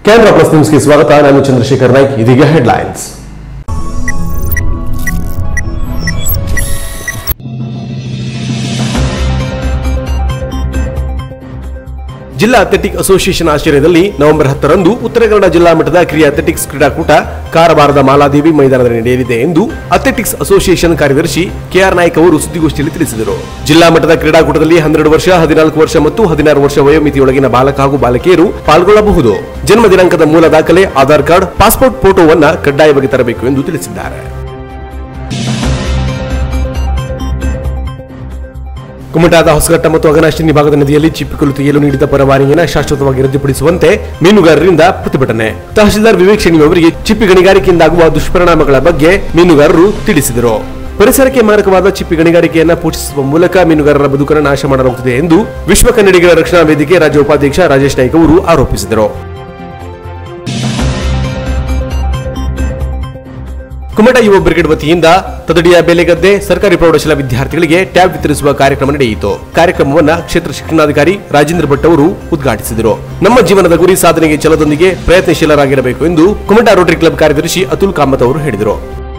Canara plus ನ್ಯೂಸ್ಗೆ ಸ್ವಾಗತ ನಾನು ಚಂದ್ರಶೇಖರ್ ನಾಯ್ಕ್ ಇದೀಗ ಹೆಡ್ಲೈನ್ಸ್ ಜಿಲ್ಲಾ ಅಥ್ಲೆಟಿಕ್ ಅಸೋಸಿಯೇಷನ್ ಆಶ್ರಯದಲ್ಲಿ ನವೆಂಬರ್ ಹತ್ತರಂದು ಉತ್ತರ ಕನ್ನಡ ಜಿಲ್ಲಾ ಮಟ್ಟದ ಕಿರಿಯ ಅಥ್ಲೆಟಿಕ್ಸ್ ಕ್ರೀಡಾಕೂಟ ಕಾರವಾರದ ಮಾಲಾದೇವಿ ಮೈದಾನದಲ್ಲಿ ನಡೆಯಲಿದೆ ಎಂದು ಅಥ್ಲೆಟಿಕ್ಸ್ ಅಸೋಸಿಯೇಷನ್ ಕಾರ್ಯದರ್ಶಿ ಕೆಆರ್ ನಾಯ್ಕ್ ಅವರು ಸುದ್ದಿಗೋಷ್ಠಿಯಲ್ಲಿ ತಿಳಿಸಿದರು ಜಿಲ್ಲಾ ಮಟ್ಟದ ಕ್ರೀಡಾಕೂಟದಲ್ಲಿ ಹನ್ನೆರಡು ವರ್ಷ ಹದಿನಾಲ್ಕು ವರ್ಷ ಮತ್ತು ಹದಿನಾರು ವರ್ಷ ವಯೋಮಿತಿಯೊಳಗಿನ ಬಾಲಕ ಹಾಗೂ ಬಾಲಕಿಯರು ಪಾಲ್ಗೊಳ್ಳಬಹುದು ಜನ್ಮ ದಿನಾಂಕದ ಮೂಲ ದಾಖಲೆ ಆಧಾರ್ ಕಾರ್ಡ್ ಪಾಸ್ಪೋರ್ಟ್ ಫೋಟೋವನ್ನ ಕಡ್ಡಾಯವಾಗಿ ತರಬೇಕು ಎಂದು ತಿಳಿಸಿದ್ದಾರೆ ಕುಮಟಾದ ಹೊಸಘಟ್ಟ ಮತ್ತು ಅಗನಾಶಿನಿ ಭಾಗದ ನದಿಯಲ್ಲಿ ಚಿಪ್ಪಿಕಲ್ಲು ತೆಗೆಯಲು ನೀಡಿದ ಪರವಾನಗಿಯನ್ನು ಶಾಶ್ವತವಾಗಿ ರದ್ದುಪಡಿಸುವಂತೆ ಮೀನುಗಾರರಿಂದ ಪ್ರತಿಭಟನೆ ತಹಶೀಲ್ದಾರ್ ವಿವೇಕ್ ಶೆಣಿ ಅವರಿಗೆ ಚಿಪ್ಪಿ ಗಣಿಗಾರಿಕೆಯಿಂದಾಗುವ ದುಷ್ಪರಿಣಾಮಗಳ ಬಗ್ಗೆ ಮೀನುಗಾರರು ತಿಳಿಸಿದರು ಪರಿಸರಕ್ಕೆ ಮಾರಕವಾದ ಚಿಪ್ಪಿ ಗಣಿಗಾರಿಕೆಯನ್ನ ಪೋಷಿಸುವ ಮೂಲಕ ಮೀನುಗಾರರ ಬದುಕನ್ನು ನಾಶ ಮಾಡಲಾಗುತ್ತಿದೆ ಎಂದು ವಿಶ್ವ ಕನ್ನಡಿಗರ ರಕ್ಷಣಾ ವೇದಿಕೆ ರಾಜ್ಯ ಉಪಾಧ್ಯಕ್ಷ ರಾಜೇಶ್ ನಾಯ್ಕ್ ಅವರು ಆರೋಪಿಸಿದರು ಕುಮಟ ಯುವ ಬ್ರಿಗೇಡ್ ವತಿಯಿಂದ ತದಡಿಯ ಬೇಲೆಗದ್ದೆ ಸರ್ಕಾರಿ ಪ್ರೌಢಶಾಲಾ ವಿದ್ಯಾರ್ಥಿಗಳಿಗೆ ಟ್ಯಾಬ್ ವಿತರಿಸುವ ಕಾರ್ಯಕ್ರಮ ನಡೆಯಿತು ಕಾರ್ಯಕ್ರಮವನ್ನ ಕ್ಷೇತ್ರ ಶಿಕ್ಷಣಾಧಿಕಾರಿ ರಾಜೇಂದ್ರ ಭಟ್ ಅವರು ಉದ್ಘಾಟಿಸಿದರು ನಮ್ಮ ಜೀವನದ ಗುರಿ ಸಾಧನೆಗೆ ಛಲದೊಂದಿಗೆ ಪ್ರಯತ್ನಶೀಲರಾಗಿರಬೇಕು ಎಂದು ಕುಮಟ ರೋಟರಿ ಕ್ಲಬ್ ಕಾರ್ಯದರ್ಶಿ ಅತುಲ್ ಕಾಮತ್ ಅವರು ಹೇಳಿದರು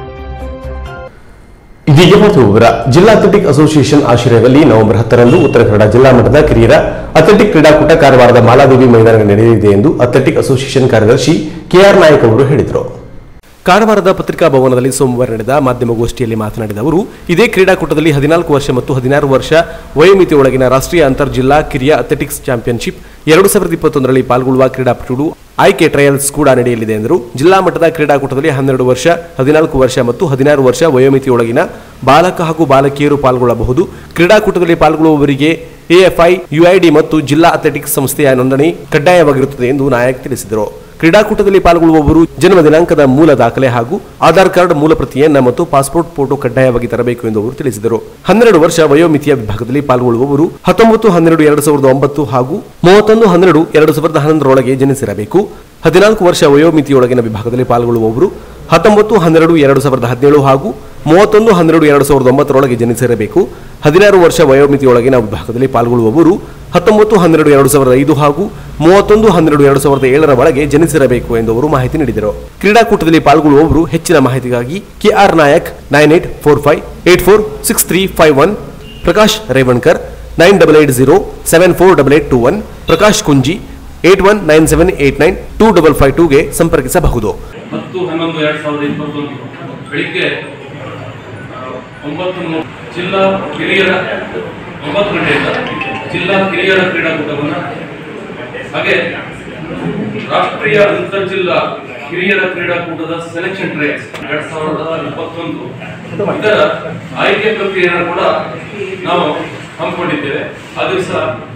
ಇದೀಗ ಮತ್ತು ವಿವರ ಜಿಲ್ಲಾ ಅಥ್ಲೆಟಿಕ್ ಅಸೋಸಿಯೇಷನ್ ಆಶ್ರಯದಲ್ಲಿ ನವೆಂಬರ್ ಹತ್ತರಂದು ಉತ್ತರ ಕನ್ನಡ ಜಿಲ್ಲಾ ಮಟ್ಟದ ಕಿರಿಯರ ಅಥ್ಲೆಟಿಕ್ ಕ್ರೀಡಾಕೂಟ ಕಾರವಾರದ ಮಾಲಾದೇವಿ ಮೈದಾನದಲ್ಲಿ ನಡೆಯಲಿದೆ ಎಂದು ಅಥ್ಲೆಟಿಕ್ ಅಸೋಸಿಯೇಷನ್ ಕಾರ್ಯದರ್ಶಿ ಕೆಆರ್ ನಾಯಕ್ ಅವರು ಹೇಳಿದರು ಕಾರವಾರದ ಪತ್ರಿಕಾ ಭವನದಲ್ಲಿ ಸೋಮವಾರ ನಡೆದ ಮಾಧ್ಯಮಗೋಷ್ಠಿಯಲ್ಲಿ ಮಾತನಾಡಿದ ಅವರು ಇದೇ ಕ್ರೀಡಾಕೂಟದಲ್ಲಿ ಹದಿನಾಲ್ಕು ವರ್ಷ ಮತ್ತು ಹದಿನಾರು ವರ್ಷ ವಯೋಮಿತಿಯೊಳಗಿನ ರಾಷ್ಟ್ರೀಯ ಅಂತರ್ ಜಿಲ್ಲಾ ಕಿರಿಯ ಅಥ್ಲೆಟಿಕ್ಸ್ ಚಾಂಪಿಯನ್ಶಿಪ್ ಎರಡು ಸಾವಿರದ ಇಪ್ಪತ್ತೊಂದರಲ್ಲಿ ಪಾಲ್ಗೊಳ್ಳುವ ಕ್ರೀಡಾಪಟುಗಳು ಆಯ್ಕೆ ಟ್ರಯಲ್ಸ್ ಕೂಡ ನಡೆಯಲಿದೆ ಎಂದರು ಜಿಲ್ಲಾ ಮಟ್ಟದ ಕ್ರೀಡಾಕೂಟದಲ್ಲಿ ಹನ್ನೆರಡು ವರ್ಷ ಹದಿನಾಲ್ಕು ವರ್ಷ ಮತ್ತು ಹದಿನಾರು ವರ್ಷ ವಯೋಮಿತಿಯೊಳಗಿನ ಬಾಲಕ ಹಾಗೂ ಬಾಲಕಿಯರು ಪಾಲ್ಗೊಳ್ಳಬಹುದು ಕ್ರೀಡಾಕೂಟದಲ್ಲಿ ಪಾಲ್ಗೊಳ್ಳುವವರಿಗೆ ಎಎಫ್ಐ ಯುಐಡಿ ಮತ್ತು ಜಿಲ್ಲಾ ಅಥ್ಲೆಟಿಕ್ಸ್ ಸಂಸ್ಥೆಯ ನೋಂದಣಿ ಕಡ್ಡಾಯವಾಗಿರುತ್ತದೆ ಎಂದು ನಾಯಕ್ ತಿಳಿಸಿದರು ಕ್ರೀಡಾಕೂಟದಲ್ಲಿ ಪಾಲ್ಗೊಳ್ಳುವವರು ಜನ್ಮ ದಿನಾಂಕದ ಮೂಲ ದಾಖಲೆ ಹಾಗೂ ಆಧಾರ್ ಕಾರ್ಡ್ ಮೂಲ ಪ್ರತಿಯನ್ನ ಮತ್ತು ಪಾಸ್ಪೋರ್ಟ್ ಫೋಟೋ ಕಡ್ಡಾಯವಾಗಿ ತರಬೇಕು ಎಂದು ಅವರು ತಿಳಿಸಿದರು ಹನ್ನೆರಡು ವರ್ಷ ವಯೋಮಿತಿಯ ವಿಭಾಗದಲ್ಲಿ ಪಾಲ್ಗೊಳ್ಳುವವರು ಹತ್ತೊಂಬತ್ತು ಹನ್ನೆರಡು ಎರಡು ಸಾವಿರದ ಒಂಬತ್ತು ಹಾಗೂ ಮೂವತ್ತೊಂದು ಹನ್ನೆರಡು ಎರಡು ಸಾವಿರದ ಹನ್ನೊಂದರೊಳಗೆ ಜನಿಸಿರಬೇಕು ಹದಿನಾಲ್ಕು ವರ್ಷ ವಯೋಮಿತಿಯೊಳಗಿನ ವಿಭಾಗದಲ್ಲಿ ಪಾಲ್ಗೊಳ್ಳುವವರು ಹತ್ತೊಂಬತ್ತು ಹನ್ನೆರಡು ಎರಡು ಸಾವಿರದ ಹದಿನೇಳು ಹಾಗೂ ಮೂವತ್ತೊಂದು ಹನ್ನೆರಡು ಎರಡು ಸಾವಿರದ ಒಂಬತ್ತರೊಳಗೆ ಜನಿಸಿರಬೇಕು ಹದಿನಾರು ವರ್ಷ ವಯೋಮಿತಿಯೊಳಗಿನ ವಿಭಾಗದಲ್ಲಿ ಪಾಲ್ಗೊಳ್ಳುವವರು ಹತ್ತೊಂಬತ್ತು ಹನ್ನೆರಡು ಎರಡು ಸಾವಿರದ ಐದು ಹಾಗೂ ಮೂವತ್ತೊಂದು ಹನ್ನೆರಡು ಎರಡು ಸಾವಿರದ ಏಳರ ಒಳಗೆ ಜನಿಸಿರಬೇಕು ಎಂದು ಅವರು ಮಾಹಿತಿ ನೀಡಿದರು ಕ್ರೀಡಾಕೂಟದಲ್ಲಿ ಪಾಲ್ಗೊಳ್ಳುವವರು ಹೆಚ್ಚಿನ ಮಾಹಿತಿಗಾಗಿ KR Nayak nine eight four five eight four six three five one Prakash Revankar nine double eight zero seven four double eight two one Prakash Kunji eight one nine seven eight nine two double five ಟೂಗೆ ಸಂಪರ್ಕಿಸಬಹುದು ಹತ್ತು ಹನ್ನೊಂದು ಎರಡು ಸಾವಿರದ ಇಪ್ಪತ್ತೊಂದು ಬೆಳಿಗ್ಗೆ ಆ, ಒಂಬತ್ತು ಮೂ- ಜಿಲ್ಲಾ ಕಿರಿಯರ ಒಂಬತ್ತು ಗಂಟೆಯಿಂದ ಜಿಲ್ಲಾ ಕಿರಿಯರ ಕ್ರೀಡಾಕೂಟವನ್ನು ಹಾಗೆ ರಾಷ್ಟ್ರೀಯ ಅಂತರ್ ಜಿಲ್ಲಾ ಕಿರಿಯರ ಕ್ರೀಡಾಕೂಟದ ಸೆಲೆಕ್ಷನ್ ಟ್ರಯಲ್ಸ್ ಎರಡ್ ಸಾವಿರದ ಇಪ್ಪತ್ತೊಂದು ಇದರ ಆಯ್ಕೆ ಪ್ರಕ್ರಿಯೆಯನ್ನು ಕೂಡ ನಾವು ಹಮ್ಮಿಕೊಂಡಿದ್ದೇವೆ ಆ ದಿವಸ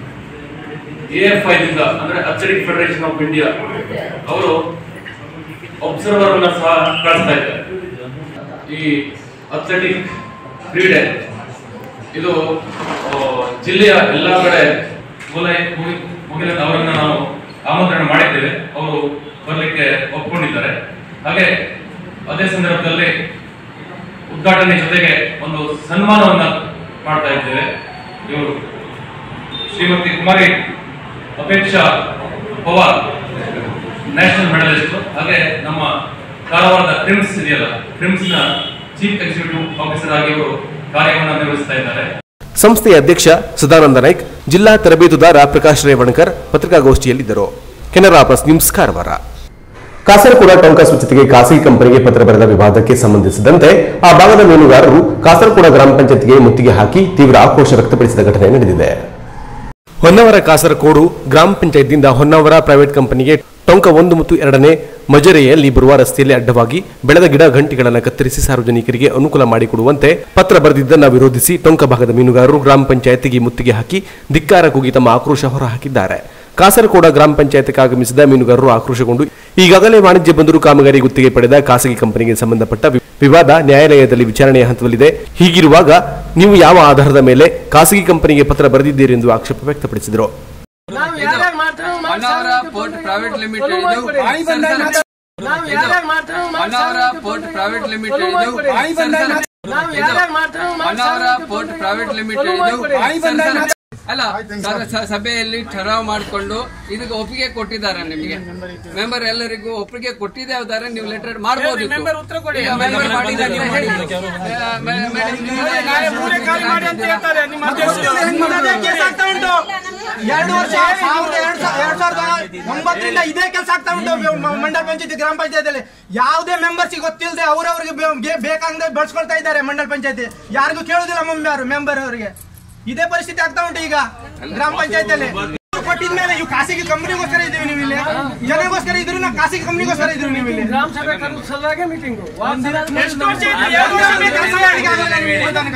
ಎಎಫ್ಐ ದಿಂದ ಅಂದ್ರೆ ಅಥ್ಲೆಟಿಕ್ ಫೆಡರೇಷನ್ ಆಫ್ ಇಂಡಿಯಾ ಅವರು ಅಬ್ಸರ್ವರ್ ಅನ್ನ ಸಹ ಕಳಿಸ್ತಾ ಇದ್ದಾರೆ ಈ ಅಥ್ಲೆಟಿಕ್ ಕ್ರೀಡೆ ಇದು ಆ, ಜಿಲ್ಲೆಯ ಎಲ್ಲಾ ಕಡೆ ಮೂಲ ಮುಗಿ- ಮುಗಿದ ಅವರನ್ನ ನಾವು ಆಮಂತ್ರಣ ಮಾಡಿದ್ದೇವೆ ಅವರು ಬರಲಿಕ್ಕೆ ಒಪ್ಕೊಂಡಿದ್ದಾರೆ ಹಾಗೆ ಅದೇ ಸಂದರ್ಭದಲ್ಲಿ ಉದ್ಘಾಟನೆ ಜೊತೆಗೆ ಒಂದು ಸನ್ಮಾನವನ್ನ ಮಾಡ್ತಾ ಇದ್ದೇವೆ ಇವರು ಶ್ರೀಮತಿ ಕುಮಾರಿ ಅಪೇಕ್ಷಾ ಪವಾರ್ ನ್ಯಾಷನಲ್ ಮೆಡಲಿಸ್ಟ್ ಹಾಗೆ ನಮ್ಮ ಕಾರವಾರದ ಕ್ರಿಮ್ಸ್ ಇದೆಯಲ್ಲ ಕ್ರಿಮ್ಸ್ ನ ಚೀಫ್ ಎಕ್ಸಿಕ್ಯೂಟಿವ್ ಆಫೀಸರ್ ಆಗಿ ಇವರು ಕಾರ್ಯವನ್ನು ನಿರ್ವಹಿಸ್ತಾ ಇದ್ದಾರೆ ಸಂಸ್ಥೆಯ ಅಧ್ಯಕ್ಷ ಸದಾನಂದ ನಾಯ್ಕ್ ಜಿಲ್ಲಾ ತರಬೇತುದಾರ ಪ್ರಕಾಶ್ ರೇವಣ್ಕರ್ ಪತ್ರಿಕಾಗೋಷ್ಠಿಯಲ್ಲಿದ್ದರು ಕೆನರಾ ಪ್ಲಸ್ ನ್ಯೂಸ್ ಕಾರವಾರ ಕಾಸರಗೋಡ ಟೊಂಕ ಸ್ವಚ್ಛತೆಗೆ ಖಾಸಗಿ ಕಂಪನಿಗೆ ಪತ್ರ ಬರೆದ ವಿವಾದಕ್ಕೆ ಸಂಬಂಧಿಸಿದಂತೆ ಆ ಭಾಗದ ಮೀನುಗಾರರು ಕಾಸರಗೋಡ ಗ್ರಾಮ ಪಂಚಾಯತ್ಗೆ ಮುತ್ತಿಗೆ ಹಾಕಿ ತೀವ್ರ ಆಕ್ರೋಶ ವ್ಯಕ್ತಪಡಿಸಿದ ಘಟನೆ ನಡೆದಿದೆ ಹೊನ್ನವರ ಕಾಸರಕೋಡು ಗ್ರಾಮ ಪಂಚಾಯತ್ನಿಂದ ಹೊನ್ನಾವರ ಪ್ರೈವೇಟ್ ಕಂಪನಿಗೆ ಟೊಂಕ ಒಂದು ಮತ್ತು ಎರಡನೇ ಮಜರೆಯಲ್ಲಿ ಬರುವ ರಸ್ತೆಯಲ್ಲಿ ಅಡ್ಡವಾಗಿ ಬೆಳೆದ ಗಿಡ ಗಂಟಿಗಳನ್ನು ಕತ್ತರಿಸಿ ಸಾರ್ವಜನಿಕರಿಗೆ ಅನುಕೂಲ ಮಾಡಿಕೊಡುವಂತೆ ಪತ್ರ ಬರೆದಿದ್ದನ್ನು ವಿರೋಧಿಸಿ ಟೊಂಕ ಭಾಗದ ಮೀನುಗಾರರು ಗ್ರಾಮ ಪಂಚಾಯತ್ಗೆ ಮುತ್ತಿಗೆ ಹಾಕಿ ಧಿಕ್ಕಾರ ಕೂಗಿ ತಮ್ಮ ಆಕ್ರೋಶ ಹೊರಹಾಕಿದ್ದಾರೆ ಕಾಸರಗೋಡ ಗ್ರಾಮ ಪಂಚಾಯತ್ಗೆ ಆಗಮಿಸಿದ ಮೀನುಗಾರರು ಆಕ್ರೋಶಗೊಂಡು ಈಗಾಗಲೇ ವಾಣಿಜ್ಯ ಬಂದರು ಕಾಮಗಾರಿ ಗುತ್ತಿಗೆ ಪಡೆದ ಖಾಸಗಿ ಕಂಪನಿಗೆ ಸಂಬಂಧಪಟ್ಟ ವಿ- ವಿವಾದ ನ್ಯಾಯಾಲಯದಲ್ಲಿ ವಿಚಾರಣೆಯ ಹಂತದಲ್ಲಿದೆ ಹೀಗಿರುವಾಗ ನೀವು ಯಾವ ಆಧಾರದ ಮೇಲೆ ಖಾಸಗಿ ಕಂಪನಿಗೆ ಪತ್ರ ಬರೆದಿದ್ದೀರಿ ಎಂದು ಆಕ್ಷೇಪ ವ್ಯಕ್ತಪಡಿಸಿದರು ನಾವು ಯಾರ್ಯಾರು ಮಾಡ್ತೀವಿ ಹೊನ್ನಾವರ ಪೋರ್ಟ್ ಪ್ರೈವೇಟ್ ಲಿಮಿಟೆಡ್ ಇದು ನಾವು ಯಾರ್ಯಾರು ಮಾಡ್ತೀವಿ ಹೊನ್ನಾವರ ಪೋರ್ಟ್ ಪ್ರೈವೇಟ್ ಲಿಮಿಟೆಡ್ ಇದು ನಾವು ಯಾರ್ಯಾರು ಮಾಡ್ತೀವಿ ಹೊನ್ನಾವರ ಪೋರ್ಟ್ ಪ್ರೈವೇಟ್ ಲಿಮಿಟೆಡ್ ಇದು ಅಲ್ಲ ಸ- ಸ- ಸಭೆಯಲ್ಲಿ ಠರಾವ್ ಮಾಡಿಕೊಂಡು ಇದಕ್ಕೆ ಒಪ್ಪಿಗೆ ಕೊಟ್ಟಿದ್ದಾರೆ ನಿಮಗೆ ಮೆಂಬರ್ ಎಲ್ಲರಿಗೂ ಒಪ್ಪಿಗೆ ಕೊಟ್ಟಿದೆ ಯಾವ್ದಾರೆ ನೀವು ಲೆಟರ್ ಮಾಡಬಹುದು member ಉತ್ತರ ಕೊಡಿ. ನಾಳೆ ಮೂಲೆ ಖಾಲಿ ಮಾಡಿ ಅಂತ ಹೇಳ್ತಾರೆ ನಿಮ್ಮ ಅಧ್ಯಕ್ಷರು. ಅದೇ ಕೇಸ್ ಆಗ್ತಾ ಉಂಟು ಎರಡು ವರ್ಷ ಸಾವಿರದ ಎರಡ್ ಸಾ- ಎರಡ್ ಸಾವಿರದ ಒಂಬತ್ತರಿಂದ ಇದೇ ಕೆಲಸ ಆಗ್ತಾ ಉಂಟು ಮ- ಮಂಡಲ ಪಂಚಾಯತಿ ಗ್ರಾಮ ಪಂಚಾಯತಿಯಲ್ಲಿ ಯಾವುದೇ ಮೆಂಬರ್ಸ್ ಗೊತ್ತಿಲ್ಲದೆ ಅವ್ರವ್ರಿಗೆ ಬೇಕಾಗದೆ ಬಳಸ್ಕೊಳ್ತಾ ಇದ್ದಾರೆ ಮಂಡಲ ಪಂಚಾಯತಿ ಯಾರಿಗೂ ಕೇಳುದಿಲ್ಲ ಮೆಂಬರ್ ಮೆಂಬರ್ ಅವರಿಗೆ ಇದೇ ಪರಿಸ್ಥಿತಿ ಆಗ್ತಾ ಉಂಟು ಈಗ ಗ್ರಾಮ ಪಂಚಾಯತಿಯಲ್ಲಿ ಕೊಟ್ಟಿದ್ಮೇಲೆ ಇವು ಖಾಸಗಿ ಕಂಪನಿಗೋಸ್ಕರ ಇದೀವಿ ನೀವು ಇಲ್ಲಿ ಜನಗೋಸ್ಕರ ಇದ್ರು ನಾವು ಖಾಸಗಿ ಕಂಪನಿಗೋಸ್ಕರ ಇದ್ರು ನೀವು ಇಲ್ಲಿ ಗ್ರಾಮ ಸಭೆ ಕರೆದ ಸಲುವಾಗಿ ಮೀಟಿಂಗ್ ಎಷ್ಟು ವರ್ಷ ಆಯ್ತು? ಎರಡು ವರ್ಷ ಕೆಲಸ ಮಾಡ್ಲಿಕ್ಕೆ ಆಗಲ್ಲ ನಿಮ್ಗೆ ಇಲ್ಲಿ ತನಕ.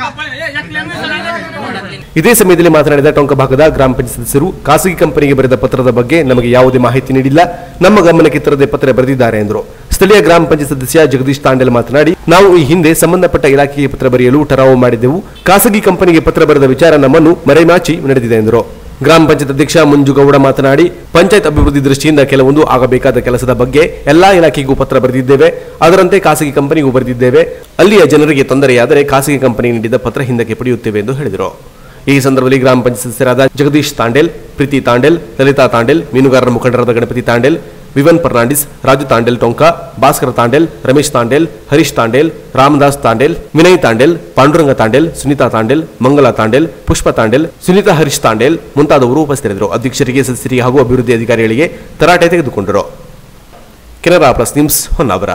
ಇದೇ ಸಮಯದಲ್ಲಿ ಮಾತನಾಡಿದ ಟೊಂಕ ಭಾಗದ ಗ್ರಾಮ ಪಂಚಾಯತ್ ಸದಸ್ಯರು ಖಾಸಗಿ ಕಂಪನಿಗೆ ಬರೆದ ಪತ್ರದ ಬಗ್ಗೆ ನಮಗೆ ಯಾವುದೇ ಮಾಹಿತಿ ನೀಡಿಲ್ಲ ನಮ್ಮ ಗಮನಕ್ಕೆ ತರದೆ ಪತ್ರ ಬರೆದಿದ್ದಾರೆ ಎಂದರು ಸ್ಥಳೀಯ ಗ್ರಾಮ ಪಂಚಾಯತ್ ಸದಸ್ಯ ಜಗದೀಶ್ ತಾಂಡೆಲ್ ಮಾತನಾಡಿ ನಾವು ಈ ಹಿಂದೆ ಸಂಬಂಧಪಟ್ಟ ಇಲಾಖೆಗೆ ಪತ್ರ ಬರೆಯಲು ಠರಾವು ಮಾಡಿದ್ದೆವು ಖಾಸಗಿ ಕಂಪನಿಗೆ ಪತ್ರ ಬರೆದ ವಿಚಾರ ನಮ್ಮನ್ನು ಮರೆಮಾಚಿ ನಡೆದಿದೆ ಎಂದರು ಗ್ರಾಮ ಪಂಚಾಯತ್ ಅಧ್ಯಕ್ಷ ಮಂಜುಗೌಡ ಮಾತನಾಡಿ ಪಂಚಾಯತ್ ಅಭಿವೃದ್ಧಿ ದೃಷ್ಟಿಯಿಂದ ಕೆಲವೊಂದು ಆಗಬೇಕಾದ ಕೆಲಸದ ಬಗ್ಗೆ ಎಲ್ಲಾ ಇಲಾಖೆಗೂ ಪತ್ರ ಬರೆದಿದ್ದೇವೆ ಅದರಂತೆ ಖಾಸಗಿ ಕಂಪನಿಗೂ ಬರೆದಿದ್ದೇವೆ ಅಲ್ಲಿಯ ಜನರಿಗೆ ತೊಂದರೆಯಾದರೆ ಖಾಸಗಿ ಕಂಪನಿ ನೀಡಿದ ಪತ್ರ ಹಿಂದಕ್ಕೆ ಪಡೆಯುತ್ತೇವೆ ಎಂದು ಹೇಳಿದರು ಈ ಸಂದರ್ಭದಲ್ಲಿ ಗ್ರಾಮ ಪಂಚಾಯತ್ ಸದಸ್ಯರಾದ ಜಗದೀಶ್ ತಾಂಡೆಲ್ ಪ್ರೀತಿ ತಾಂಡೆಲ್ ಲಲಿತಾ ತಾಂಡೆಲ್ ಮೀನುಗಾರರ ಮುಖಂಡರಾದ ಗಣಪತಿ ತಾಂಡೆಲ್ ವಿವನ್ ಫರ್ನಾಂಡಿಸ್ ರಾಜು ತಾಂಡೆಲ್ ಟೊಂಕ ಭಾಸ್ಕರ ತಾಂಡೆಲ್ ರಮೇಶ್ ತಾಂಡೆಲ್ ಹರೀಶ್ ತಾಂಡೆಲ್ ರಾಮದಾಸ್ ತಾಂಡೆಲ್ ವಿನಯ್ ತಾಂಡೆಲ್ ಪಾಂಡುರಂಗ ತಾಂಡೆಲ್ ಸುನೀತಾ ತಾಂಡೆಲ್ ಮಂಗಲಾ ತಾಂಡೆಲ್ ಪುಷ್ಪ ತಾಂಡೆಲ್ ಸುನೀತಾ ಹರೀಶ್ ತಾಂಡೆಲ್ ಮುಂತಾದವರು ಉಪಸ್ಥಿತರಿದ್ದರು ಅಧ್ಯಕ್ಷರಿಗೆ ಸದಸ್ಯರಿಗೆ ಹಾಗೂ ಅಭಿವೃದ್ಧಿ ಅಧಿಕಾರಿಗಳಿಗೆ ತರಾಟೆ ತೆಗೆದುಕೊಂಡರು ಕೆನರಾ ಪ್ಲಸ್ ನ್ಯೂಸ್ ಹೊನ್ನಾವರ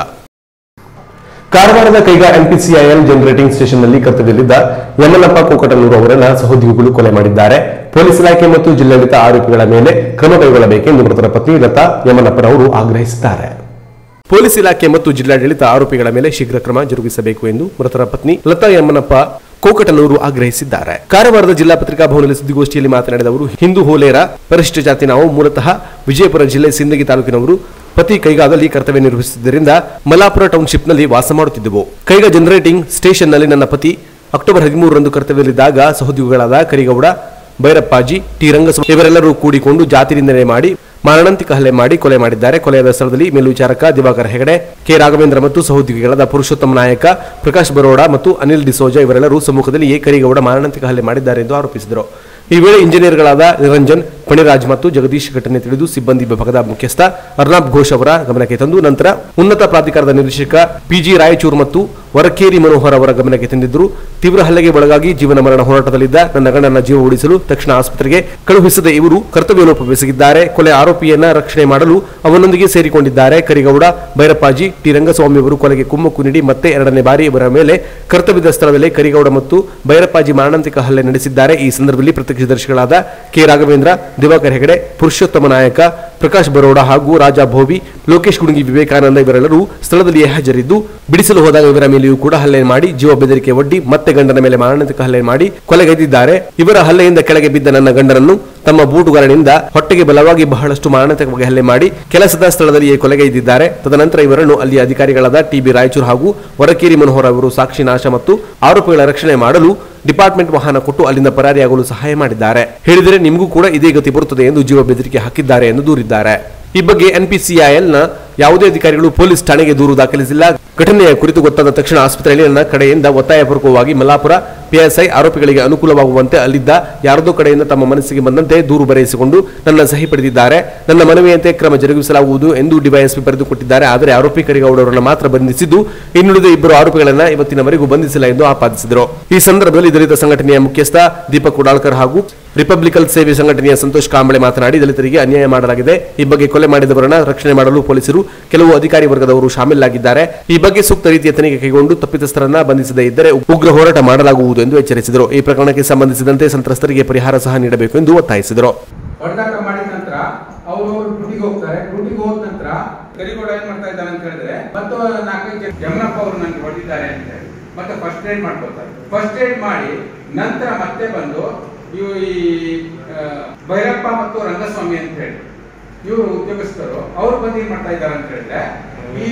ಕಾರವಾರದ ಕೈಗಾ ಎಂಪಿಸಿಐಎಲ್ ಜನರೇಟಿಂಗ್ ಸ್ಟೇಷನ್ನಲ್ಲಿ ಕರ್ತವ್ಯದಲ್ಲಿದ್ದ ಯಮನಪ್ಪ ಕೋಕಟನೂರು ಅವರನ್ನ ಸಹೋದ್ಯೋಗಿಗಳು ಕೊಲೆ ಮಾಡಿದ್ದಾರೆ ಪೊಲೀಸ್ ಇಲಾಖೆ ಮತ್ತು ಜಿಲ್ಲಾಡಳಿತ ಆರೋಪಿಗಳ ಮೇಲೆ ಕ್ರಮ ಕೈಗೊಳ್ಳಬೇಕೆಂದು ಮೃತರ ಪತ್ನಿ ಲತಾ ಯಮನಪ್ಪರವರು ಆಗ್ರಹಿಸಿದ್ದಾರೆ ಪೊಲೀಸ್ ಇಲಾಖೆ ಮತ್ತು ಜಿಲ್ಲಾಡಳಿತ ಆರೋಪಿಗಳ ಮೇಲೆ ಶೀಘ್ರ ಕ್ರಮ ಜರುಗಿಸಬೇಕು ಎಂದು ಮೃತರ ಪತ್ನಿ ಲತಾ ಯಮನಪ್ಪ ಕೋಕಟನೂರು ಆಗ್ರಹಿಸಿದ್ದಾರೆ ಕಾರವಾರದ ಜಿಲ್ಲಾ ಪತ್ರಿಕಾ ಭವನದಲ್ಲಿ ಸುದ್ದಿಗೋಷ್ಠಿಯಲ್ಲಿ ಮಾತನಾಡಿದ ಅವರು ಹಿಂದೂ ಹೋಲೇರ ಪರಿಶಿಷ್ಟ ಜಾತಿ ನಾವು ಮೂಲತಃ ವಿಜಯಪುರ ಜಿಲ್ಲೆ ಸಿಂದಗಿ ತಾಲೂಕಿನವರು ಪತಿ ಕೈಗಾದಲ್ಲಿ ಕರ್ತವ್ಯ ನಿರ್ವಹಿಸುತ್ತಿದ್ದರಿಂದ ಮಲಾಪುರ ಟೌನ್ಶಿಪ್ನಲ್ಲಿ ವಾಸ ಮಾಡುತ್ತಿದ್ದೆವು ಕೈಗಾ ಜನರೇಟಿಂಗ್ ಸ್ಟೇಷನ್ನಲ್ಲಿ ನನ್ನ ಪತಿ ಅಕ್ಟೋಬರ್ ಹದಿಮೂರರಂದು ಕರ್ತವ್ಯದಲ್ಲಿದ್ದಾಗ ಸಹೋದ್ಯೋಗಿಗಳಾದ ಕರಿಗೌಡ ಭೈರಪ್ಪಾಜಿ ಟಿ ರಂಗಸ್ವಾಮಿ ಇವರೆಲ್ಲರೂ ಕೂಡಿಕೊಂಡು ಜಾತಿ ನಿಂದನೆ ಮಾಡಿ ಮಾರಣಾಂತಿಕ ಹಲ್ಲೆ ಮಾಡಿ ಕೊಲೆ ಮಾಡಿದ್ದಾರೆ ಕೊಲೆಯಾದ ಸ್ಥಳದಲ್ಲಿ ಮೇಲ್ವಿಚಾರಕ ದಿವಾಕರ್ ಹೆಗಡೆ ಕೆ ರಾಘವೇಂದ್ರ ಮತ್ತು ಸಹೋದ್ಯೋಗಿಗಳಾದ ಪುರುಷೋತ್ತಮ ನಾಯಕ ಪ್ರಕಾಶ್ ಬರೋಡ ಮತ್ತು ಅನಿಲ್ ಡಿಸೋಜಾ ಇವರೆಲ್ಲರೂ ಸಮ್ಮುಖದಲ್ಲಿ ಕರಿಗೌಡ ಮಾರಣಾಂತಿಕ ಹಲ್ಲೆ ಮಾಡಿದ್ದಾರೆ ಎಂದು ಆರೋಪಿಸಿದರು ಈ ವೇಳೆ ಇಂಜಿನಿಯರ್ಗಳಾದ ನಿರಂಜನ್ ಪಣಿರಾಜ್ ಮತ್ತು ಜಗದೀಶ್ ಘಟನೆ ತಿಳಿದು ಸಿಬ್ಬಂದಿ ವಿಭಾಗದ ಮುಖ್ಯಸ್ಥ ಅರ್ನಾಬ್ ಘೋಷ್ ಅವರ ಗಮನಕ್ಕೆ ತಂದು ನಂತರ ಉನ್ನತ ಪ್ರಾಧಿಕಾರದ ನಿರ್ದೇಶಕ ಪಿಜಿ ರಾಯಚೂರು ಮತ್ತು ವರಕೇರಿ ಮನೋಹರ್ ಅವರ ಗಮನಕ್ಕೆ ತಂದಿದ್ದರು ತೀವ್ರ ಹಲ್ಲೆಗೆ ಒಳಗಾಗಿ ಜೀವನ ಮರಣ ಹೋರಾಟದಲ್ಲಿದ್ದ ನನ್ನ ಗಂಡನ ಜೀವ ಉಳಿಸಲು ತಕ್ಷಣ ಆಸ್ಪತ್ರೆಗೆ ಕಳುಹಿಸದ ಇವರು ಕರ್ತವ್ಯ ಲೋಪವೆಸಗಿದ್ದಾರೆ ಕೊಲೆ ಆರೋಪಿಯನ್ನ ರಕ್ಷಣೆ ಮಾಡಲು ಅವನೊಂದಿಗೆ ಸೇರಿಕೊಂಡಿದ್ದಾರೆ ಕರಿಗೌಡ ಭೈರಪ್ಪಾಜಿ ಟಿ ರಂಗಸ್ವಾಮಿ ಅವರು ಕೊಲೆಗೆ ಕುಮ್ಮಕ್ಕು ನೀಡಿ ಮತ್ತೆ ಎರಡನೇ ಬಾರಿ ಇವರ ಮೇಲೆ ಕರ್ತವ್ಯದ ಸ್ಥಳದಲ್ಲಿ ಕರಿಗೌಡ ಮತ್ತು ಭೈರಪ್ಪಾಜಿ ಮಾರಣಾಂತಿಕ ಹಲ್ಲೆ ನಡೆಸಿದ್ದಾರೆ ಈ ಸಂದರ್ಭದಲ್ಲಿ ಪ್ರತ್ಯಕ್ಷದರ್ಶಿಗಳಾದ ಕೆ ರಾಘವೇಂದ್ರ ದಿವಾಕರ್ ಹೆಗಡೆ ಪುರುಷೋತ್ತಮ ನಾಯಕ ಪ್ರಕಾಶ್ ಬರೋಡ ಹಾಗೂ ರಾಜಾ ಭೋವಿ ಲೋಕೇಶ್ ಗುಣಗಿ ವಿವೇಕಾನಂದ ಇವರೆಲ್ಲರೂ ಸ್ಥಳದಲ್ಲಿಯೇ ಹಾಜರಿದ್ದು ಬಿಡಿಸಲು ಹೋದಾಗ ಇವರ ಮೇಲೆಯೂ ಕೂಡ ಹಲ್ಲೆ ಮಾಡಿ ಜೀವ ಬೆದರಿಕೆ ಒಡ್ಡಿ ಮತ್ತೆ ಗಂಡನ ಮೇಲೆ ಮಾರಣಾಂತಿಕ ಹಲ್ಲೆ ಮಾಡಿ ಕೊಲೆಗೈದಿದ್ದಾರೆ ಇವರ ಹಲ್ಲೆಯಿಂದ ಕೆಳಗೆ ಬಿದ್ದ ನನ್ನ ಗಂಡನನ್ನು ತಮ್ಮ ಬೂಟುಗಾರನಿಂದ ಹೊಟ್ಟೆಗೆ ಬಲವಾಗಿ ಬಹಳಷ್ಟು ಮಾರಣಾಂತಿಕವಾಗಿ ಹಲ್ಲೆ ಮಾಡಿ ಕೆಲಸದ ಸ್ಥಳದಲ್ಲಿಯೇ ಕೊಲೆಗೈದಿದ್ದಾರೆ ತದನಂತರ ಇವರನ್ನು ಅಲ್ಲಿಯ ಅಧಿಕಾರಿಗಳಾದ ಟಿಬಿ ರಾಯಚೂರು ಹಾಗೂ ವರಕೇರಿ ಮನೋಹರ್ ಅವರು ಸಾಕ್ಷಿ ನಾಶ ಮತ್ತು ಆರೋಪಿಗಳ ರಕ್ಷಣೆ ಮಾಡಲು ಡಿಪಾರ್ಟ್ಮೆಂಟ್ ವಾಹನ ಕೊಟ್ಟು ಅಲ್ಲಿಂದ ಪರಾರಿಯಾಗಲು ಸಹಾಯ ಮಾಡಿದ್ದಾರೆ ಹೇಳಿದರೆ ನಿಮಗೂ ಕೂಡ ಇದೇ ಗತಿ ಬರುತ್ತದೆ ಎಂದು ಜೀವ ಬೆದರಿಕೆ ಹಾಕಿದ್ದಾರೆ ಎಂದು ದೂರಿದ್ದಾರೆ ಈ ಬಗ್ಗೆ ಎನ್ಪಿಸಿಐಎಲ್ನ ಯಾವುದೇ ಅಧಿಕಾರಿಗಳು ಪೊಲೀಸ್ ಠಾಣೆಗೆ ದೂರು ದಾಖಲಿಸಿಲ್ಲ ಘಟನೆಯ ಕುರಿತು ಗೊತ್ತಾದ ತಕ್ಷಣ ಆಸ್ಪತ್ರೆಯಲ್ಲಿ ನನ್ನ ಕಡೆಯಿಂದ ಒತ್ತಾಯಪೂರ್ವಕವಾಗಿ ಮಲಾಪುರ ಪಿಎಸ್ಐ ಆರೋಪಿಗಳಿಗೆ ಅನುಕೂಲವಾಗುವಂತೆ ಅಲ್ಲಿದ್ದ ಯಾರದೋ ಕಡೆಯಿಂದ ತಮ್ಮ ಮನಸ್ಸಿಗೆ ಬಂದಂತೆ ದೂರು ಬರೆಯಿಸಿಕೊಂಡು ನನ್ನ ಸಹಿ ಪಡೆದಿದ್ದಾರೆ ನನ್ನ ಮನವಿಯಂತೆ ಕ್ರಮ ಜರುಗಿಸಲಾಗುವುದು ಎಂದು ಡಿವೈಎಸ್ಪಿ ಬರೆದುಕೊಟ್ಟಿದ್ದಾರೆ ಆದರೆ ಆರೋಪಿ ಕರಿಗೌಡರನ್ನು ಮಾತ್ರ ಬಂಧಿಸಿದ್ದು ಇನ್ನುಳಿದ ಇಬ್ಬರು ಆರೋಪಿಗಳನ್ನ ಇವತ್ತಿನವರೆಗೂ ಬಂಧಿಸಿಲ್ಲ ಎಂದು ಆಪಾದಿಸಿದರು ಈ ಸಂದರ್ಭದಲ್ಲಿ ದಲಿತ ಸಂಘಟನೆಯ ಮುಖ್ಯಸ್ಥ ದೀಪಕ್ ಉಡಾಳ್ಕರ್ ಹಾಗೂ ರಿಪಬ್ಲಿಕಲ್ ಸೇವೆ ಸಂಘಟನೆಯ ಸಂತೋಷ್ ಕಾಂಬಳೆ ಮಾತನಾಡಿ ದಲಿತರಿಗೆ ಅನ್ಯಾಯ ಮಾಡಲಾಗಿದೆ ಈ ಬಗ್ಗೆ ಕೊಲೆ ಮಾಡಿದವರನ್ನ ರಕ್ಷಣೆ ಮಾಡಲು ಪೊಲೀಸರು ಕೆಲವು ಅಧಿಕಾರಿ ವರ್ಗದವರು ಶಾಮೀಲಾಗಿದ್ದಾರೆ ಈ ಬಗ್ಗೆ ಸೂಕ್ತ ರೀತಿಯ ತನಿಖೆ ಕೈಗೊಂಡು ತಪ್ಪಿತಸ್ಥರನ್ನ ಬಂಧಿಸದೇ ಇದ್ದರೆ ಉಗ್ರ ಹೋರಾಟ ಮಾಡಲಾಗುವುದು ಎಂದು ಎಚ್ಚರಿಸಿದರು ಈ ಪ್ರಕರಣಕ್ಕೆ ಸಂಬಂಧಿಸಿದಂತೆ ಸಂತ್ರಸ್ತರಿಗೆ ಪರಿಹಾರ ಸಹ ನೀಡಬೇಕು ಎಂದು ಒತ್ತಾಯಿಸಿದರು ಹೊಡೆದಾಟ ಮಾಡಿದ ನಂತರ ಅವರು ಡ್ಯೂಟಿಗೆ ಹೋಗ್ತಾರೆ ಡ್ಯೂಟಿಗೆ ಹೋದ ನಂತರ ಕರಿಗೌಡ ಏನ್ ಮಾಡ್ತಾ ಇದ್ದಾನೆ ಅಂತ ಹೇಳಿದ್ರೆ ಮತ್ತು ನಾಲ್ಕೈದು ಜನ ಯಮನಪ್ಪ ಅವರು ನನಗೆ ಹೊಡೆದಿದ್ದಾರೆ ಅಂತ ಹೇಳಿ ಮತ್ತೆ ಫಸ್ಟ್ ಏಡ್ ಮಾಡ್ಕೊತಾರೆ ಫಸ್ಟ್ ಏಡ್ ಮಾಡಿ ನಂತರ ಮತ್ತೆ ಬಂದು ಇವು ಈ ಆ, ಭೈರಪ್ಪ ಮತ್ತು ರಂಗಸ್ವಾಮಿ ಅಂತ ಹೇಳಿ ಇವರು ಉದ್ಯೋಗಸ್ಥರು ಅವ್ರು ಬಂದು ಏನ್ ಮಾಡ್ತಾ ಇದ್ದಾರೆ ಅಂತ ಹೇಳಿದ್ರೆ ಈ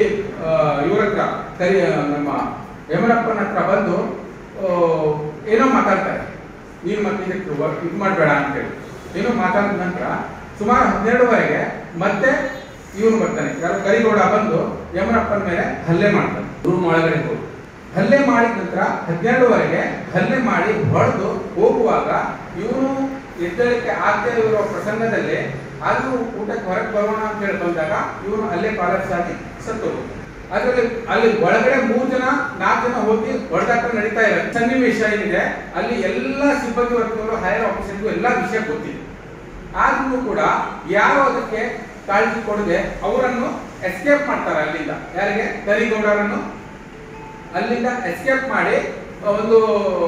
ಆ, ಇವ್ರ ಹತ್ರ ಕರಿ ನಮ್ಮ ಯಮನಪ್ಪನ ಹತ್ರ ಬಂದು ಆ, ಏನೋ ಮಾತಾಡ್ತಾರೆ ನೀನು ಮತ್ತೆ ಇದಕ್ಕೆ ವರ್ಕ್ ಇದು ಮಾಡಬೇಡ ಅಂತೇಳಿ ಏನೋ ಮಾತಾಡಿದ ನಂತರ ಸುಮಾರು ಹನ್ನೆರಡುವರೆಗೆ ಮತ್ತೆ ಇವನು ಬರ್ತಾನೆ ಯಾರು ಕರಿಗೌಡ ಬಂದು ಯಮನಪ್ಪನ ಮೇಲೆ ಹಲ್ಲೆ ಮಾಡ್ತಾನೆ ರೂಮ್ ಒಳಗಡೆ ಹೋಗಿ ಹಲ್ಲೆ ಮಾಡಿದ ನಂತರ ಹನ್ನೆರಡುವರೆಗೆ ಹಲ್ಲೆ ಮಾಡಿ ಹೊಡೆದು ಹೋಗುವಾಗ ಇವರು ಎದ್ದೇಳಕ್ಕೆ ಆಗದೆ ಇರೋ ಪ್ರಸಂಗದಲ್ಲಿ ಅದು ಊಟಕ್ಕೆ ಹೊರಗೆ ಬರೋಣ ಅಂತ ಹೇಳಿ ಬಂದಾಗ ಇವರು ಅಲ್ಲೇ ಕಾಲರ್ಸ್ ಆಗಿ ಸತ್ತು ಅದರಲ್ಲಿ ಅಲ್ಲಿ ಒಳಗಡೆ ಮೂರು ಜನ ನಾಲ್ಕು ಜನ ಹೋಗಿ ಹೊಡೆದಾಟ ನಡೀತಾ ಇದೆ ಸನ್ನಿವೇಶ ಏನಿದೆ ಅಲ್ಲಿ ಎಲ್ಲ ಸಿಬ್ಬಂದಿ ವರ್ಗದವರು ಹೈಯರ್ ಆಫೀಸರ್ಗೂ ಎಲ್ಲ ವಿಷಯ ಗೊತ್ತಿದೆ ಆದ್ರೂ ಕೂಡ ಯಾರು ಅದಕ್ಕೆ ಕಾಳಜಿ ಕೊಡದೆ ಅವರನ್ನು ಎಸ್ಕೇಪ್ ಮಾಡ್ತಾರೆ ಅಲ್ಲಿಂದ ಯಾರಿಗೆ ಕರಿಗೌಡರನ್ನು ಅಲ್ಲಿಂದ ಎಸ್ಕೇಪ್ ಮಾಡಿ ಒಂದು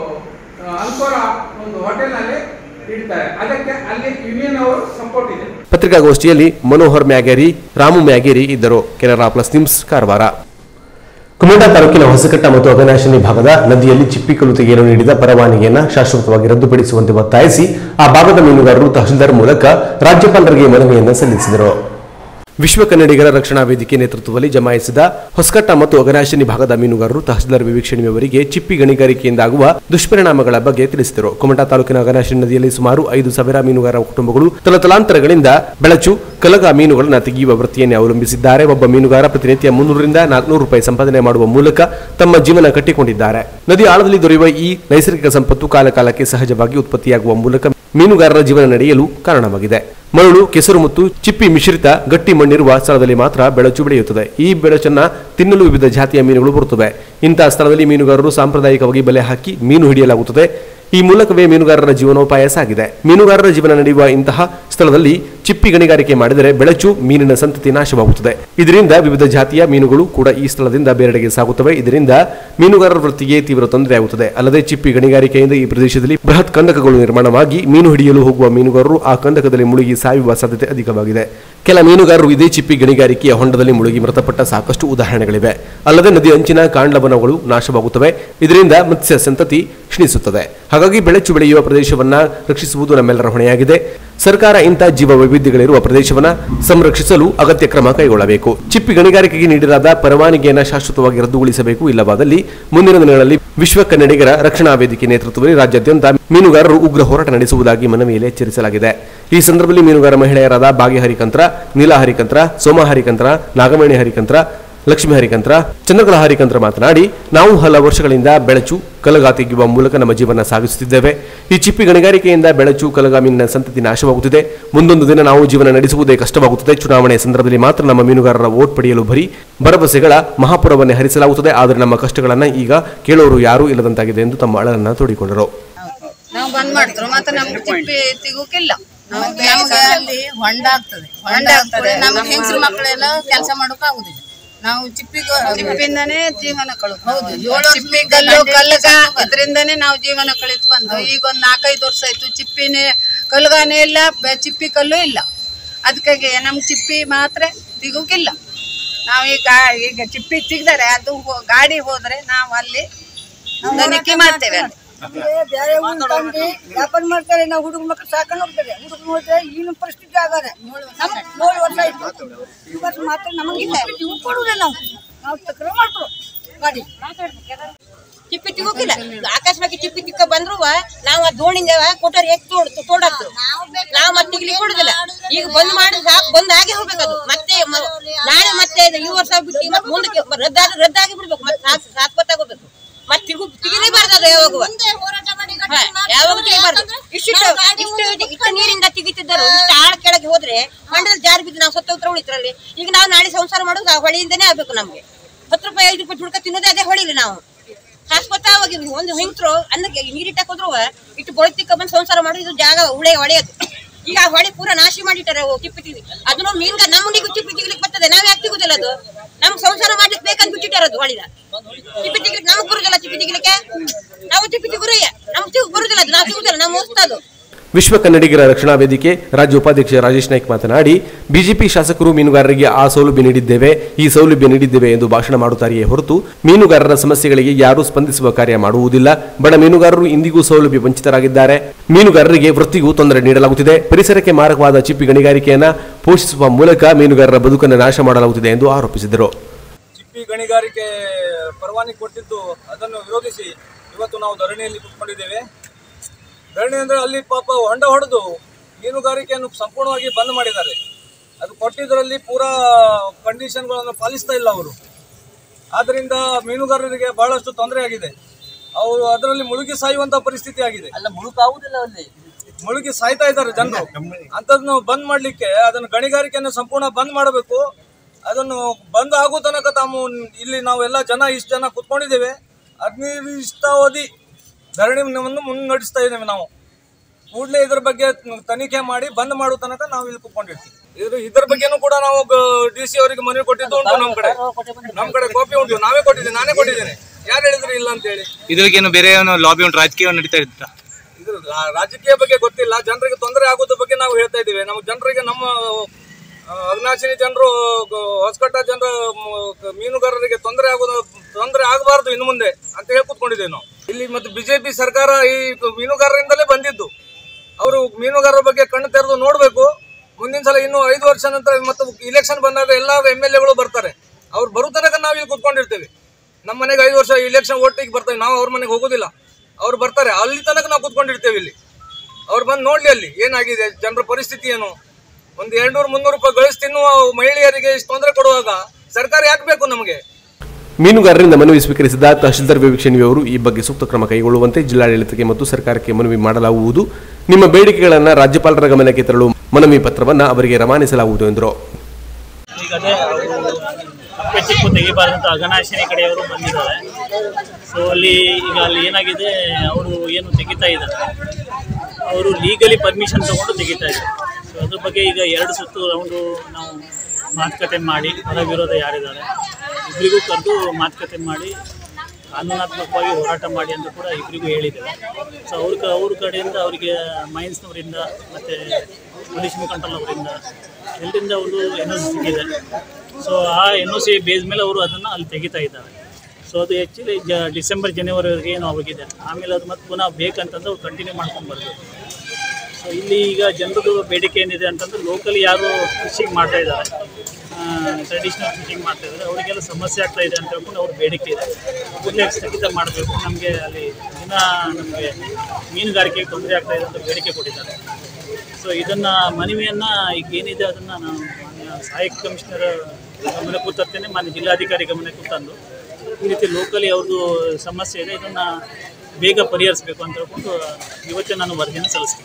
ಆ, ಅಂಕೋರ ಒಂದು ಹೋಟೆಲ್ನಲ್ಲಿ ಇಡ್ತಾರೆ ಅದಕ್ಕೆ ಅಲ್ಲಿ ಯೂನಿಯನ್ ಅವರು ಸಪೋರ್ಟ್ ಇದೆ ಪತ್ರಿಕಾಗೋಷ್ಠಿಯಲ್ಲಿ ಮನೋಹರ್ ಮ್ಯಾಗೇರಿ ರಾಮು ಮ್ಯಾಗೇರಿ ಇದ್ದರು ಕೆನರಾ ಪ್ಲಸ್ ನಿಮ್ಸ್ ಕಾರವಾರ ಕುಮಟಾ ತಾಲೂಕಿನ ಹೊಸಕಟ್ಟ ಮತ್ತು ಅಘನಾಶಿನಿ ಭಾಗದ ನದಿಯಲ್ಲಿ ಚಿಪ್ಪಿಕಲ್ಲು ತೆಗೆಯಲು ನೀಡಿದ ಪರವಾನಗಿಯನ್ನು ಶಾಶ್ವತವಾಗಿ ರದ್ದುಪಡಿಸುವಂತೆ ಒತ್ತಾಯಿಸಿ ಆ ಭಾಗದ ಮೀನುಗಾರರು ತಹಶೀಲ್ದಾರ್ ಮೂಲಕ ರಾಜ್ಯಪಾಲರಿಗೆ ಮನವಿಯನ್ನು ಸಲ್ಲಿಸಿದರು ವಿಶ್ವ ಕನ್ನಡಿಗರ ರಕ್ಷಣಾ ವೇದಿಕೆ ನೇತೃತ್ವದಲ್ಲಿ ಜಮಾಯಿಸಿದ ಹೊಸಕಟ್ಟ ಮತ್ತು ಅಘನಾಶಿನಿ ಭಾಗದ ಮೀನುಗಾರರು ತಹಶೀಲ್ದಾರ್ ವಿವೀಕ್ಷಣೆ ಅವರಿಗೆ ಚಿಪ್ಪಿ ಗಣಿಗಾರಿಕೆಯಿಂದ ಆಗುವ ದುಷ್ಪರಿಣಾಮಗಳ ಬಗ್ಗೆ ತಿಳಿಸಿದರು ಕುಮಟಾ ತಾಲೂಕಿನ ಅಘನಾಶಿನಿ ನದಿಯಲ್ಲಿ ಸುಮಾರು ಐದು ಸಾವಿರ ಮೀನುಗಾರ ಕುಟುಂಬಗಳು ತಲತಲಾಂತರಗಳಿಂದ ಬೆಳಚು ಕಲಗ ಮೀನುಗಳನ್ನು ತೆಗೆಯುವ ವೃತ್ತಿಯನ್ನೇ ಅವಲಂಬಿಸಿದ್ದಾರೆ ಒಬ್ಬ ಮೀನುಗಾರ ಪ್ರತಿನಿತ್ಯ ಮುನ್ನೂರರಿಂದ ನಾಲ್ಕುನೂರು ರೂಪಾಯಿ ಸಂಪಾದನೆ ಮಾಡುವ ಮೂಲಕ ತಮ್ಮ ಜೀವನ ಕಟ್ಟಿಕೊಂಡಿದ್ದಾರೆ ನದಿ ಆಳದಲ್ಲಿ ದೊರೆಯುವ ಈ ನೈಸರ್ಗಿಕ ಸಂಪತ್ತು ಕಾಲಕಾಲಕ್ಕೆ ಸಹಜವಾಗಿ ಉತ್ಪತ್ತಿಯಾಗುವ ಮೂಲಕ ಮೀನುಗಾರರ ಜೀವನ ನಡೆಯಲು ಕಾರಣವಾಗಿದೆ ಮರಳು ಕೆಸರು ಮತ್ತು ಚಿಪ್ಪಿ ಮಿಶ್ರಿತ ಗಟ್ಟಿ ಮಣ್ಣಿರುವ ಸ್ಥಳದಲ್ಲಿ ಮಾತ್ರ ಬೆಳಚು ಬೆಳೆಯುತ್ತದೆ ಈ ಬೆಳಚನ್ನ ತಿನ್ನಲು ವಿವಿಧ ಜಾತಿಯ ಮೀನುಗಳು ಬರುತ್ತವೆ ಇಂತಹ ಸ್ಥಳದಲ್ಲಿ ಮೀನುಗಾರರು ಸಾಂಪ್ರದಾಯಿಕವಾಗಿ ಬಲೆ ಹಾಕಿ ಮೀನು ಹಿಡಿಯಲಾಗುತ್ತದೆ ಈ ಮೂಲಕವೇ ಮೀನುಗಾರರ ಜೀವನೋಪಾಯ ಸಾಗಿದೆ ಮೀನುಗಾರರ ಜೀವನ ನಡೆಯುವ ಇಂತಹ ಸ್ಥಳದಲ್ಲಿ ಚಿಪ್ಪಿ ಗಣಿಗಾರಿಕೆ ಮಾಡಿದರೆ ಬೆಳಚು ಮೀನಿನ ಸಂತತಿ ನಾಶವಾಗುತ್ತದೆ ಇದರಿಂದ ವಿವಿಧ ಜಾತಿಯ ಮೀನುಗಳು ಕೂಡ ಈ ಸ್ಥಳದಿಂದ ಬೇರೆಡೆಗೆ ಸಾಗುತ್ತವೆ ಇದರಿಂದ ಮೀನುಗಾರರ ವೃತ್ತಿಗೆ ತೀವ್ರ ತೊಂದರೆಯಾಗುತ್ತದೆ ಅಲ್ಲದೆ ಚಿಪ್ಪಿ ಗಣಿಗಾರಿಕೆಯಿಂದ ಈ ಪ್ರದೇಶದಲ್ಲಿ ಬೃಹತ್ ಕಂದಕಗಳು ನಿರ್ಮಾಣವಾಗಿ ಮೀನು ಹಿಡಿಯಲು ಹೋಗುವ ಮೀನುಗಾರರು ಆ ಕಂದಕದಲ್ಲಿ ಮುಳುಗಿ ಸಾಯುವ ಸಾಧ್ಯತೆ ಅಧಿಕವಾಗಿದೆ ಕೆಲ ಮೀನುಗಾರರು ಇದೇ ಚಿಪ್ಪಿ ಗಣಿಗಾರಿಕೆಯ ಹೊಂಡದಲ್ಲಿ ಮುಳುಗಿ ಮೃತಪಟ್ಟ ಸಾಕಷ್ಟು ಉದಾಹರಣೆಗಳಿವೆ ಅಲ್ಲದೆ ನದಿ ಅಂಚಿನ ಕಾಂಡವನಗಳು ನಾಶವಾಗುತ್ತವೆ ಇದರಿಂದ ಮತ್ಸ್ಯ ಸಂತತಿ ಕ್ಷೀಣಿಸುತ್ತದೆ ಹಾಗಾಗಿ ಬೆಳೆಚು ಬೆಳೆಯುವ ಪ್ರದೇಶವನ್ನ ರಕ್ಷಿಸುವುದು ನಮ್ಮೆಲ್ಲರ ಹೊಣೆಯಾಗಿದೆ ಸರ್ಕಾರ ಇಂಥ ಜೀವ ವೈವಿಧ್ಯಗಳಿರುವ ಪ್ರದೇಶವನ್ನ ಸಂರಕ್ಷಿಸಲು ಅಗತ್ಯ ಕ್ರಮ ಕೈಗೊಳ್ಳಬೇಕು ಚಿಪ್ಪಿ ಗಣಿಗಾರಿಕೆಗೆ ನೀಡಲಾದ ಪರವಾನಗಿಯನ್ನು ಶಾಶ್ವತವಾಗಿ ರದ್ದುಗೊಳಿಸಬೇಕು ಇಲ್ಲವಾದಲ್ಲಿ ಮುಂದಿನ ದಿನಗಳಲ್ಲಿ ವಿಶ್ವ ಕನ್ನಡಿಗರ ರಕ್ಷಣಾ ವೇದಿಕೆ ನೇತೃತ್ವದಲ್ಲಿ ರಾಜ್ಯಾದ್ಯಂತ ಮೀನುಗಾರರು ಉಗ್ರ ಹೋರಾಟ ನಡೆಸುವುದಾಗಿ ಮನವಿಯಲ್ಲಿ ಎಚ್ಚರಿಸಲಾಗಿದೆ ಈ ಸಂದರ್ಭದಲ್ಲಿ ಮೀನುಗಾರ ಮಹಿಳೆಯರಾದ ಭಾಗ್ಯ ಹರಿಕಂತ್ರ ನೀಲಾ ಹರಿಕಂತ್ರ ಸೋಮ ಹರಿಕಂತ್ರ ನಾಗಮಣಿ ಹರಿಕಂತ್ರ ಲಕ್ಷ್ಮೀ ಹರಿಕಂತ್ರ ಚಂದ್ರಕಲಾ ಹರಿಕಂತ್ರ ಮಾತನಾಡಿ ನಾವು ಹಲವು ವರ್ಷಗಳಿಂದ ಬೆಳಚು ಕಲಗ ತೆಗೆಯುವ ಮೂಲಕ ನಮ್ಮ ಜೀವನ ಸಾಗಿಸುತ್ತಿದ್ದೇವೆ ಈ ಚಿಪ್ಪಿ ಗಣಿಗಾರಿಕೆಯಿಂದ ಬೆಳಚು ಕಲಗ ಮೀನಿನ ಸಂತತಿ ನಾಶವಾಗುತ್ತಿದೆ ಮುಂದೊಂದು ದಿನ ನಾವು ಜೀವನ ನಡೆಸುವುದೇ ಕಷ್ಟವಾಗುತ್ತದೆ ಚುನಾವಣೆ ಸಂದರ್ಭದಲ್ಲಿ ಮಾತ್ರ ನಮ್ಮ ಮೀನುಗಾರರ ಓಟ್ ಪಡೆಯಲು ಬರೀ ಭರವಸೆಗಳ ಮಹಾಪುರವನ್ನೇ ಹರಿಸಲಾಗುತ್ತದೆ ಆದರೆ ನಮ್ಮ ಕಷ್ಟಗಳನ್ನು ಈಗ ಕೇಳೋರು ಯಾರೂ ಇಲ್ಲದಂತಾಗಿದೆ ಎಂದು ತಮ್ಮ ಅಳಲನ್ನ ತೋಡಿಕೊಂಡರು ನಾವು ಬಂದ್ ಮಾಡಿದ್ರು ಮತ್ತೆ ನಮ್ಗೆ ಚಿಪ್ಪಿ ತೆಗೋಕಿಲ್ಲ ನಮ್ಗೆ ಅಲ್ಲಿ ಹೊಂಡ ಆಗ್ತದೆ ಹೊಂಡ ಆಗ್ತದೆ ನಮ್ಗೆ ಹೆಂಗಸ್ರ ಮಕ್ಕಳೆಲ್ಲ ಕೆಲಸ ಮಾಡೋಕ್ ಆಗುದಿಲ್ಲ ನಾವು ಚಿಪ್ಪಿ ಚಿಪ್ಪಿಂದಾನೇ ಜೀವನ ಕಳೆದು ಹೌದು ಚಿಪ್ಪಿ ಕಲ್ಲು ಕಲ್ಲಗ ಅದರಿಂದಾನೇ ನಾವು ಜೀವನ ಕಳಿತು ಬಂದು ಈಗ ಒಂದ್ ನಾಲ್ಕೈದು ವರ್ಷ ಆಯ್ತು ಚಿಪ್ಪಿನೇ ಕಲ್ಗಾನೇ ಇಲ್ಲ ಬೆ- ಚಿಪ್ಪಿ ಕಲ್ಲು ಇಲ್ಲ ಅದಕ್ಕಾಗಿ ನಮ್ಗೆ ಚಿಪ್ಪಿ ಮಾತ್ರ ತೆಗೋಕಿಲ್ಲ ನಾವು ಈಗ ಈಗ ಚಿಪ್ಪಿ ತೆಗ್ದರೆ ಅದು ಹೋ- ಗಾಡಿ ಹೋದ್ರೆ ನಾವು ಅಲ್ಲಿ ದನಿಕೆ ಮಾಡ್ತೇವೆ ಅಲ್ಲಿ ಬೇರೆ ಊರು ತಂದು ವ್ಯಾಪಾರ ಮಾಡ್ತಾರೆ ನಾವು ಹುಡುಗ ಮಕ್ಕಳು ಸಾಕೊಂಡು ಹೋಗ್ತಾರೆ ಹುಡುಗ ನೋಡಿದ್ರೆ ಈಗಿನ ಪರಿಸ್ಥಿತಿ ಆಗಾರೆ ನಮ್ಗೆ ಏಳು ವರ್ಷ ಆಯ್ತು ಈ ವರ್ಷ ಮಾತ್ರ ನಮಗೆ ಇವು ಕೊಡುವುದಿಲ್ಲ ನಾವು ನಾವು ತಕ್ರ ಮಾಡ್ರು ಗಾಡಿ ಚಿಪ್ಪಿ ತಿಗೋಕಿಲ್ಲ ಆಕಾಶವಾಗಿ ಚಿಪ್ಪಿ ತಿಕ್ಕ ಬಂದ್ರು ನಾವು ಆ ದೋಣಿಂದ ಕೊಟ್ಟರೆ ಎಷ್ಟು ತೋಡ್ ತೋಡಾಕ್ತರು ನಾವು ಮತ್ತೆ ತಿಗ್ಲಿ ಕೊಡುದಿಲ್ಲ ಈಗ ಬಂದ್ ಮಾಡಿ ಸಾಕು ಬಂದ್ ಆಗಿ ಹೋಗ್ಬೇಕು ಅದು ಮತ್ತೆ ಮ- ನಾಳೆ ಮತ್ತೆ ಇದು ಈ ವರ್ಷ ಬಿಟ್ಟು ಮತ್ತೆ ಮುಂದಕ್ಕೆ ರದ್ದಾಗಿ ರದ್ದಾಗಿ ಬಿಡ್ಬೇಕು ಮತ್ತೆ ಸಾತ್ ಸಾತ್ಪತ್ತ ಆಗೋಬೇಕು ಮತ್ತೆ ತಿಗು ತಿಗಿಲೇಬಾರ್ದು ಅದು ಯಾವಾಗ ಯಾವಾಗ ತೆಗಿಬಾರ್ದು ಇಷ್ಟು ಇಷ್ಟು ಇಷ್ಟು ನೀರಿಂದ ತೆಗಿತಿದ್ದರು ಇಷ್ಟು ಆಳ ಕೆಳಗೆ ಹೋದ್ರೆ ಮಂಡಲದಲ್ಲಿ ಜಾರಿ ಬಿದ್ದು ನಾವು ಸತ್ತ ಉತ್ತರ ಉಳಿತ್ರಲ್ಲಿ ಈಗ ನಾವು ನಾಳೆ ಸಂಸಾರ ಮಾಡೋದು ಆ ಹೊಳೆಯಿಂದನೇ ಆಗ್ಬೇಕು ನಮ್ಗೆ ಹತ್ತು ರೂಪಾಯಿ ಐದು ರೂಪಾಯಿ ಹುಡ್ಕ ತಿನ್ನೋದೇ ಅದೇ ಹೊಳಿಲಿ ನಾವು ಶಾಶ್ವತವಾಗಿ ಒಂದು ಹೆಂಗ್ರು ಅನ್ನಕ್ಕೆ ನೀರಿಟ್ಟಾಕ್ ಹೋದ್ರು ಇಟ್ಟು ಬೊಳತಿಕ್ಕ ಬಂದು ಸಂಸಾರ ಮಾಡೋದು ಇದು ಜಾಗ ಹುಳೆ ಹೊಳೆಯೋದು ಈಗ ಆ ಹೊಳೆ ಪೂರ ನಾಶ ಮಾಡಿಟ್ಟಾರೆ ಅವು ಚಿಪ್ಪಿ ತಿಗಿ ಅದನ್ನು ಮೀನ್ಗ ನಮ್ಮನಿಗೂ ಚಿಪ್ಪಿ ತಿಗ್ಲಿಕ್ಕೆ ಬರ್ತದೆ ನಾವ್ ಯಾಕೆ ತಿಗುದಿಲ್ಲ ಅದು ನಮ್ಗೆ ಸಂಸಾರ ಮಾಡ್ಲಿಕ್ಕೆ ಬೇಕಂತ ಬಿಟ್ಟಿಟ್ಟಾರ ಅದು ಹೊಳಿದ ಚಿಪ್ಪಿ ತಿಗ್ಲಿಕ್ಕೆ ನಮಗ್ ಬರುದಿಲ್ಲ ಚಿಪ್ಪಿ ತಿಗ್ಲಿಕ್ಕೆ ನಾವು ಚಿಪ್ಪಿ ತಿಗುರಯ್ಯ ನಮ್ಗೆ ತಿಗ್ ಬರುದಿಲ್ಲ ಅದು ನಾವು ತಿಗುದಿಲ್ಲ ನಾವು ಮೋಸ್ತದು ವಿಶ್ವ ಕನ್ನಡಿಗರ ರಕ್ಷಣಾ ವೇದಿಕೆ ರಾಜ್ಯ ಉಪಾಧ್ಯಕ್ಷ ರಾಜೇಶ್ ನಾಯ್ಕ್ ಮಾತನಾಡಿ ಬಿಜೆಪಿ ಶಾಸಕರು ಮೀನುಗಾರರಿಗೆ ಆ ಸೌಲಭ್ಯ ನೀಡಿದ್ದೇವೆ ಈ ಸೌಲಭ್ಯ ನೀಡಿದ್ದೇವೆ ಎಂದು ಭಾಷಣ ಮಾಡುತ್ತಾರೆಯೇ ಹೊರತು ಮೀನುಗಾರರ ಸಮಸ್ಯೆಗಳಿಗೆ ಯಾರೂ ಸ್ಪಂದಿಸುವ ಕಾರ್ಯ ಮಾಡುವುದಿಲ್ಲ ಬಡ ಮೀನುಗಾರರು ಇಂದಿಗೂ ಸೌಲಭ್ಯ ವಂಚಿತರಾಗಿದ್ದಾರೆ ಮೀನುಗಾರರಿಗೆ ವೃತ್ತಿಗೂ ತೊಂದರೆ ನೀಡಲಾಗುತ್ತಿದೆ ಪರಿಸರಕ್ಕೆ ಮಾರಕವಾದ ಚಿಪ್ಪಿ ಗಣಿಗಾರಿಕೆಯನ್ನ ಪೋಷಿಸುವ ಮೂಲಕ ಮೀನುಗಾರರ ಬದುಕನ್ನು ನಾಶ ಮಾಡಲಾಗುತ್ತಿದೆ ಎಂದು ಆರೋಪಿಸಿದರು ಚಿಪ್ಪಿ ಗಣಿಗಾರಿಕೆ ಪರವಾನಗಿ ಕೊಟ್ಟಿದ್ದು ಅದನ್ನು ವಿರೋಧಿಸಿ ಇವತ್ತು ನಾವು ಧರಣಿಯಲ್ಲಿ ಕುತ್ಕೊಂಡಿದ್ದೇವೆ ಧರಣಿ ಅಂದರೆ ಅಲ್ಲಿ ಪಾಪ ಹೊಂಡ ಹೊಡೆದು ಮೀನುಗಾರಿಕೆಯನ್ನು ಸಂಪೂರ್ಣವಾಗಿ ಬಂದ್ ಮಾಡಿದ್ದಾರೆ ಅದು ಕೊಟ್ಟಿದ್ದರಲ್ಲಿ ಪೂರಾ ಕಂಡೀಷನ್ಗಳನ್ನು ಪಾಲಿಸ್ತಾ ಇಲ್ಲ ಅವರು ಆದ್ದರಿಂದ ಮೀನುಗಾರರಿಗೆ ಬಹಳಷ್ಟು ತೊಂದರೆ ಆಗಿದೆ ಅವರು ಅದರಲ್ಲಿ ಮುಳುಗಿ ಸಾಯುವಂತ ಪರಿಸ್ಥಿತಿ ಆಗಿದೆ ಅಲ್ಲ ಮುಳುಕಾಗುದಿಲ್ಲ ಅಲ್ಲಿ ಮುಳುಗಿ ಸಾಯ್ತಾ ಇದ್ದಾರೆ ಜನರು ಅಂತದನ್ನು ಬಂದ್ ಮಾಡ್ಲಿಕ್ಕೆ ಅದನ್ನು ಗಣಿಗಾರಿಕೆಯನ್ನು ಸಂಪೂರ್ಣ ಬಂದ್ ಮಾಡಬೇಕು ಅದನ್ನು ಬಂದ್ ಆಗೋ ತನಕ ತಾವು ಇಲ್ಲಿ ನಾವೆಲ್ಲ ಜನ ಇಷ್ಟು ಜನ ಕುತ್ಕೊಂಡಿದ್ದೇವೆ ಅನಿರ್ದಿಷ್ಟಾವಧಿ ಧರಣಿಯನ್ನು ಮುನ್ನಡೆಸ್ತಾ ಇದ್ದೇವೆ ನಾವು ಕೂಡಲೇ ಇದ್ರ ಬಗ್ಗೆ ತನಿಖೆ ಮಾಡಿ ಬಂದ್ ಮಾಡೋ ತನಕ ನಾವು ಇಲ್ಲಿ ಕುತ್ಕೊಂಡಿರ್ತೀವಿ ಇದ್ರ ಇದ್ರ ಬಗ್ಗೆನೂ ಕೂಡ ನಾವು ಡಿ ಸಿ ಅವರಿಗೆ ಮನವಿ ಕೊಟ್ಟಿದ್ದು ಉಂಟು ನಮ್ ಕಡೆ ನಮ್ ಕಡೆ ಕಾಪಿ ಉಂಟು ನಾವೇ ಕೊಟ್ಟಿದ್ದೀನಿ ನಾನೇ ಕೊಟ್ಟಿದ್ದೇನೆ ಯಾರು ಹೇಳಿದ್ರು ಇಲ್ಲ ಅಂತ ಹೇಳಿ ಇದ್ರಿಗೇನು ಬೇರೆ ಏನೋ ಲಾಬಿ ಉಂಟು ರಾಜಕೀಯ ನಡೀತಾ ಇತ್ತ ಇದು ರಾ- ರಾಜಕೀಯ ಬಗ್ಗೆ ಗೊತ್ತಿಲ್ಲ ಜನರಿಗೆ ತೊಂದರೆ ಆಗೋದ್ರ ಬಗ್ಗೆ ನಾವು ಹೇಳ್ತಾ ಇದ್ದೀವಿ ನಮ್ಮ ಜನರಿಗೆ ನಮ್ಮ ಆ, ಅಗ್ನಾಶಿನಿ ಜನರು ಹೊಸಕಟ್ಟ ಜನರ ಮ- ಮೀನುಗಾರರಿಗೆ ತೊಂದರೆ ಆಗೋದು ತೊಂದರೆ ಆಗಬಾರ್ದು ಇನ್ನು ಮುಂದೆ ಅಂತ ಹೇಳಿ ಕೂತ್ಕೊಂಡಿದ್ದೇವೆ ನಾವು ಇಲ್ಲಿ ಮತ್ತೆ ಬಿಜೆಪಿ ಸರ್ಕಾರ ಈ ಮೀನುಗಾರರಿಂದಲೇ ಬಂದಿದ್ದು ಅವರು ಮೀನುಗಾರರ ಬಗ್ಗೆ ಕಣ್ಣು ತೆರೆದು ನೋಡಬೇಕು ಮುಂದಿನ ಸಲ ಇನ್ನು ಐದು ವರ್ಷ ನಂತರ ಮತ್ತೆ ಇಲೆಕ್ಷನ್ ಬಂದಾಗ ಎಲ್ಲ ಎಮ್ ಎಲ್ ಎಗಳು ಬರ್ತಾರೆ ಅವ್ರು ಬರೋ ತನಕ ನಾವು ಇಲ್ಲಿ ಕೂತ್ಕೊಂಡಿರ್ತೇವೆ ನಮ್ಮ ಮನೆಗೆ ಐದು ವರ್ಷ ಇಲೆಕ್ಷನ್ ಓಟಿಗೆ ಬರ್ತಾರೆ ನಾವು ಅವ್ರ ಮನೆಗೆ ಹೋಗೋದಿಲ್ಲ ಅವ್ರು ಬರ್ತಾರೆ ಅಲ್ಲಿ ತನಕ ನಾವು ಕೂತ್ಕೊಂಡಿರ್ತೇವೆ ಇಲ್ಲಿ ಅವ್ರು ಬಂದು ನೋಡ್ಲಿ ಅಲ್ಲಿ ಏನಾಗಿದೆ ಜನರ ಪರಿಸ್ಥಿತಿ ಏನು ಒಂದು ಎರಡ್ನೂರು ಮುನ್ನೂರು ರೂಪಾಯಿ ಗಳಿಸಿ ತಿನ್ನುವ ಮಹಿಳೆಯರಿಗೆ ಇಷ್ಟು ತೊಂದರೆ ಕೊಡುವಾಗ ಸರ್ಕಾರ ಯಾಕೆ ಬೇಕು ನಮಗೆ ಮೀನುಗಾರರಿಂದ ಮನವಿ ಸ್ವೀಕರಿಸಿದ ತಹಶೀಲ್ದಾರ್ ವಿವೇಕ್ಷಣಿ ಅವರು ಈ ಬಗ್ಗೆ ಸೂಕ್ತ ಕ್ರಮ ಕೈಗೊಳ್ಳುವಂತೆ ಜಿಲ್ಲಾಡಳಿತಕ್ಕೆ ಮತ್ತು ಸರ್ಕಾರಕ್ಕೆ ಮನವಿ ಮಾಡಲಾಗುವುದು ನಿಮ್ಮ ಬೇಡಿಕೆಗಳನ್ನು ರಾಜ್ಯಪಾಲರ ಗಮನಕ್ಕೆ ತರಲು ಮನವಿ ಪತ್ರವನ್ನು ಅವರಿಗೆ ರವಾನಿಸಲಾಗುವುದು ಎಂದರು ಈಗ ಅದೇ ಅವರು ಕಪ್ಪೆ ಚಿಪ್ಪು ತೆಗಿಬಾರ್ದಂತ ಅಘನಾಶಿನಿ ಕಡೆಯವರು ಬಂದಿದ್ದಾರೆ ಸೊ ಅಲ್ಲಿ ಈಗ ಅಲ್ಲಿ ಏನಾಗಿದೆ ಅವರು ಏನು ತೆಗಿತಾ ಇದ್ದಾರೆ ಅವರು ಲೀಗಲಿ ಪರ್ಮಿಷನ್ ತಗೊಂಡು ತೆಗಿತಾ ಇದ್ದಾರೆ ಸೊ ಅದ್ರ ಬಗ್ಗೆ ಈಗ ಎರಡು ಸುತ್ತು ರೌಂಡು ನಾವು ಮಾತುಕತೆ ಮಾಡಿ ಪರ ವಿರೋಧ ಯಾರಿದ್ದಾರೆ ಇಬ್ಬರಿಗೂ ಕರೆದು ಮಾತುಕತೆ ಮಾಡಿ ಕಾನೂನಾತ್ಮಕವಾಗಿ ಹೋರಾಟ ಮಾಡಿ ಅಂತ ಕೂಡ ಇಬ್ಬರಿಗೂ ಹೇಳಿದ್ದೇವೆ ಸೊ ಅವ್ರ ಕ ಅವ್ರ ಕಡೆಯಿಂದ ಅವರಿಗೆ ಮೈನ್ಸ್ನವರಿಂದ ಮತ್ತು ಪೊಲೀಸ್ ಕಂಟ್ರೋಲ್ ಅವರಿಂದ ಎಲ್ಲರಿಂದ ಒಂದು ಎನ್ ಒ ಸಿ ಸಿಕ್ಕಿದೆ ಸೊ ಆ ಎನ್ ಒ ಸಿ ಬೇಸ್ ಮೇಲೆ ಅವರು ಅದನ್ನು ಅಲ್ಲಿ ತೆಗಿತಾ ಇದ್ದಾರೆ ಸೊ ಅದು ಆ್ಯಕ್ಚುಲಿ ಜ ಡಿಸೆಂಬರ್ ಜನವರಿವರೆಗೆ ಏನೋ ಹೋಗಿದೆ ಆಮೇಲೆ ಅದು ಮತ್ತೆ ಪುನಃ ಬೇಕಂತಂದ್ರೆ ಅವ್ರು ಕಂಟಿನ್ಯೂ ಮಾಡ್ಕೊಂಡು ಬರಬೇಕು ಸೊ ಇಲ್ಲಿ ಈಗ ಜನರದು ಬೇಡಿಕೆ ಏನಿದೆ ಅಂತಂದ್ರೆ ಲೋಕಲಿ ಯಾರು ಫಿಶಿಂಗ್ ಮಾಡ್ತಾ ಇದ್ದಾರೆ ಟ್ರೆಡಿಷ್ನಲ್ ಫಿಶಿಂಗ್ ಮಾಡ್ತಾ ಇದ್ದಾರೆ ಅವರಿಗೆಲ್ಲ ಸಮಸ್ಯೆ ಆಗ್ತಾ ಇದೆ ಅಂತ ಹೇಳ್ಕೊಂಡು ಅವ್ರ ಬೇಡಿಕೆ ಇದೆ ಕೂಡಲೇ ಸ್ಥಗಿತ ಮಾಡಬೇಕು ನಮಗೆ ಅಲ್ಲಿ ದಿನ ನಮಗೆ ಮೀನುಗಾರಿಕೆಗೆ ತೊಂದರೆ ಆಗ್ತಾ ಇದೆ ಅಂತ ಬೇಡಿಕೆ ಕೊಟ್ಟಿದ್ದಾರೆ ಸೊ ಇದನ್ನು ಮನವಿಯನ್ನು ಈಗ ಏನಿದೆ ಅದನ್ನು ನಾನು ಮಾನ್ಯ ಸಹಾಯಕ ಕಮಿಷನರ್ ಗಮನಕ್ಕೂ ತರ್ತೇನೆ ಮಾನ್ಯ ಜಿಲ್ಲಾಧಿಕಾರಿ ಗಮನಕ್ಕೂ ತಂದು ಈ ರೀತಿ ಲೋಕಲಿ ಅವ್ರದ್ದು ಸಮಸ್ಯೆ ಇದೆ ಇದನ್ನು ಬೇಗ ಪರಿಹರಿಸಬೇಕು ಅಂತ ಹೇಳ್ಕೊಂಡು ಇವತ್ತೇ ನಾನು ವರದಿಯನ್ನು ಸಲ್ಲಿಸ್ತೀನಿ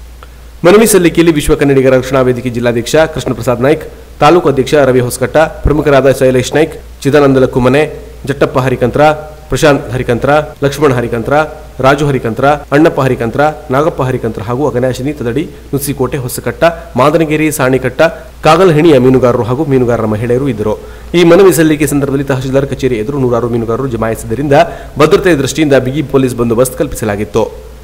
ಮನವಿ ಸಲ್ಲಿಕೆಯಲ್ಲಿ ವಿಶ್ವ ಕನ್ನಡಿಗರ ರಕ್ಷಣಾ ವೇದಿಕೆ ಜಿಲ್ಲಾಧ್ಯಕ್ಷ ಕೃಷ್ಣ ಪ್ರಸಾದ್ ನಾಯ್ಕ್ ತಾಲೂಕು ಅಧ್ಯಕ್ಷ ರವಿ ಹೊಸಕಟ್ಟ ಪ್ರಮುಖರಾದ ಶೈಲೇಶ್ ನಾಯ್ಕ್ ಚಿದಾನಂದ ಲಕ್ಕುಮನೆ ಜಟ್ಟಪ್ಪ ಹರಿಕಂತ್ರ ಪ್ರಶಾಂತ್ ಹರಿಕಂತ್ರ ಲಕ್ಷ್ಮಣ ಹರಿಕಂತ್ರ ರಾಜು ಹರಿಕಂತ್ರ ಅಣ್ಣಪ್ಪ ಹರಿಕಂತ್ರ ನಾಗಪ್ಪ ಹರಿಕಂತ್ರ ಹಾಗೂ ಅಗನಾಶಿನಿ ತದಡಿ ನುಸಿಕೋಟೆ ಹೊಸಕಟ್ಟ ಮಾದನಗಿರಿ ಸಾಣಿಕಟ್ಟ ಕಾಗಲಹೆಣಿಯ ಮೀನುಗಾರರು ಹಾಗೂ ಮೀನುಗಾರರ ಮಹಿಳೆಯರು ಇದ್ದರು ಈ ಮನವಿ ಸಲ್ಲಿಕೆ ಸಂದರ್ಭದಲ್ಲಿ ತಹಶೀಲ್ದಾರ್ ಕಚೇರಿ ಎದುರು ನೂರಾರು ಮೀನುಗಾರರು ಜಮಾಯಿಸಿದ್ದರಿಂದ ಭದ್ರತೆ ದೃಷ್ಟಿಯಿಂದ ಬಿಗಿ ಪೊಲೀಸ್ ಬಂದೋಬಸ್ತ್ ಕಲ್ಪಿಸಲಾಗಿತ್ತು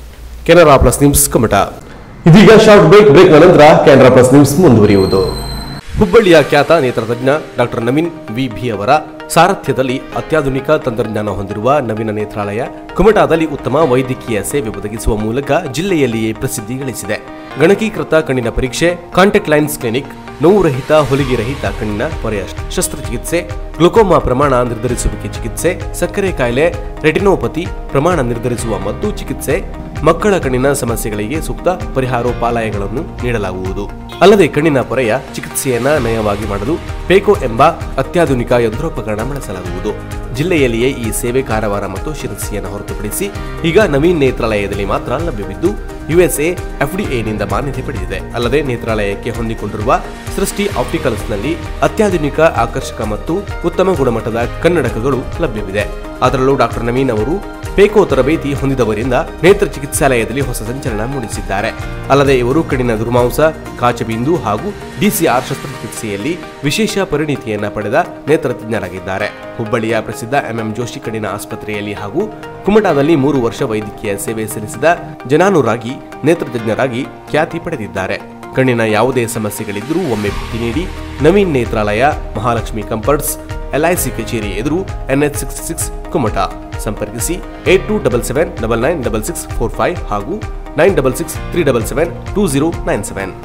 ಕೆನರಾ ಪ್ಲಸ್ ನ್ಯೂಸ್ ಕಮಟ ಇದೀಗ ಶಾರ್ಟ್ ಬ್ರೇಕ್ ಬ್ರೇಕ್ ನಂತರ ಕೆನರಾ ಪ್ಲಸ್ ನ್ಯೂಸ್ ಮುಂದುವರಿಯುವುದು ಹುಬ್ಬಳ್ಳಿಯ ಖ್ಯಾತ ನೇತ್ರತಜ್ಞ ಡಾಕ್ಟರ್ ನವೀನ್ ವಿ ಭಿ ಅವರ ಸಾರಥ್ಯದಲ್ಲಿ ಅತ್ಯಾಧುನಿಕ ತಂತ್ರಜ್ಞಾನ ಹೊಂದಿರುವ ನವೀನ ನೇತ್ರಾಲಯ ಕುಮಟಾದಲ್ಲಿ ಉತ್ತಮ ವೈದ್ಯಕೀಯ ಸೇವೆ ಒದಗಿಸುವ ಮೂಲಕ ಜಿಲ್ಲೆಯಲ್ಲಿಯೇ ಪ್ರಸಿದ್ಧಿ ಗಳಿಸಿದೆ ಗಣಕೀಕೃತ ಕಣ್ಣಿನ ಪರೀಕ್ಷೆ ಕಾಂಟ್ಯಾಕ್ಟ್ ಲೈನ್ಸ್ ಕ್ಲಿನಿಕ್ ನೋವು ರಹಿತ ಹೊಲಿಗೆ ರಹಿತ ಕಣ್ಣಿನ ಪೊರೆಯ ಶಸ್ತ್ರಚಿಕಿತ್ಸೆ ಗ್ಲುಕೋಮಾ ಪ್ರಮಾಣ ನಿರ್ಧರಿಸುವಿಕೆ ಚಿಕಿತ್ಸೆ ಸಕ್ಕರೆ ಕಾಯಿಲೆ ರೆಟಿನೋಪತಿ ಪ್ರಮಾಣ ನಿರ್ಧರಿಸುವ ಮದ್ದು ಚಿಕಿತ್ಸೆ ಮಕ್ಕಳ ಕಣ್ಣಿನ ಸಮಸ್ಯೆಗಳಿಗೆ ಸೂಕ್ತ ಪರಿಹಾರೋಪಾಲಯಗಳನ್ನು ನೀಡಲಾಗುವುದು ಅಲ್ಲದೆ ಕಣ್ಣಿನ ಪೊರೆಯ ಚಿಕಿತ್ಸೆಯನ್ನ ನಯವಾಗಿ ಮಾಡಲು ಪೇಕೋ ಎಂಬ ಅತ್ಯಾಧುನಿಕ ಯಂತ್ರೋಪಕರಣ ಬಳಸಲಾಗುವುದು ಜಿಲ್ಲೆಯಲ್ಲಿಯೇ ಈ ಸೇವೆ ಕಾರವಾರ ಮತ್ತು ಶಿರಸಿಯನ್ನು ಹೊರತುಪಡಿಸಿ ಈಗ ನವೀನ್ ನೇತ್ರಾಲಯದಲ್ಲಿ ಮಾತ್ರ ಲಭ್ಯವಿದ್ದು ಯುಎಸ್ಎ ಎಫ್ಡಿಎನಿಂದ ಮಾನ್ಯತೆ ಪಡೆದಿದೆ ಅಲ್ಲದೆ ನೇತ್ರಾಲಯಕ್ಕೆ ಹೊಂದಿಕೊಂಡಿರುವ ಸೃಷ್ಟಿ ಆಪ್ಟಿಕಲ್ಸ್ನಲ್ಲಿ ಅತ್ಯಾಧುನಿಕ ಆಕರ್ಷಕ ಮತ್ತು ಉತ್ತಮ ಗುಣಮಟ್ಟದ ಕನ್ನಡಕಗಳು ಲಭ್ಯವಿದೆ ಅದರಲ್ಲೂ ಡಾಕ್ಟರ್ ನವೀನ್ ಅವರು ಪೇಕೋ ತರಬೇತಿ ಹೊಂದಿದವರಿಂದ ನೇತ್ರ ಚಿಕಿತ್ಸಾಲಯದಲ್ಲಿ ಹೊಸ ಸಂಚಲನ ಮೂಡಿಸಿದ್ದಾರೆ ಅಲ್ಲದೆ ಇವರು ಕಣ್ಣಿನ ದುರ್ಮಾಂಸ ಕಾಚಬಿಂದು ಹಾಗೂ ಡಿಸಿಆರ್ ಶಸ್ತ್ರಚಿಕಿತ್ಸೆಯಲ್ಲಿ ವಿಶೇಷ ಪರಿಣಿತಿಯನ್ನ ಪಡೆದ ನೇತ್ರತಜ್ಞರಾಗಿದ್ದಾರೆ ಹುಬ್ಬಳ್ಳಿಯ ಪ್ರಸಿದ್ಧ ಎಂಎಂ ಜೋಶಿ ಕಣ್ಣಿನ ಆಸ್ಪತ್ರೆಯಲ್ಲಿ ಹಾಗೂ ಕುಮಟಾದಲ್ಲಿ ಮೂರು ವರ್ಷ ವೈದ್ಯಕೀಯ ಸೇವೆ ಸಲ್ಲಿಸಿದ ಜನಾನುರಾಗಿ ನೇತ್ರತಜ್ಞರಾಗಿ ಖ್ಯಾತಿ ಪಡೆದಿದ್ದಾರೆ ಕಣ್ಣಿನ ಯಾವುದೇ ಸಮಸ್ಯೆಗಳಿದ್ದರೂ ಒಮ್ಮೆ ಭೇಟಿ ನೀಡಿ ನವೀನ್ ನೇತ್ರಾಲಯ ಮಹಾಲಕ್ಷ್ಮಿ ಕಂಪರ್ಟ್ಸ್ ಎಲ್ಐಸಿ ಕಚೇರಿ ಎದುರು ಎನ್ಎಚ್ ಸಿಕ್ಸ್ ಸಿಕ್ಸ್ ಕುಮಟ ಸಂಪರ್ಕಿಸಿ eight two double seven double nine double six four five ಹಾಗೂ nine double six three double seven two zero nine seven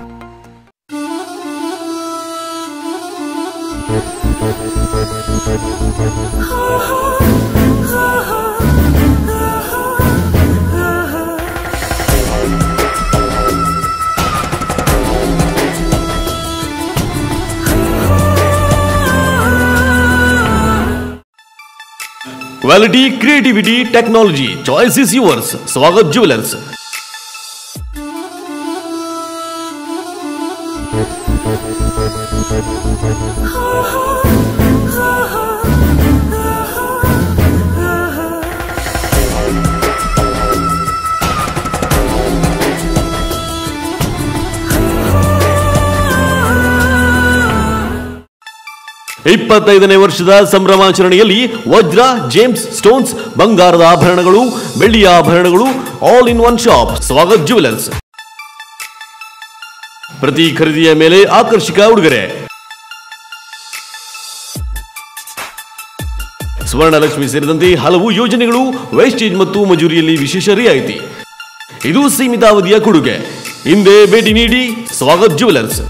quality creativity technology choice is yours Swagat jewellers ಇಪ್ಪತ್ತೈದನೇ ವರ್ಷದ ಸಂಭ್ರಮಾಚರಣೆಯಲ್ಲಿ ವಜ್ರ James stones ಬಂಗಾರದ ಆಭರಣಗಳು ಬೆಳ್ಳಿಯ ಆಭರಣಗಳು all in one shop Swagat jewellers ಪ್ರತಿ ಖರೀದಿಯ ಮೇಲೆ ಆಕರ್ಷಕ ಉಡುಗೊರೆ ಸ್ವರ್ಣಲಕ್ಷ್ಮಿ ಸೇರಿದಂತೆ ಹಲವು ಯೋಜನೆಗಳು ವೇಸ್ಟೇಜ್ ಮತ್ತು ಮಜೂರಿಯಲ್ಲಿ ವಿಶೇಷ ರಿಯಾಯಿತಿ ಇದು ಸೀಮಿತ ಅವಧಿಯ ಕೊಡುಗೆ ಹಿಂದೆ ಭೇಟಿ ನೀಡಿ ಸ್ವಾಗತ್ ಜ್ಯುವೆಲರ್ಸ್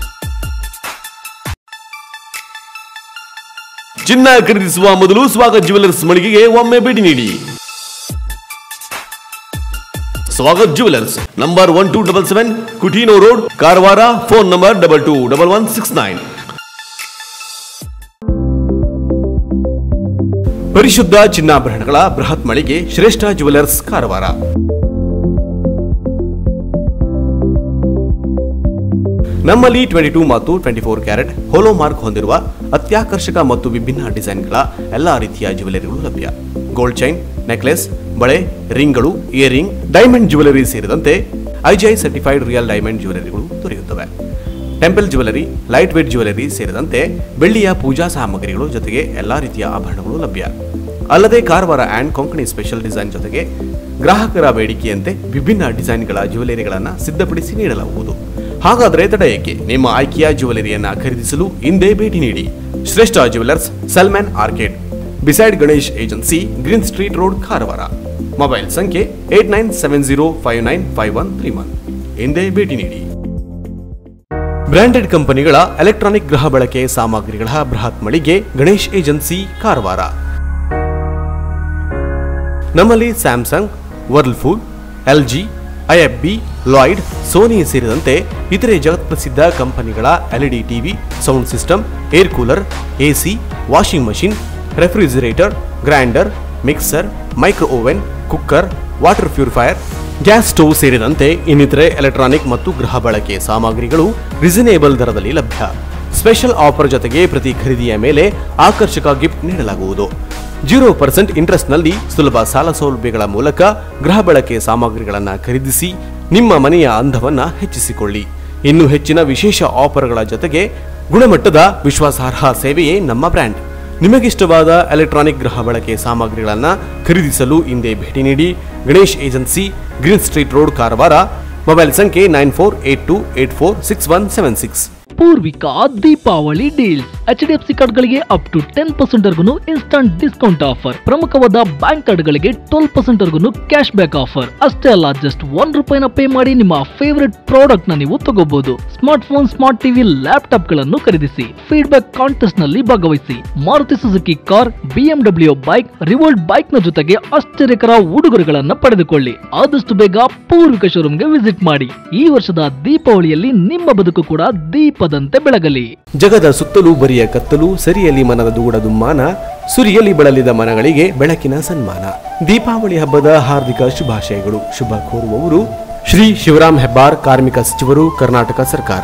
ಚಿನ್ನ ಖರೀದಿಸುವ ಮೊದಲು ಸ್ವಾಗತ್ ಜ್ಯುವೆಲರ್ಸ್ ಮಳಿಗೆಗೆ ಒಮ್ಮೆ ಭೇಟಿ ನೀಡಿ Swagat jewellers number one two double seven Coutinho road Karwar phone number double two double one six nine ಪರಿಶುದ್ಧ ಚಿನ್ನಾಭರಣಗಳ ಬೃಹತ್ ಮಳಿಗೆ ಶ್ರೇಷ್ಠ ಜ್ಯುವೆಲರ್ಸ್ ಕಾರವಾರ ನಮ್ಮಲ್ಲಿ ಟ್ವೆಂಟಿ ಟೂ ಮತ್ತು twenty four carat hallmark ಹೊಂದಿರುವ ಅತ್ಯಾಕರ್ಷಕ ಮತ್ತು ವಿಭಿನ್ನ ಡಿಸೈನ್ಗಳ ಎಲ್ಲಾ ರೀತಿಯ ಜ್ಯುವೆಲರಿಗಳು ಲಭ್ಯ ಗೋಲ್ಡ್ ಚೈನ್ ನೆಕ್ಲೆಸ್ ಬಳೆ ರಿಂಗ್ಗಳು ಇಯರಿಂಗ್ ಡೈಮಂಡ್ ಜ್ಯುವೆಲರಿ ಸೇರಿದಂತೆ ಐಜಿಐ ಸರ್ಟಿಫೈಡ್ ರಿಯಲ್ ಡೈಮಂಡ್ ಜ್ಯುವೆಲರಿಗಳು ದೊರೆಯುತ್ತವೆ temple jewellery light weight jewellery ಸೇರಿದಂತೆ ಬೆಳ್ಳಿಯ ಪೂಜಾ ಸಾಮಗ್ರಿಗಳು ಜೊತೆಗೆ ಎಲ್ಲಾ ರೀತಿಯ ಆಭರಣಗಳು ಲಭ್ಯ ಅಲ್ಲದೆ Karwar and Konkani special design ಜೊತೆಗೆ ಗ್ರಾಹಕರ ಬೇಡಿಕೆಯಂತೆ ವಿಭಿನ್ನ ಡಿಸೈನ್ಗಳ ಜ್ಯುವೆಲರಿಗಳನ್ನು ಸಿದ್ಧಪಡಿಸಿ ನೀಡಲಾಗುವುದು ಹಾಗಾದರೆ ತಡ ಏಕೆ ನಿಮ್ಮ ಆಯ್ಕೆಯ ಜ್ಯುವೆಲರಿಯನ್ನ ಖರೀದಿಸಲು ಹಿಂದೆ ಭೇಟಿ ನೀಡಿ Shreshta jewellers Salman arcade beside Ganesh agency green street road Karwar mobile ಸಂಖ್ಯೆ eight nine seven zero five nine five one three one ಹಿಂದೆ ಭೇಟಿ ನೀಡಿ ಬ್ರಾಂಡೆಡ್ ಕಂಪನಿಗಳ ಎಲೆಕ್ಟ್ರಾನಿಕ್ ಗೃಹ ಬಳಕೆ ಸಾಮಗ್ರಿಗಳ ಬೃಹತ್ ಮಳಿಗೆ ಗಣೇಶ್ ಏಜೆನ್ಸಿ ಕಾರವಾರ ನಮ್ಮಲ್ಲಿ Samsung Whirlpool LG IFB Lloyd Sony ಸೇರಿದಂತೆ ಇತರೆ ಜಗತ್ಪ್ರಸಿದ್ಧ ಕಂಪನಿಗಳ LED TV sound system air cooler AC washing machine refrigerator grinder mixer micro oven cooker water purifier gas stove ಸೇರಿದಂತೆ ಇನ್ನಿತರೆ ಎಲೆಕ್ಟ್ರಾನಿಕ್ ಮತ್ತು ಗೃಹ ಬಳಕೆ ಸಾಮಗ್ರಿಗಳು ರಿಸನೇಬಲ್ ದರದಲ್ಲಿ ಲಭ್ಯ ಸ್ಪೆಷಲ್ ಆಫರ್ ಜೊತೆಗೆ ಪ್ರತಿ ಖರೀದಿಯ ಮೇಲೆ ಆಕರ್ಷಕ ಗಿಫ್ಟ್ ನೀಡಲಾಗುವುದು ಜೀರೋ ಪರ್ಸೆಂಟ್ ಇಂಟ್ರೆಸ್ಟ್ನಲ್ಲಿ ಸುಲಭ ಸಾಲ ಸೌಲಭ್ಯಗಳ ಮೂಲಕ ಗೃಹ ಬಳಕೆ ಸಾಮಗ್ರಿಗಳನ್ನು ಖರೀದಿಸಿ ನಿಮ್ಮ ಮನೆಯ ಅಂದವನ್ನ ಹೆಚ್ಚಿಸಿಕೊಳ್ಳಿ ಇನ್ನು ಹೆಚ್ಚಿನ ವಿಶೇಷ ಆಫರ್ಗಳ ಜೊತೆಗೆ ಗುಣಮಟ್ಟದ ವಿಶ್ವಾಸಾರ್ಹ ಸೇವೆಯೇ ನಮ್ಮ ಬ್ರ್ಯಾಂಡ್ ನಿಮಗಿಷ್ಟವಾದ ಎಲೆಕ್ಟ್ರಾನಿಕ್ ಗೃಹ ಬಳಕೆ ಸಾಮಗ್ರಿಗಳನ್ನು ಖರೀದಿಸಲು ಹಿಂದೆ ಭೇಟಿ ನೀಡಿ Ganesh agency green street road Karwar mobile ಸಂಖ್ಯೆ nine four eight two eight four six one seven six Poorvika Deepavali deals H D F C ಕಾರ್ಡ್ಗಳಿಗೆ ಅಪ್ ಟು ಟೆನ್ ಪರ್ಸೆಂಟ್ ವರ್ಗು ಇನ್ಸ್ಟಂಟ್ ಡಿಸ್ಕೌಂಟ್ ಆಫರ್ ಪ್ರಮುಖವಾದ ಬ್ಯಾಂಕ್ ಕಾರ್ಡ್ಗಳಿಗೆ ಟ್ವೆಲ್ ಪರ್ಸೆಂಟ್ ವರ್ಗು ಕ್ಯಾಶ್ ಬ್ಯಾಕ್ ಆಫರ್ ಅಷ್ಟೇ ಅಲ್ಲ just one ರೂಪಾಯಿನ pay ಮಾಡಿ ನಿಮ್ಮ ಫೇವರೆಟ್ ಪ್ರಾಡಕ್ಟ್ ನ ನೀವು ತಗೋಬಹುದು smart phone smart TV laptop ಗಳನ್ನು ಖರೀದಿಸಿ ಫೀಡ್ಬ್ಯಾಕ್ ಕಾಂಟೆಸ್ಟ್ ನಲ್ಲಿ ಭಾಗವಹಿಸಿ Maruti Suzuki car BMW bike Revolt bike ನ ಜೊತೆಗೆ ಆಶ್ಚರ್ಯಕರ ಉಡುಗೊರೆಗಳನ್ನ ಪಡೆದುಕೊಳ್ಳಿ ಆದಷ್ಟು ಬೇಗ ಪೂರ್ವಿಕ ಶೋರೂಮ್ಗೆ ವಿಸಿಟ್ ಮಾಡಿ ಈ ವರ್ಷದ ದೀಪಾವಳಿಯಲ್ಲಿ ನಿಮ್ಮ ಬದುಕು ಕೂಡ ದೀಪದಂತೆ ಬೆಳಗಲಿ ಜಗದ ಸುತ್ತಲೂ ಬರಿಯ ಕತ್ತಲು ಸರಿಯಲಿ ಮನದ ದೂಡ ದುಮ್ಮಾನ ಸುರಿಯಲಿ ಬಳಲಿದ ಮನಗಳಿಗೆ ಬೆಳಕಿನ ಸನ್ಮಾನ ದೀಪಾವಳಿ ಹಬ್ಬದ ಹಾರ್ದಿಕ ಶುಭಾಶಯಗಳು ಶುಭ ಕೋರುವವರು ಶ್ರೀ ಶಿವರಾಮ್ ಹೆಬ್ಬಾರ್ ಕಾರ್ಮಿಕ ಸಚಿವರು ಕರ್ನಾಟಕ ಸರ್ಕಾರ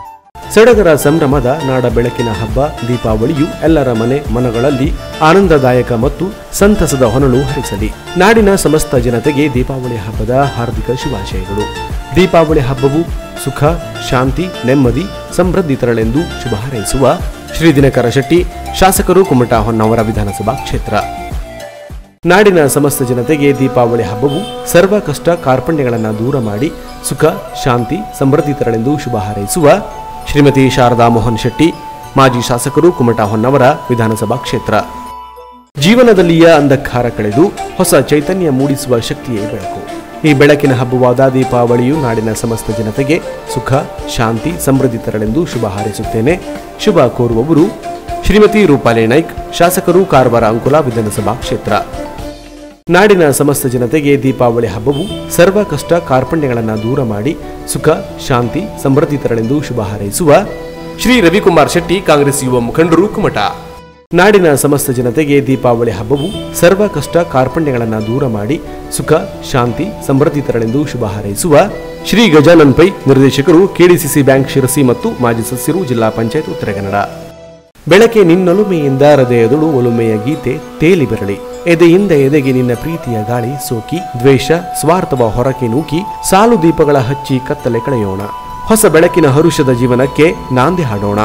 ಸಡಗರ ಸಂಭ್ರಮದ ನಾಡ ಬೆಳಕಿನ ಹಬ್ಬ ದೀಪಾವಳಿಯು ಎಲ್ಲರ ಮನೆ ಮನಗಳಲ್ಲಿ ಆನಂದದಾಯಕ ಮತ್ತು ಸಂತಸದ ಹೊನಲು ಹರಿಸಲಿ ನಾಡಿನ ಸಮಸ್ತ ಜನತೆಗೆ ದೀಪಾವಳಿ ಹಬ್ಬದ ಹಾರ್ದಿಕ ಶುಭಾಶಯಗಳು ದೀಪಾವಳಿ ಹಬ್ಬವು ಸುಖ ಶಾಂತಿ ನೆಮ್ಮದಿ ಸಮೃದ್ಧಿ ತರಲೆಂದು ಶುಭ ಹಾರೈಸುವ ಶ್ರೀ ದಿನಕರ ಶೆಟ್ಟಿ ಶಾಸಕರು ಕುಮಟಾ ಹೊನ್ನವರ ವಿಧಾನಸಭಾ ಕ್ಷೇತ್ರ ನಾಡಿನ ಸಮಸ್ತ ಜನತೆಗೆ ದೀಪಾವಳಿ ಹಬ್ಬವು ಸರ್ವ ಕಷ್ಟ ಕಾರ್ಪಣ್ಯಗಳನ್ನು ದೂರ ಮಾಡಿ ಸುಖ ಶಾಂತಿ ಸಮೃದ್ಧಿ ತರಲೆಂದು ಶುಭ ಹಾರೈಸುವ ಶ್ರೀಮತಿ ಶಾರದಾ ಮೋಹನ್ ಶೆಟ್ಟಿ ಮಾಜಿ ಶಾಸಕರು ಕುಮಟಾ ಹೊನ್ನವರ ವಿಧಾನಸಭಾ ಕ್ಷೇತ್ರ ಜೀವನದಲ್ಲಿಯ ಅಂಧಕಾರ ಕಳೆದು ಹೊಸ ಚೈತನ್ಯ ಮೂಡಿಸುವ ಶಕ್ತಿಯೇ ಬೆಳಕು ಈ ಬೆಳಕಿನ ಹಬ್ಬವಾದ ದೀಪಾವಳಿಯು ನಾಡಿನ ಸಮಸ್ತ ಜನತೆಗೆ ಸುಖ ಶಾಂತಿ ಸಮೃದ್ಧಿ ತರಲೆಂದು ಶುಭ ಹಾರೈಸುತ್ತೇನೆ ಶುಭ ಕೋರುವವರು ಶ್ರೀಮತಿ ರೂಪಾಲಿ ನಾಯ್ಕ್ ಶಾಸಕರು ಕಾರವಾರ ಅಂಕುಲ ವಿಧಾನಸಭಾ ಕ್ಷೇತ್ರ ನಾಡಿನ ಸಮಸ್ತ ಜನತೆಗೆ ದೀಪಾವಳಿ ಹಬ್ಬವು ಸರ್ವ ಕಷ್ಟ ಕಾರ್ಪಣ್ಯಗಳನ್ನು ದೂರ ಮಾಡಿ ಸುಖ ಶಾಂತಿ ಸಮೃದ್ಧಿ ತರಲೆಂದು ಶುಭ ಹಾರೈಸುವ ಶ್ರೀ ರವಿಕುಮಾರ್ ಶೆಟ್ಟಿ ಕಾಂಗ್ರೆಸ್ ಯುವ ಮುಖಂಡರು ಕುಮಟ ನಾಡಿನ ಸಮಸ್ತ ಜನತೆಗೆ ದೀಪಾವಳಿ ಹಬ್ಬವು ಸರ್ವ ಕಷ್ಟ ಕಾರ್ಪಣ್ಯಗಳನ್ನು ದೂರ ಮಾಡಿ ಸುಖ ಶಾಂತಿ ಸಮೃದ್ಧಿ ತರಲೆಂದು ಶುಭ ಹಾರೈಸುವ ಶ್ರೀ ಗಜಾನನ್ ಪೈ ನಿರ್ದೇಶಕರು ಕೆಡಿಸಿಸಿ ಬ್ಯಾಂಕ್ ಶಿರಸಿ ಮತ್ತು ಮಾಜಿ ಸದಸ್ಯರು ಜಿಲ್ಲಾ ಪಂಚಾಯತ್ ಉತ್ತರ ಕನ್ನಡ ಬೆಳಕೆ ನಿನ್ನೊಲುಮೆಯಿಂದ ಹೃದಯದಳು ಒಲುಮೆಯ ಗೀತೆ ತೇಲಿ ಬೆರಳಿ ಎದೆಯಿಂದ ಎದೆಗೆ ನಿನ್ನ ಪ್ರೀತಿಯ ಗಾಳಿ ಸೋಕಿ ದ್ವೇಷ ಸ್ವಾರ್ಥವ ಹೊರಕೆ ನೂಕಿ ಸಾಲು ದೀಪಗಳ ಹಚ್ಚಿ ಕತ್ತಲೆ ಕಳೆಯೋಣ ಹೊಸ ಬೆಳಕಿನ ಹರುಷದ ಜೀವನಕ್ಕೆ ನಾಂದಿ ಹಾಡೋಣ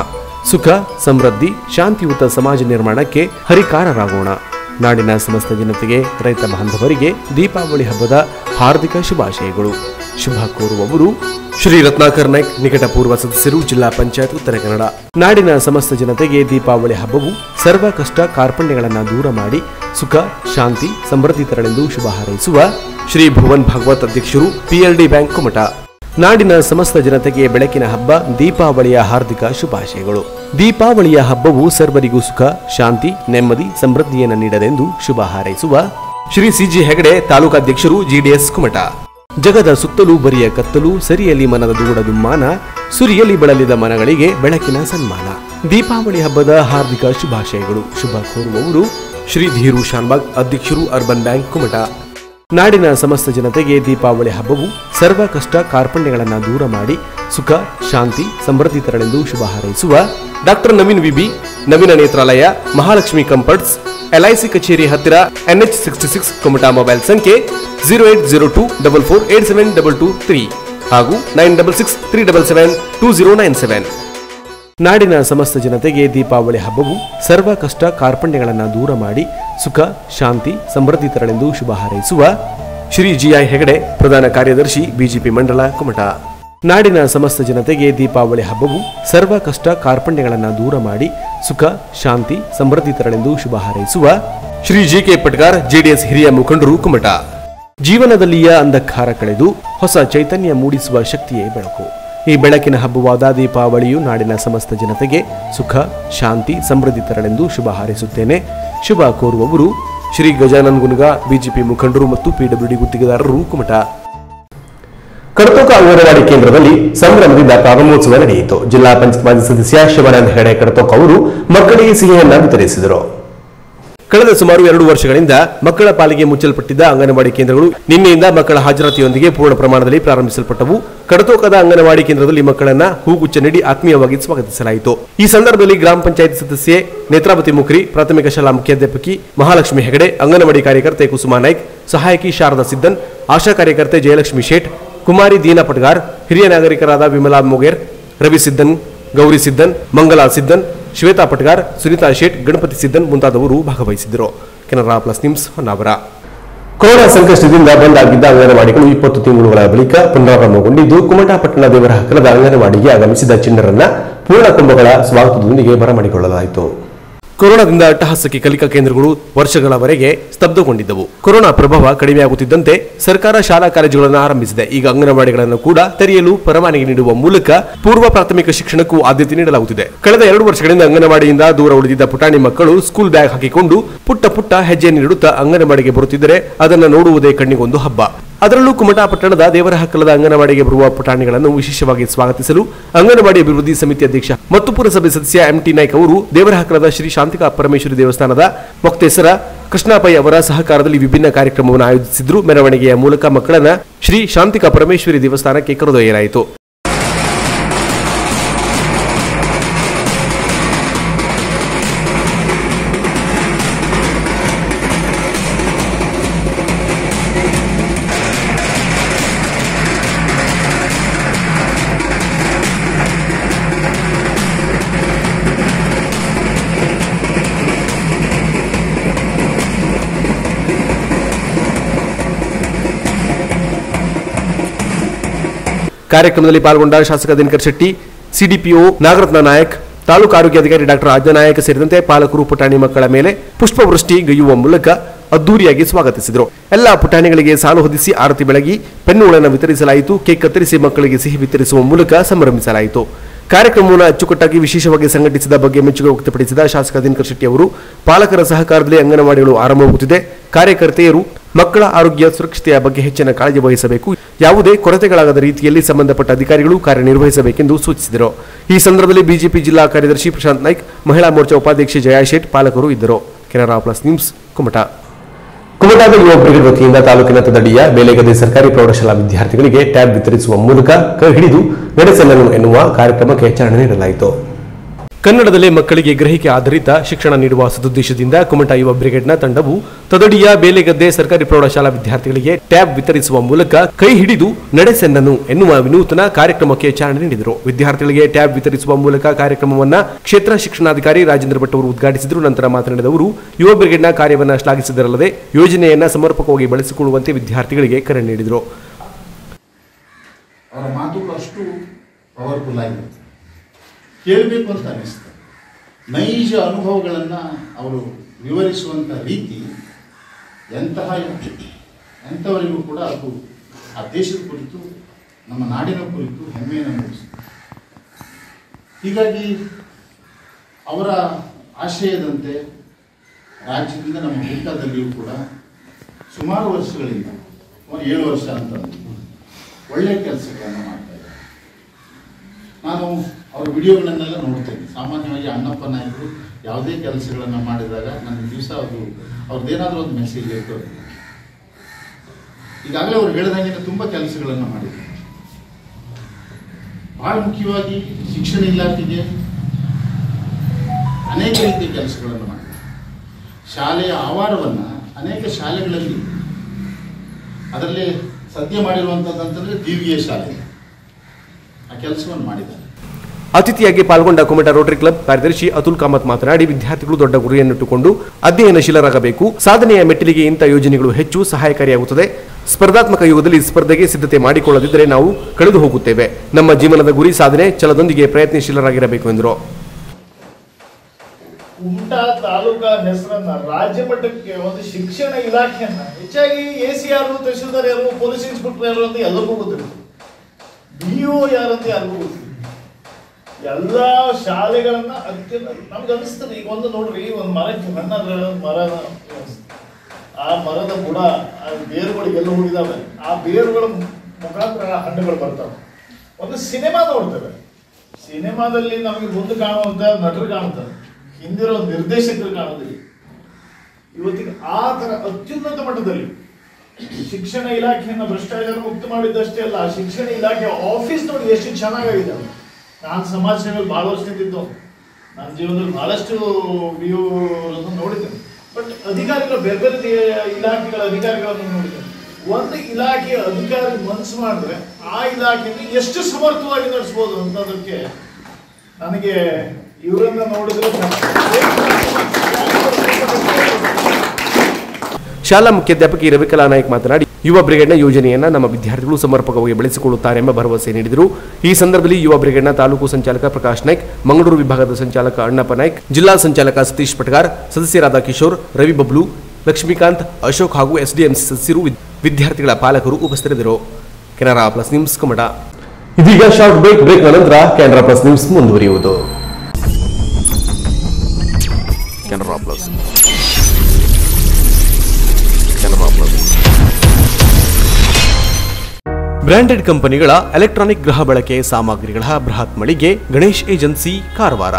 ಸುಖ ಸಮೃದ್ಧಿ ಶಾಂತಿಯುತ ಸಮಾಜ ನಿರ್ಮಾಣಕ್ಕೆ ಹರಿಕಾರರಾಗೋಣ ನಾಡಿನ ಸಮಸ್ತ ಜನತೆಗೆ ರೈತ ಬಾಂಧವರಿಗೆ ದೀಪಾವಳಿ ಹಬ್ಬದ ಹಾರ್ದಿಕ ಶುಭಾಶಯಗಳು ಶುಭ ಕೋರುವವರು ಶ್ರೀ ರತ್ನಾಕರ್ ನಾಯ್ಕ್ ನಿಕಟಪೂರ್ವ ಸದಸ್ಯರು ಜಿಲ್ಲಾ ಪಂಚಾಯತ್ ಉತ್ತರ ಕನ್ನಡ ನಾಡಿನ ಸಮಸ್ತ ಜನತೆಗೆ ದೀಪಾವಳಿ ಹಬ್ಬವು ಸರ್ವ ಕಷ್ಟ ಕಾರ್ಪಣ್ಯಗಳನ್ನು ದೂರ ಮಾಡಿ ಸುಖ ಶಾಂತಿ ಸಮೃದ್ಧಿ ತರಲೆಂದು ಶುಭ ಹಾರೈಸುವ ಶ್ರೀ ಭುವನ್ ಭಾಗವತ್ ಅಧ್ಯಕ್ಷರು ಪಿಎಲ್ಡಿ ಬ್ಯಾಂಕ್ ಕುಮಟ ನಾಡಿನ ಸಮಸ್ತ ಜನತೆಗೆ ಬೆಳಕಿನ ಹಬ್ಬ ದೀಪಾವಳಿಯ ಹಾರ್ದಿಕ ಶುಭಾಶಯಗಳು ದೀಪಾವಳಿಯ ಹಬ್ಬವು ಸರ್ವರಿಗೂ ಸುಖ ಶಾಂತಿ ನೆಮ್ಮದಿ ಸಮೃದ್ಧಿಯನ್ನು ನೀಡಲೆಂದು ಶುಭ ಹಾರೈಸುವ ಶ್ರೀ ಸಿಜಿ ಹೆಗಡೆ ತಾಲೂಕಾಧ್ಯಕ್ಷರು ಜಿಡಿಎಸ್ ಕುಮಟ ಜಗದ ಸುತ್ತಲೂ ಬರಿಯ ಕತ್ತಲು ಸರಿಯಲಿ ಮನದ ದೂಡ ದುಮ್ಮಾನ ಸುರಿಯಲಿ ಬಳಲಿದ ಮನಗಳಿಗೆ ಬೆಳಕಿನ ಸನ್ಮಾನ ದೀಪಾವಳಿ ಹಬ್ಬದ ಹಾರ್ದಿಕ ಶುಭಾಶಯಗಳು ಶುಭ ಕೋರುವವರು ಶ್ರೀ ಧೀರು ಶಾನ್ಬಾಗ್ ಅಧ್ಯಕ್ಷರು ಅರ್ಬನ್ ಬ್ಯಾಂಕ್ ಕುಮಟ ನಾಡಿನ ಸಮಸ್ತ ಜನತೆಗೆ ದೀಪಾವಳಿ ಹಬ್ಬವು ಸರ್ವ ಕಷ್ಟ ಕಾರ್ಪಣ್ಯಗಳನ್ನು ದೂರ ಮಾಡಿ ಸುಖ ಶಾಂತಿ ಸಮೃದ್ಧಿ ತರಲೆಂದು ಶುಭ ಹಾರೈಸುವ doctor Naveen VB Naveena Netralaya Mahalakshmi comforts LIC ಕಚೇರಿ ಹತ್ತಿರ NH sixty six Kumta mobile ಸಂಖ್ಯೆ zero eight zero two double four eight seven double two three ಹಾಗೂ nine double six three double seven two zero nine seven ನಾಡಿನ ಸಮಸ್ತ ಜನತೆಗೆ ದೀಪಾವಳಿ ಹಬ್ಬವು ಸರ್ವ ಕಷ್ಟ ಕಾರ್ಪಣ್ಯಗಳನ್ನು ದೂರ ಮಾಡಿ ಸುಖ ಶಾಂತಿ ಸಮೃದ್ಧಿ ತರಲೆಂದು ಶುಭ ಹಾರೈಸುವ ಶ್ರೀ ಜಿಐ ಹೆಗಡೆ ಪ್ರಧಾನ ಕಾರ್ಯದರ್ಶಿ ಬಿಜೆಪಿ ಮಂಡಲ ಕುಮಟ ನಾಡಿನ ಸಮಸ್ತ ಜನತೆಗೆ ದೀಪಾವಳಿ ಹಬ್ಬವು ಸರ್ವ ಕಷ್ಟ ಕಾರ್ಪಣ್ಯಗಳನ್ನು ದೂರ ಮಾಡಿ ಸುಖ ಶಾಂತಿ ಸಮೃದ್ಧಿ ತರಲೆಂದು ಶುಭ ಹಾರೈಸುವ Shri G K Patkar JDS ಹಿರಿಯ ಮುಖಂಡರು ಕುಮಟ ಜೀವನದಲ್ಲಿಯ ಅಂಧಕಾರ ಕಳೆದು ಹೊಸ ಚೈತನ್ಯ ಮೂಡಿಸುವ ಶಕ್ತಿಯೇ ಬೆಳಕು ಈ ಬೆಳಕಿನ ಹಬ್ಬವಾದ ದೀಪಾವಳಿಯು ನಾಡಿನ ಸಮಸ್ತ ಜನತೆಗೆ ಸುಖ ಶಾಂತಿ ಸಮೃದ್ಧಿ ತರಲೆಂದು ಶುಭ ಹಾರೈಸುತ್ತೇನೆ ಶುಭ ಕೋರುವವರು ಶ್ರೀ ಗಜಾನನ್ ಗುನ್ಗಾ ಬಿಜೆಪಿ ಮುಖಂಡರು ಮತ್ತು ಪಿಡಬ್ಲ್ಯೂಡಿ ಗುತ್ತಿಗೆದಾರರು ಕುಮಟ ಕಡತೋಕ ಅಂಗನವಾಡಿ ಕೇಂದ್ರದಲ್ಲಿ ಸಂಭ್ರಮದಿಂದ ಪ್ರಾರಂಭೋತ್ಸವ ನಡೆಯಿತು ಜಿಲ್ಲಾ ಪಂಚಾಯತ್ ಮಾಜಿ ಸದಸ್ಯ ಶಿವಾನಂದ ಹೆಗಡೆ ಕಡತೋಕ ಅವರು ಮಕ್ಕಳಿಗೆ ಸಿಹಿಯನ್ನ ವಿತರಿಸಿದರು ಕಳೆದ ಸುಮಾರು ಎರಡು ವರ್ಷಗಳಿಂದ ಮಕ್ಕಳ ಪಾಲಿಗೆ ಮುಚ್ಚಲ್ಪಟ್ಟಿದ್ದ ಅಂಗನವಾಡಿ ಕೇಂದ್ರಗಳು ನಿನ್ನೆಯಿಂದ ಮಕ್ಕಳ ಹಾಜರಾತಿಯೊಂದಿಗೆ ಪೂರ್ಣ ಪ್ರಮಾಣದಲ್ಲಿ ಪ್ರಾರಂಭಿಸಲ್ಪಟ್ಟವು ಕಡತೋಕದ ಅಂಗನವಾಡಿ ಕೇಂದ್ರದಲ್ಲಿ ಮಕ್ಕಳನ್ನ ಹೂಗುಚ್ಚ ನೀಡಿ ಆತ್ಮೀಯವಾಗಿ ಸ್ವಾಗತಿಸಲಾಯಿತು ಈ ಸಂದರ್ಭದಲ್ಲಿ ಗ್ರಾಮ ಪಂಚಾಯತ್ ಸದಸ್ಯೆ ನೇತ್ರಾವತಿ ಮುಖ್ರಿ ಪ್ರಾಥಮಿಕ ಶಾಲಾ ಮುಖ್ಯಾಧ್ಯಾಪಕಿ ಮಹಾಲಕ್ಷ್ಮಿ ಹೆಗಡೆ ಅಂಗನವಾಡಿ ಕಾರ್ಯಕರ್ತೆ ಕುಸುಮಾ ನಾಯ್ಕ್ ಸಹಾಯಕಿ ಶಾರದಾ ಸಿದ್ದನ್ ಆಶಾ ಕಾರ್ಯಕರ್ತೆ ಜಯಲಕ್ಷ್ಮಿ ಶೇಟ್ ಕುಮಾರಿ ದೀನಾ ಪಟ್ಗಾರ್ ಹಿರಿಯ ನಾಗರಿಕರಾದ ವಿಮಲಾ ಮೊಗೇರ್ ರವಿ ಸಿದ್ದನ್ ಗೌರಿ ಸಿದ್ದನ್ ಮಂಗಲಾ ಸಿದ್ದನ್ ಶ್ವೇತಾ ಪಟ್ಗಾರ್ ಸುನೀತಾ ಶೇಟ್ ಗಣಪತಿ ಸಿದ್ದನ್ ಮುಂತಾದವರು ಭಾಗವಹಿಸಿದ್ದರು Canara plus news Honnavar corona ಸಂಕಷ್ಟದಿಂದ ಬಂದ್ ಆಗಿದ್ದ ಅಂಗನವಾಡಿಗಳು ಇಪ್ಪತ್ತು ತಿಂಗಳುಗಳ ಬಳಿಕ ಪುನರಾರಂಭಗೊಂಡಿದ್ದು ಕುಮಟಾ ಪಟ್ಟಣ ದೇವರ ಹಕ್ಕಲದ ಅಂಗನವಾಡಿಗೆ ಆಗಮಿಸಿದ ಚಿಣ್ಣರನ್ನ ಪೂರ್ಣ ಕುಂಭಗಳ ಸ್ವಾಗತದೊಂದಿಗೆ ಬರಮಾಡಿಕೊಳ್ಳಲಾಯಿತು ಕೊರೋನಾದಿಂದ ಅಟ್ಟಹಾಸಕ್ಕೆ ಕಲಿಕಾ ಕೇಂದ್ರಗಳು ವರ್ಷಗಳವರೆಗೆ ಸ್ತಬ್ಧಗೊಂಡಿದ್ದವು ಕೊರೋನಾ ಪ್ರಭಾವ ಕಡಿಮೆಯಾಗುತ್ತಿದ್ದಂತೆ ಸರ್ಕಾರ ಶಾಲಾ ಕಾಲೇಜುಗಳನ್ನು ಆರಂಭಿಸಿದೆ ಈಗ ಅಂಗನವಾಡಿಗಳನ್ನು ಕೂಡ ತೆರೆಯಲು ಪರವಾನಗಿ ನೀಡುವ ಮೂಲಕ ಪೂರ್ವ ಪ್ರಾಥಮಿಕ ಶಿಕ್ಷಣಕ್ಕೂ ಆದ್ಯತೆ ನೀಡಲಾಗುತ್ತಿದೆ ಕಳೆದ ಎರಡು ವರ್ಷಗಳಿಂದ ಅಂಗನವಾಡಿಯಿಂದ ದೂರ ಉಳಿದಿದ್ದ ಪುಟಾಣಿ ಮಕ್ಕಳು ಸ್ಕೂಲ್ ಬ್ಯಾಗ್ ಹಾಕಿಕೊಂಡು ಪುಟ್ಟ ಪುಟ್ಟ ಹೆಜ್ಜೆ ನೀಡುತ್ತಾ ಅಂಗನವಾಡಿಗೆ ಬರುತ್ತಿದ್ದರೆ ಅದನ್ನು ನೋಡುವುದೇ ಕಣ್ಣಿಗೊಂದು ಹಬ್ಬ ಅದರಲ್ಲೂ ಕುಮಟಾ ಪಟ್ಟಣದ ದೇವರ ಹಕ್ಕಲದ ಅಂಗನವಾಡಿಗೆ ಬರುವ ಪುಟಾಣಿಗಳನ್ನು ವಿಶೇಷವಾಗಿ ಸ್ವಾಗತಿಸಲು ಅಂಗನವಾಡಿ ಅಭಿವೃದ್ಧಿ ಸಮಿತಿ ಅಧ್ಯಕ್ಷ ಮತ್ತು ಪುರಸಭೆ ಸದಸ್ಯ ಎಂಟಿ ನಾಯ್ಕ್ ಅವರು ದೇವರ ಹಕ್ಕಲದ ಶ್ರೀ ಶಾಂತಿಕಾ ಪರಮೇಶ್ವರಿ ದೇವಸ್ಥಾನದ ಮೊಕ್ತೇಸರ ಕೃಷ್ಣಾಪೈ ಅವರ ಸಹಕಾರದಲ್ಲಿ ವಿಭಿನ್ನ ಕಾರ್ಯಕ್ರಮವನ್ನು ಆಯೋಜಿಸಿದ್ರು ಮೆರವಣಿಗೆಯ ಮೂಲಕ ಮಕ್ಕಳನ್ನ ಶ್ರೀ ಶಾಂತಿಕಾ ಪರಮೇಶ್ವರಿ ದೇವಸ್ಥಾನಕ್ಕೆ ಕರೆದೊಯ್ಯಲಾಯಿತು ಕಾರ್ಯಕ್ರಮದಲ್ಲಿ ಪಾಲ್ಗೊಂಡ ಶಾಸಕ ದಿನಕರ್ ಶೆಟ್ಟಿ ಸಿಡಿಪಿಒ ನಾಗರತ್ನ ನಾಯಕ್ ತಾಲೂಕು ಆರೋಗ್ಯಾಧಿಕಾರಿ ಡಾಕ್ಟರ್ ಆಜ್ಞಾ ನಾಯಕ್ ಸೇರಿದಂತೆ ಪಾಲಕರು ಪುಟಾಣಿ ಮಕ್ಕಳ ಮೇಲೆ ಪುಷ್ಪವೃಷ್ಟಿ ಗೈಯುವ ಮೂಲಕ ಅದ್ದೂರಿಯಾಗಿ ಸ್ವಾಗತಿಸಿದರು ಎಲ್ಲ ಪುಟಾಣಿಗಳಿಗೆ ಸಾಲು ಹೊದಿಸಿ ಆರತಿ ಬೆಳಗಿ ಪೆನ್ನುಗಳನ್ನು ವಿತರಿಸಲಾಯಿತು ಕೇಕ್ ಕತ್ತರಿಸಿ ಮಕ್ಕಳಿಗೆ ಸಿಹಿ ವಿತರಿಸುವ ಮೂಲಕ ಸಂಭ್ರಮಿಸಲಾಯಿತು ಕಾರ್ಯಕ್ರಮವನ್ನು ಅಚ್ಚುಕಟ್ಟಾಗಿ ವಿಶೇಷವಾಗಿ ಸಂಘಟಿಸಿದ ಬಗ್ಗೆ ಮೆಚ್ಚುಗೆ ವ್ಯಕ್ತಪಡಿಸಿದ ಶಾಸಕ ದಿನಕರ್ ಶೆಟ್ಟಿ ಅವರು ಪಾಲಕರ ಸಹಕಾರದಲ್ಲಿ ಅಂಗನವಾಡಿಗಳು ಆರಂಭವಾಗುತ್ತಿದೆ ಕಾರ್ಯಕರ್ತೆಯರು ಮಕ್ಕಳ ಆರೋಗ್ಯ ಸುರಕ್ಷತೆಯ ಬಗ್ಗೆ ಹೆಚ್ಚಿನ ಕಾಳಜಿ ವಹಿಸಬೇಕು ಯಾವುದೇ ಕೊರತೆಗಳಾಗದ ರೀತಿಯಲ್ಲಿ ಸಂಬಂಧಪಟ್ಟ ಅಧಿಕಾರಿಗಳು ಕಾರ್ಯನಿರ್ವಹಿಸಬೇಕೆಂದು ಸೂಚಿಸಿದರು ಈ ಸಂದರ್ಭದಲ್ಲಿ ಬಿಜೆಪಿ ಜಿಲ್ಲಾ ಕಾರ್ಯದರ್ಶಿ ಪ್ರಶಾಂತ್ ನಾಯ್ಕ್ ಮಹಿಳಾ ಮೋರ್ಚಾ ಉಪಾಧ್ಯಕ್ಷೆ ಜಯಾ ಶೇಟ್ ಪಾಲಕರು ಇದ್ದರು ಕೆನರಾ ಪ್ಲಸ್ ನ್ಯೂಸ್ ಕುಮಟಾ ಕುಮಟಾದ ಯುವ ಬ್ರಿಗೇಡ್ ವತಿಯಿಂದ ತಾಲೂಕಿನ ತದಡಿಯ ಬೇಲೆಗದ್ದೆ ಸರ್ಕಾರಿ ಪ್ರೌಢಶಾಲಾ ವಿದ್ಯಾರ್ಥಿಗಳಿಗೆ ಟ್ಯಾಬ್ ವಿತರಿಸುವ ಮೂಲಕ ಕೈ ಹಿಡಿದು ನಡೆಸಲನು ಎನ್ನುವ ಕಾರ್ಯಕ್ರಮಕ್ಕೆ ಚಾಲನೆ ನೀಡಲಾಯಿತು ಕನ್ನಡದಲ್ಲೇ ಮಕ್ಕಳಿಗೆ ಗ್ರಹಿಕೆ ಆಧಾರಿತ ಶಿಕ್ಷಣ ನೀಡುವ ಸದುದ್ದೇಶದಿಂದ ಕುಮಟಾ ಯುವ ಬ್ರಿಗೇಡ್ನ ತಂಡವು ತದಡಿಯ ಬೇಲೆಗದ್ದೆ ಸರ್ಕಾರಿ ಪ್ರೌಢಶಾಲಾ ವಿದ್ಯಾರ್ಥಿಗಳಿಗೆ ಟ್ಯಾಬ್ ವಿತರಿಸುವ ಮೂಲಕ ಕೈ ಹಿಡಿದು ನಡೆಸೆನ್ನನು ಎನ್ನುವ ವಿನೂತನ ಕಾರ್ಯಕ್ರಮಕ್ಕೆ ಚಾಲನೆ ನೀಡಿದರು ವಿದ್ಯಾರ್ಥಿಗಳಿಗೆ ಟ್ಯಾಬ್ ವಿತರಿಸುವ ಮೂಲಕ ಕಾರ್ಯಕ್ರಮವನ್ನ ಕ್ಷೇತ್ರ ಶಿಕ್ಷಣಾಧಿಕಾರಿ ರಾಜೇಂದ್ರ ಭಟ್ ಅವರು ಉದ್ಘಾಟಿಸಿದರು ನಂತರ ಮಾತನಾಡಿದ ಅವರು ಯುವ ಬ್ರಿಗೇಡ್ನ ಕಾರ್ಯವನ್ನು ಶ್ಲಾಘಿಸಿದರಲ್ಲದೆ ಯೋಜನೆಯನ್ನ ಸಮರ್ಪಕವಾಗಿ ಬಳಸಿಕೊಳ್ಳುವಂತೆ ವಿದ್ಯಾರ್ಥಿಗಳಿಗೆ ಕರೆ ನೀಡಿದರು ಅವರ ಮಾತುಗಳು ಅಷ್ಟು ಪವರ್ಫುಲ್ ಆಗಿರುತ್ತೆ ಕೇಳಬೇಕು ಅಂತ ಅನಿಸ್ತದೆ ನೈಜ ಅನುಭವಗಳನ್ನು ಅವರು ವಿವರಿಸುವಂಥ ರೀತಿ ಎಂತಹ ಎಂಥವರಿಗೂ ಕೂಡ ಅದು ಆ ದೇಶದ ಕುರಿತು ನಮ್ಮ ನಾಡಿನ ಕುರಿತು ಹೆಮ್ಮೆಯನ್ನು ಮೂಡಿಸುತ್ತೆ ಹೀಗಾಗಿ ಅವರ ಆಶಯದಂತೆ ರಾಜ್ಯದಿಂದ ನಮ್ಮ ಹುಟ್ಟದಲ್ಲಿಯೂ ಕೂಡ ಸುಮಾರು ವರ್ಷಗಳಿಂದ ಸುಮಾರು ಏಳು ವರ್ಷ ಅಂತ ಒಳ್ಳೆಯ ಕೆಲಸಗಳನ್ನು ಮಾಡ್ತಾ ಇದ್ದಾರೆ ನಾನು ಅವ್ರ ವಿಡಿಯೋಗಳನ್ನೆಲ್ಲ ನೋಡ್ತೇನೆ ಸಾಮಾನ್ಯವಾಗಿ ಅಣ್ಣಪ್ಪ ನಾಯಕರು ಯಾವುದೇ ಕೆಲಸಗಳನ್ನು ಮಾಡಿದಾಗ ನನಗೆ ದಿವಸ ಅದು ಅವ್ರದ್ದೇನಾದರೂ ಒಂದು ಮೆಸೇಜ್ ಇರ್ತದೆ ಈಗಾಗಲೇ ಅವ್ರು ಹೇಳ್ದಂಗೆ ತುಂಬ ಕೆಲಸಗಳನ್ನು ಮಾಡಿದ್ದಾರೆ ಬಹಳ ಮುಖ್ಯವಾಗಿ ಶಿಕ್ಷಣ ಇಲಾಖೆಗೆ ಅನೇಕ ರೀತಿಯ ಕೆಲಸಗಳನ್ನು ಮಾಡಿದ್ದಾರೆ ಶಾಲೆಯ ಆವಾರವನ್ನು ಅನೇಕ ಶಾಲೆಗಳಲ್ಲಿ ಅದರಲ್ಲಿ ಸದ್ಯ ಮಾಡಿರುವಂಥದ್ದಂತಂದ್ರೆ ದಿವ್ಯ ಶಾಲೆ ಆ ಕೆಲಸವನ್ನು ಮಾಡಿದ್ದಾರೆ ಅತಿಥಿಯಾಗಿ ಪಾಲ್ಗೊಂಡ ಕುಮಟಾ ರೋಟರಿ ಕ್ಲಬ್ ಕಾರ್ಯದರ್ಶಿ ಅತುಲ್ ಕಾಮತ್ ಮಾತನಾಡಿ ವಿದ್ಯಾರ್ಥಿಗಳು ದೊಡ್ಡ ಗುರಿಯನ್ನಿಟ್ಟುಕೊಂಡು ಅಧ್ಯಯನಶೀಲರಾಗಬೇಕು ಸಾಧನೆಯ ಮೆಟ್ಟಿಲಿಗೆ ಇಂಥ ಯೋಜನೆಗಳು ಹೆಚ್ಚು ಸಹಾಯಕಾರಿಯಾಗುತ್ತದೆ ಸ್ಪರ್ಧಾತ್ಮಕ ಯುಗದಲ್ಲಿ ಸ್ಪರ್ಧೆಗೆ ಸಿದ್ಧತೆ ಮಾಡಿಕೊಳ್ಳದಿದ್ದರೆ ನಾವು ಕಳೆದು ಹೋಗುತ್ತೇವೆ ನಮ್ಮ ಜೀವನದ ಗುರಿ ಸಾಧನೆ ಛಲದೊಂದಿಗೆ ಪ್ರಯತ್ನಶೀಲರಾಗಿರಬೇಕು ಎಂದರು ಕುಮಟಾ ತಾಲೂಕಾ ಹೆಸರನ್ನ ರಾಜ್ಯ ಮಟ್ಟಕ್ಕೆ ಒಂದು ಶಿಕ್ಷಣ ಇಲಾಖೆಯನ್ನ ಹೆಚ್ಚಾಗಿ ಎ ಸಿ ಯಾರು ತಹಶೀಲ್ದಾರ್ ಯಾರು ಪೊಲೀಸ್ ಇನ್ಸ್ಪೆಕ್ಟರ್ ಯಾರು ಅಂತ ಎಲ್ಲರಿಗೂ ಗೊತ್ತಿರುತ್ತೆ ಬಿಒ ಯಾರು ಅಂತ ಯಾರಿಗೂ ಗೊತ್ತಿಲ್ಲ ಎಲ್ಲಾ ಶಾಲೆಗಳನ್ನ ಅತ್ಯಂತ ನಮ್ಗೆ ಅನಿಸ್ತದೆ ಈಗ ಒಂದು ನೋಡ್ರಿ ಒಂದು ಮರಕ್ಕೆ ಹಣ್ಣಾದ್ರೆ ಮರ ಆ ಮರದ ಬುಡ ಆ ಬೇರುಗಳು ಎಲ್ಲ ಹೋಗಿದಾವೆ ಆ ಬೇರುಗಳ ಮುಖಾಂತರ ಆ ಹಣ್ಣುಗಳು ಬರ್ತವೆ ಒಂದು ಸಿನಿಮಾ ನೋಡ್ತೇವೆ ಸಿನಿಮಾದಲ್ಲಿ ನಮಗೆ ಮುಂದೆ ಕಾಣುವಂತ ನಟರು ಕಾಣ್ತಾರೆ ಹಿಂದಿರೋ ನಿರ್ದೇಶಕರು ಕಾಣೋದಿಲ್ಲ ಇವತ್ತಿಗೆ ಆ ತರ ಅತ್ಯುನ್ನತ ಮಟ್ಟದಲ್ಲಿ ಶಿಕ್ಷಣ ಇಲಾಖೆಯನ್ನ ಭ್ರಷ್ಟಾಚಾರ ಮುಕ್ತ ಮಾಡಿದ್ದಷ್ಟೇ ಅಲ್ಲ ಶಿಕ್ಷಣ ಇಲಾಖೆ ಆಫೀಸ್ ನೋಡಿ ಎಷ್ಟು ಚೆನ್ನಾಗಿದೆ ನಾನು ಸಮಾಜ ಸೇವೆಯಲ್ಲಿ ಬಹಳ ವರ್ಷದಿಂದ ನನ್ನ ಜೀವನದಲ್ಲಿ ಬಹಳಷ್ಟು ವ್ಯೂ ನೋಡಿದ್ದೇನೆ ಬಟ್ ಅಧಿಕಾರಿಗಳು ಬೇರೆ ಬೇರೆ ದೇ- ಇಲಾಖೆಗಳ ಅಧಿಕಾರಿಗಳನ್ನು ನೋಡಿದ್ದೇನೆ ಒಂದು ಇಲಾಖೆಯ ಅಧಿಕಾರಿ ಮನಸ್ಸು ಮಾಡಿದ್ರೆ ಆ ಇಲಾಖೆಯನ್ನು ಎಷ್ಟು ಸಮರ್ಥವಾಗಿ ನಡೆಸ್ಬೋದು ಅನ್ನೋದಕ್ಕೆ ನನಗೆ ಇವರನ್ನ ನೋಡಿದ್ರೆ ಶಾಲಾ ಮುಖ್ಯಾಧ್ಯಾಪಕಿ ರವಿಕಲಾ ನಾಯ್ಕ್ ಮಾತನಾಡಿ ಯುವ ಬ್ರಿಗೇಡ್ನ ಯೋಜನೆಯನ್ನ ನಮ್ಮ ವಿದ್ಯಾರ್ಥಿಗಳು ಸಮರ್ಪಕವಾಗಿ ಬಳಸಿಕೊಳ್ಳುತ್ತಾರೆ ಎಂಬ ಭರವಸೆ ನೀಡಿದರು ಈ ಸಂದರ್ಭದಲ್ಲಿ ಯುವ ಬ್ರಿಗೇಡ್ನ ತಾಲೂಕು ಸಂಚಾಲಕ ಪ್ರಕಾಶ್ ನಾಯ್ಕ್ ಮಂಗಳೂರು ವಿಭಾಗದ ಸಂಚಾಲಕ ಅಣ್ಣಪ್ಪ ನಾಯ್ಕ್ ಜಿಲ್ಲಾ ಸಂಚಾಲಕ ಸತೀಶ್ ಪಟ್ಗಾರ್ ಸದಸ್ಯರಾದ ಕಿಶೋರ್ ರವಿ ಬಬ್ಲು ಲಕ್ಷ್ಮೀಕಾಂತ್ ಅಶೋಕ್ ಹಾಗೂ ಎಸ್ಡಿಎಂಸಿ ಸದಸ್ಯರು ವಿದ್- ವಿದ್ಯಾರ್ಥಿಗಳ ಪಾಲಕರು ಉಪಸ್ಥಿತರಿದ್ದರು ಕೆನರಾ ಪ್ಲಸ್ ನ್ಯೂಸ್ ಕಮಟ ಇದೀಗ ಶಾರ್ಟ್ ಬ್ರೇಕ್ ಬ್ರೇಕ್ ನಂತರ ಕೆನರಾ ಪ್ಲಸ್ ನ್ಯೂಸ್ ಮುಂದುವರಿಯುವುದು Canara plus Canara plus branded ಕಂಪನಿಗಳ ಎಲೆಕ್ಟ್ರಾನಿಕ್ ಗೃಹ ಬಳಕೆ ಸಾಮಗ್ರಿಗಳ ಬೃಹತ್ ಮಳಿಗೆ ಗಣೇಶ್ ಏಜೆನ್ಸಿ ಕಾರವಾರ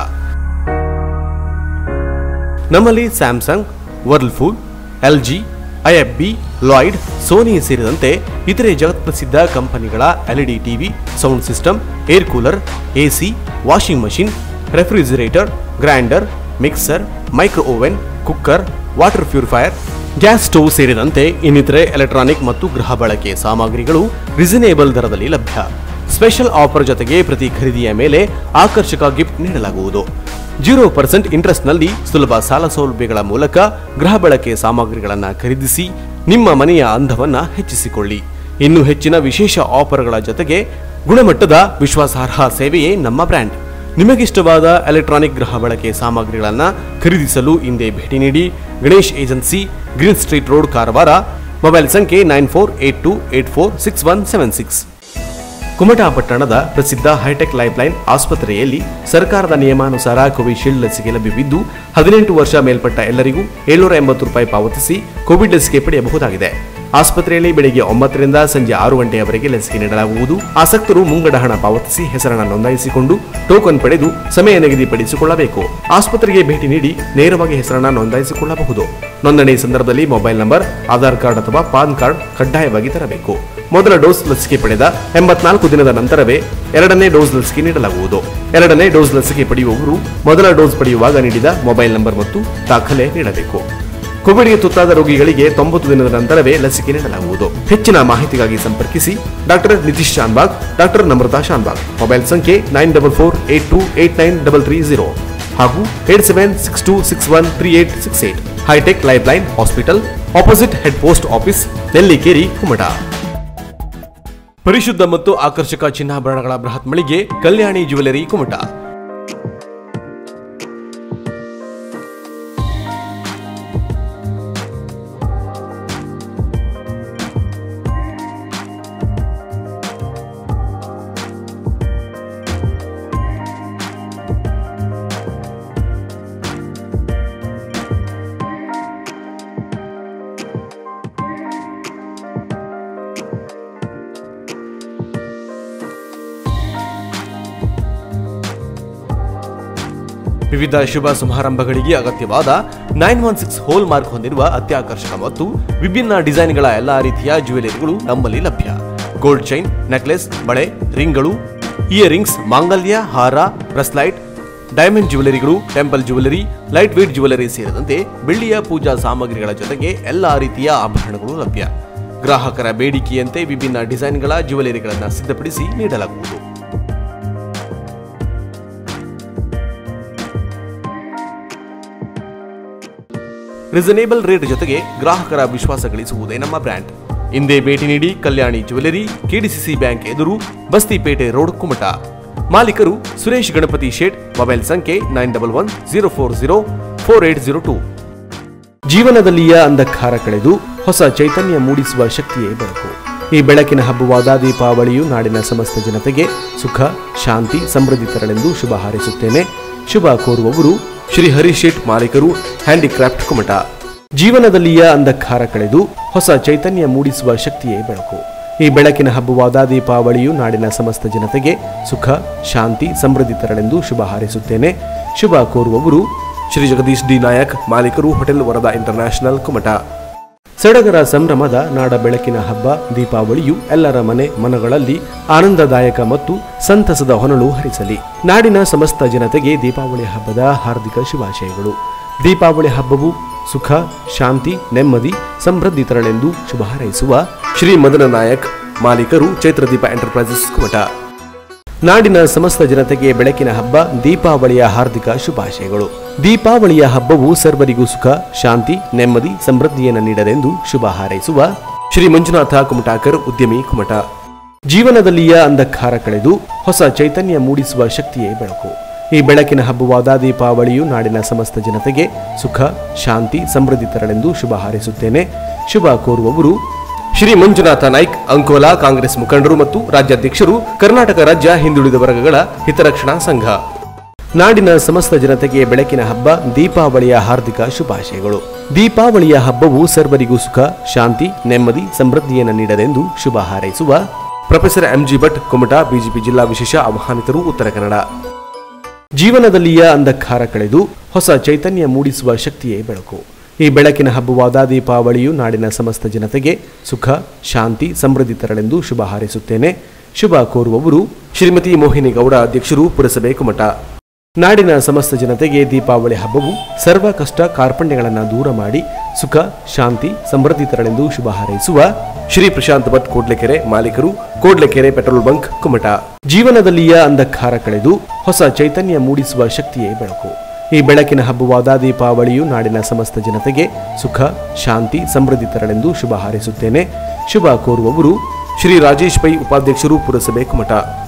ನಮ್ಮಲ್ಲಿ Samsung Whirlpool LG IFB Lloyd Sony ಸೇರಿದಂತೆ ಇತರೆ ಜಗತ್ಪ್ರಸಿದ್ಧ ಕಂಪನಿಗಳ LED TV sound system air cooler AC washing machine refrigerator grinder mixer micro oven cooker water purifier gas stove ಸೇರಿದಂತೆ ಇನ್ನಿತರೆ ಎಲೆಕ್ಟ್ರಾನಿಕ್ ಮತ್ತು ಗೃಹ ಬಳಕೆ ಸಾಮಗ್ರಿಗಳು ರಿಸನೇಬಲ್ ದರದಲ್ಲಿ ಲಭ್ಯ ಸ್ಪೆಷಲ್ ಆಫರ್ ಜೊತೆಗೆ ಪ್ರತಿ ಖರೀದಿಯ ಮೇಲೆ ಆಕರ್ಷಕ ಗಿಫ್ಟ್ ನೀಡಲಾಗುವುದು ಜೀರೋ ಪರ್ಸೆಂಟ್ ಇಂಟ್ರೆಸ್ಟ್ನಲ್ಲಿ ಸುಲಭ ಸಾಲ ಸೌಲಭ್ಯಗಳ ಮೂಲಕ ಗೃಹ ಬಳಕೆ ಸಾಮಗ್ರಿಗಳನ್ನು ಖರೀದಿಸಿ ನಿಮ್ಮ ಮನೆಯ ಅಂದವನ್ನ ಹೆಚ್ಚಿಸಿಕೊಳ್ಳಿ ಇನ್ನು ಹೆಚ್ಚಿನ ವಿಶೇಷ ಆಫರ್ಗಳ ಜೊತೆಗೆ ಗುಣಮಟ್ಟದ ವಿಶ್ವಾಸಾರ್ಹ ಸೇವೆಯೇ ನಮ್ಮ ಬ್ರ್ಯಾಂಡ್ ನಿಮಗಿಷ್ಟವಾದ ಎಲೆಕ್ಟ್ರಾನಿಕ್ ಗೃಹ ಬಳಕೆ ಸಾಮಗ್ರಿಗಳನ್ನು ಖರೀದಿಸಲು ಹಿಂದೆ ಭೇಟಿ ನೀಡಿ Ganesh agency green street road Karwar mobile ಸಂಖ್ಯೆ nine four eight two eight four six one seven six Kumta ಪಟ್ಟಣದ ಪ್ರಸಿದ್ಧ ಹೈಟೆಕ್ ಲೈಫ್ಲೈನ್ ಆಸ್ಪತ್ರೆಯಲ್ಲಿ ಸರ್ಕಾರದ ನಿಯಮಾನುಸಾರ ಕೋವಿಶೀಲ್ಡ್ ಲಸಿಕೆ ಲಭ್ಯವಿದ್ದು ಹದಿನೆಂಟು ವರ್ಷ ಮೇಲ್ಪಟ್ಟ ಎಲ್ಲರಿಗೂ ಏಳ್ನೂರ ಎಂಬತ್ತು ರೂಪಾಯಿ ಪಾವತಿಸಿ ಕೋವಿಡ್ ಲಸಿಕೆ ಪಡೆಯಬಹುದಾಗಿದೆ ಆಸ್ಪತ್ರೆಯಲ್ಲಿ ಬೆಳಿಗ್ಗೆ ಒಂಬತ್ತರಿಂದ ಸಂಜೆ ಆರು ಗಂಟೆಯವರೆಗೆ ಲಸಿಕೆ ನೀಡಲಾಗುವುದು ಆಸಕ್ತರು ಮುಂಗಡ ಹಣ ಪಾವತಿಸಿ ಹೆಸರನ್ನು ನೋಂದಾಯಿಸಿಕೊಂಡು ಟೋಕನ್ ಪಡೆದು ಸಮಯ ನಿಗದಿಪಡಿಸಿಕೊಳ್ಳಬೇಕು ಆಸ್ಪತ್ರೆಗೆ ಭೇಟಿ ನೀಡಿ ನೇರವಾಗಿ ಹೆಸರನ್ನು ನೋಂದಾಯಿಸಿಕೊಳ್ಳಬಹುದು ನೋಂದಣಿ ಸಂದರ್ಭದಲ್ಲಿ ಮೊಬೈಲ್ ನಂಬರ್ ಆಧಾರ್ ಕಾರ್ಡ್ ಅಥವಾ ಪಾನ್ ಕಾರ್ಡ್ ಕಡ್ಡಾಯವಾಗಿ ತರಬೇಕು ಮೊದಲ ಡೋಸ್ ಲಸಿಕೆ ಪಡೆದ ಎಂಬತ್ನಾಲ್ಕು ದಿನದ ನಂತರವೇ ಎರಡನೇ ಡೋಸ್ ಲಸಿಕೆ ನೀಡಲಾಗುವುದು ಎರಡನೇ ಡೋಸ್ ಲಸಿಕೆ ಪಡೆಯುವವರು ಮೊದಲ ಡೋಸ್ ಪಡೆಯುವಾಗ ನೀಡಿದ ಮೊಬೈಲ್ ನಂಬರ್ ಮತ್ತು ದಾಖಲೆ ನೀಡಬೇಕು ಕೋವಿಡ್ಗೆ ತುತ್ತಾದ ರೋಗಿಗಳಿಗೆ ತೊಂಬತ್ತು ದಿನದ ನಂತರವೇ ಲಸಿಕೆ ನೀಡಲಾಗುವುದು ಹೆಚ್ಚಿನ ಮಾಹಿತಿಗಾಗಿ ಸಂಪರ್ಕಿಸಿ doctor Nitish Shanbhag doctor Namrata Shanbhag mobile ಸಂಖ್ಯೆ nine double four eight two eight nine double three zero ಹಾಗೂ eight seven six two six one three eight six eight hi tech life line hospital opposite head post office Nellikeri Kumta ಪರಿಶುದ್ಧ ಮತ್ತು ಆಕರ್ಷಕ ಚಿನ್ನಾಭರಣಗಳ ಬೃಹತ್ ಮಳಿಗೆ ಕಲ್ಯಾಣಿ jewellery Kumta ವಿವಿಧ ಶುಭ ಸಮಾರಂಭಗಳಿಗೆ ಅಗತ್ಯವಾದ nine one six hallmark ಹೊಂದಿರುವ ಅತ್ಯಾಕರ್ಷಕ ಮತ್ತು ವಿಭಿನ್ನ ಡಿಸೈನ್ಗಳ ಎಲ್ಲಾ ರೀತಿಯ ಜ್ಯುವೆಲರಿಗಳು ನಮ್ಮಲ್ಲಿ ಲಭ್ಯ ಗೋಲ್ಡ್ ಚೈನ್ ನೆಕ್ಲೆಸ್ ಬಳೆ ರಿಂಗ್ಗಳು ಇಯರಿಂಗ್ಸ್ ಮಾಂಗಲ್ಯ ಹಾರ ಬ್ರೆಸ್ಲೈಟ್ ಡೈಮಂಡ್ ಜ್ಯುವೆಲರಿಗಳು temple jewellery light weight jewellery ಸೇರಿದಂತೆ ಬೆಳ್ಳಿಯ ಪೂಜಾ ಸಾಮಗ್ರಿಗಳ ಜೊತೆಗೆ ಎಲ್ಲಾ ರೀತಿಯ ಆಭರಣಗಳು ಲಭ್ಯ ಗ್ರಾಹಕರ ಬೇಡಿಕೆಯಂತೆ ವಿಭಿನ್ನ ಡಿಸೈನ್ಗಳ ಜ್ಯುವೆಲರಿಗಳನ್ನು ಸಿದ್ಧಪಡಿಸಿ ನೀಡಲಾಗುವುದು ರಿಸನೇಬಲ್ ರೇಟ್ ಜೊತೆಗೆ ಗ್ರಾಹಕರ ವಿಶ್ವಾಸ ಗಳಿಸುವುದೇ ನಮ್ಮ ಬ್ರ್ಯಾಂಡ್ ಇಂದೇ ಭೇಟಿ ನೀಡಿ ಕಲ್ಯಾಣಿ ಜ್ಯುವೆಲರಿ ಕೆಡಿಸಿಸಿ ಬ್ಯಾಂಕ್ ಎದುರು ಬಸ್ತಿಪೇಟೆ ರೋಡ್ ಕುಮಟಾ ಮಾಲೀಕರು ಸುರೇಶ್ ಗಣಪತಿ ಶೇಟ್ ಮೊಬೈಲ್ ಸಂಖ್ಯೆ nine double one zero four zero four eight zero two ಜೀವನದಲ್ಲಿಯ ಅಂಧಕಾರ ಕಳೆದು ಹೊಸ ಚೈತನ್ಯ ಮೂಡಿಸುವ ಶಕ್ತಿಯೇ ಬೆಳಕು ಈ ಬೆಳಕಿನ ಹಬ್ಬವಾದ ದೀಪಾವಳಿಯು ನಾಡಿನ ಸಮಸ್ತ ಜನತೆಗೆ ಸುಖ ಶಾಂತಿ ಸಮೃದ್ಧಿ ತರಲೆಂದು ಶುಭ ಹಾರೈಸುತ್ತೇನೆ ಶುಭ ಕೋರುವವರು ಶ್ರೀ ಹರೀಶ್ ಶೇಟ್ ಮಾಲೀಕರು ಹ್ಯಾಂಡಿಕ್ರಾಫ್ಟ್ ಕುಮಟ ಜೀವನದಲ್ಲಿಯ ಅಂಧಕಾರ ಕಳೆದು ಹೊಸ ಚೈತನ್ಯ ಮೂಡಿಸುವ ಶಕ್ತಿಯೇ ಬೆಳಕು ಈ ಬೆಳಕಿನ ಹಬ್ಬವಾದ ದೀಪಾವಳಿಯು ನಾಡಿನ ಸಮಸ್ತ ಜನತೆಗೆ ಸುಖ ಶಾಂತಿ ಸಮೃದ್ಧಿ ತರಲೆಂದು ಶುಭ ಹಾರೈಸುತ್ತೇನೆ ಶುಭ ಕೋರುವವರು ಶ್ರೀ ಜಗದೀಶ್ ಡಿ ನಾಯಕ್ ಮಾಲೀಕರು ಹೋಟೆಲ್ ವರದಾ ಇಂಟರ್ನ್ಯಾಷನಲ್ ಕುಮಟ ಸಡಗರ ಸಂಭ್ರಮದ ನಾಡ ಬೆಳಕಿನ ಹಬ್ಬ ದೀಪಾವಳಿಯು ಎಲ್ಲರ ಮನೆ ಮನಗಳಲ್ಲಿ ಆನಂದದಾಯಕ ಮತ್ತು ಸಂತಸದ ಹೊನಲು ಹರಿಸಲಿ ನಾಡಿನ ಸಮಸ್ತ ಜನತೆಗೆ ದೀಪಾವಳಿ ಹಬ್ಬದ ಹಾರ್ದಿಕ ಶುಭಾಶಯಗಳು ದೀಪಾವಳಿ ಹಬ್ಬವು ಸುಖ ಶಾಂತಿ ನೆಮ್ಮದಿ ಸಮೃದ್ಧಿ ತರಲೆಂದು ಶುಭ ಹಾರೈಸುವ ಶ್ರೀ ಮದನ ನಾಯಕ್ ಮಾಲೀಕರು ಚೈತ್ರದೀಪ ಎಂಟರ್ಪ್ರೈಸಸ್ ಕುಮಟ ನಾಡಿನ ಸಮಸ್ತ ಜನತೆಗೆ ಬೆಳಕಿನ ಹಬ್ಬ ದೀಪಾವಳಿಯ ಹಾರ್ದಿಕ ಶುಭಾಶಯಗಳು ದೀಪಾವಳಿಯ ಹಬ್ಬವು ಸರ್ವರಿಗೂ ಸುಖ ಶಾಂತಿ ನೆಮ್ಮದಿ ಸಮೃದ್ಧಿಯನ್ನು ನೀಡಲೆಂದು ಶುಭ ಹಾರೈಸುವ ಶ್ರೀ ಮಂಜುನಾಥ ಕುಮಟಾಕರ್ ಉದ್ಯಮಿ ಕುಮಟ ಜೀವನದಲ್ಲಿಯ ಅಂಧಕಾರ ಕಳೆದು ಹೊಸ ಚೈತನ್ಯ ಮೂಡಿಸುವ ಶಕ್ತಿಯೇ ಬೆಳಕು ಈ ಬೆಳಕಿನ ಹಬ್ಬವಾದ ದೀಪಾವಳಿಯು ನಾಡಿನ ಸಮಸ್ತ ಜನತೆಗೆ ಸುಖ ಶಾಂತಿ ಸಮೃದ್ಧಿ ತರಲೆಂದು ಶುಭ ಹಾರೈಸುತ್ತೇನೆ ಶುಭ ಕೋರುವವರು ಶ್ರೀ ಮಂಜುನಾಥ ನಾಯ್ಕ್ ಅಂಕೋಲಾ ಕಾಂಗ್ರೆಸ್ ಮುಖಂಡರು ಮತ್ತು ರಾಜ್ಯಾಧ್ಯಕ್ಷರು ಕರ್ನಾಟಕ ರಾಜ್ಯ ಹಿಂದುಳಿದ ವರ್ಗಗಳ ಹಿತರಕ್ಷಣಾ ಸಂಘ ನಾಡಿನ ಸಮಸ್ತ ಜನತೆಗೆ ಬೆಳಕಿನ ಹಬ್ಬ ದೀಪಾವಳಿಯ ಹಾರ್ದಿಕ ಶುಭಾಶಯಗಳು ದೀಪಾವಳಿಯ ಹಬ್ಬವು ಸರ್ವರಿಗೂ ಸುಖ ಶಾಂತಿ ನೆಮ್ಮದಿ ಸಮೃದ್ಧಿಯನ್ನು ನೀಡಲೆಂದು ಶುಭ ಹಾರೈಸುವ professor M G Bhat Kumta BJP ಜಿಲ್ಲಾ ವಿಶೇಷ ಆಹ್ವಾನಿತರು ಉತ್ತರ ಕನ್ನಡ ಜೀವನದಲ್ಲಿಯ ಅಂಧಕಾರ ಕಳೆದು ಹೊಸ ಚೈತನ್ಯ ಮೂಡಿಸುವ ಶಕ್ತಿಯೇ ಬೆಳಕು ಈ ಬೆಳಕಿನ ಹಬ್ಬವಾದ ದೀಪಾವಳಿಯು ನಾಡಿನ ಸಮಸ್ತ ಜನತೆಗೆ ಸುಖ ಶಾಂತಿ ಸಮೃದ್ಧಿ ತರಲೆಂದು ಶುಭ ಹಾರೈಸುತ್ತೇನೆ ಶುಭ ಕೋರುವವರು ಶ್ರೀಮತಿ ಮೋಹಿನಿ ಗೌಡ ಅಧ್ಯಕ್ಷರು ಪುರಸಭೆ ಕುಮಟ ನಾಡಿನ ಸಮಸ್ತ ಜನತೆಗೆ ದೀಪಾವಳಿ ಹಬ್ಬವು ಸರ್ವ ಕಷ್ಟ ಕಾರ್ಪಣ್ಯಗಳನ್ನು ದೂರ ಮಾಡಿ ಸುಖ ಶಾಂತಿ ಸಮೃದ್ಧಿ ತರಲೆಂದು ಶುಭ ಹಾರೈಸುವ ಶ್ರೀ ಪ್ರಶಾಂತ್ ಭಟ್ ಕೋಡ್ಲೆಕೆರೆ ಮಾಲೀಕರು ಕೋಡ್ಲೆಕೆರೆ ಪೆಟ್ರೋಲ್ ಬಂಕ್ ಕುಮಟ ಜೀವನದಲ್ಲಿಯ ಅಂಧಕಾರ ಕಳೆದು ಹೊಸ ಚೈತನ್ಯ ಮೂಡಿಸುವ ಶಕ್ತಿಯೇ ಬೆಳಕು ಈ ಬೆಳಕಿನ ಹಬ್ಬವಾದ ದೀಪಾವಳಿಯು ನಾಡಿನ ಸಮಸ್ತ ಜನತೆಗೆ ಸುಖ ಶಾಂತಿ ಸಮೃದ್ಧಿ ತರಲೆಂದು ಶುಭ ಹಾರೈಸುತ್ತೇನೆ ಶುಭ ಕೋರುವವರು ಶ್ರೀ ರಾಜೇಶ್ ಪೈ ಉಪಾಧ್ಯಕ್ಷರು ಪುರಸಭೆ ಕುಮಟ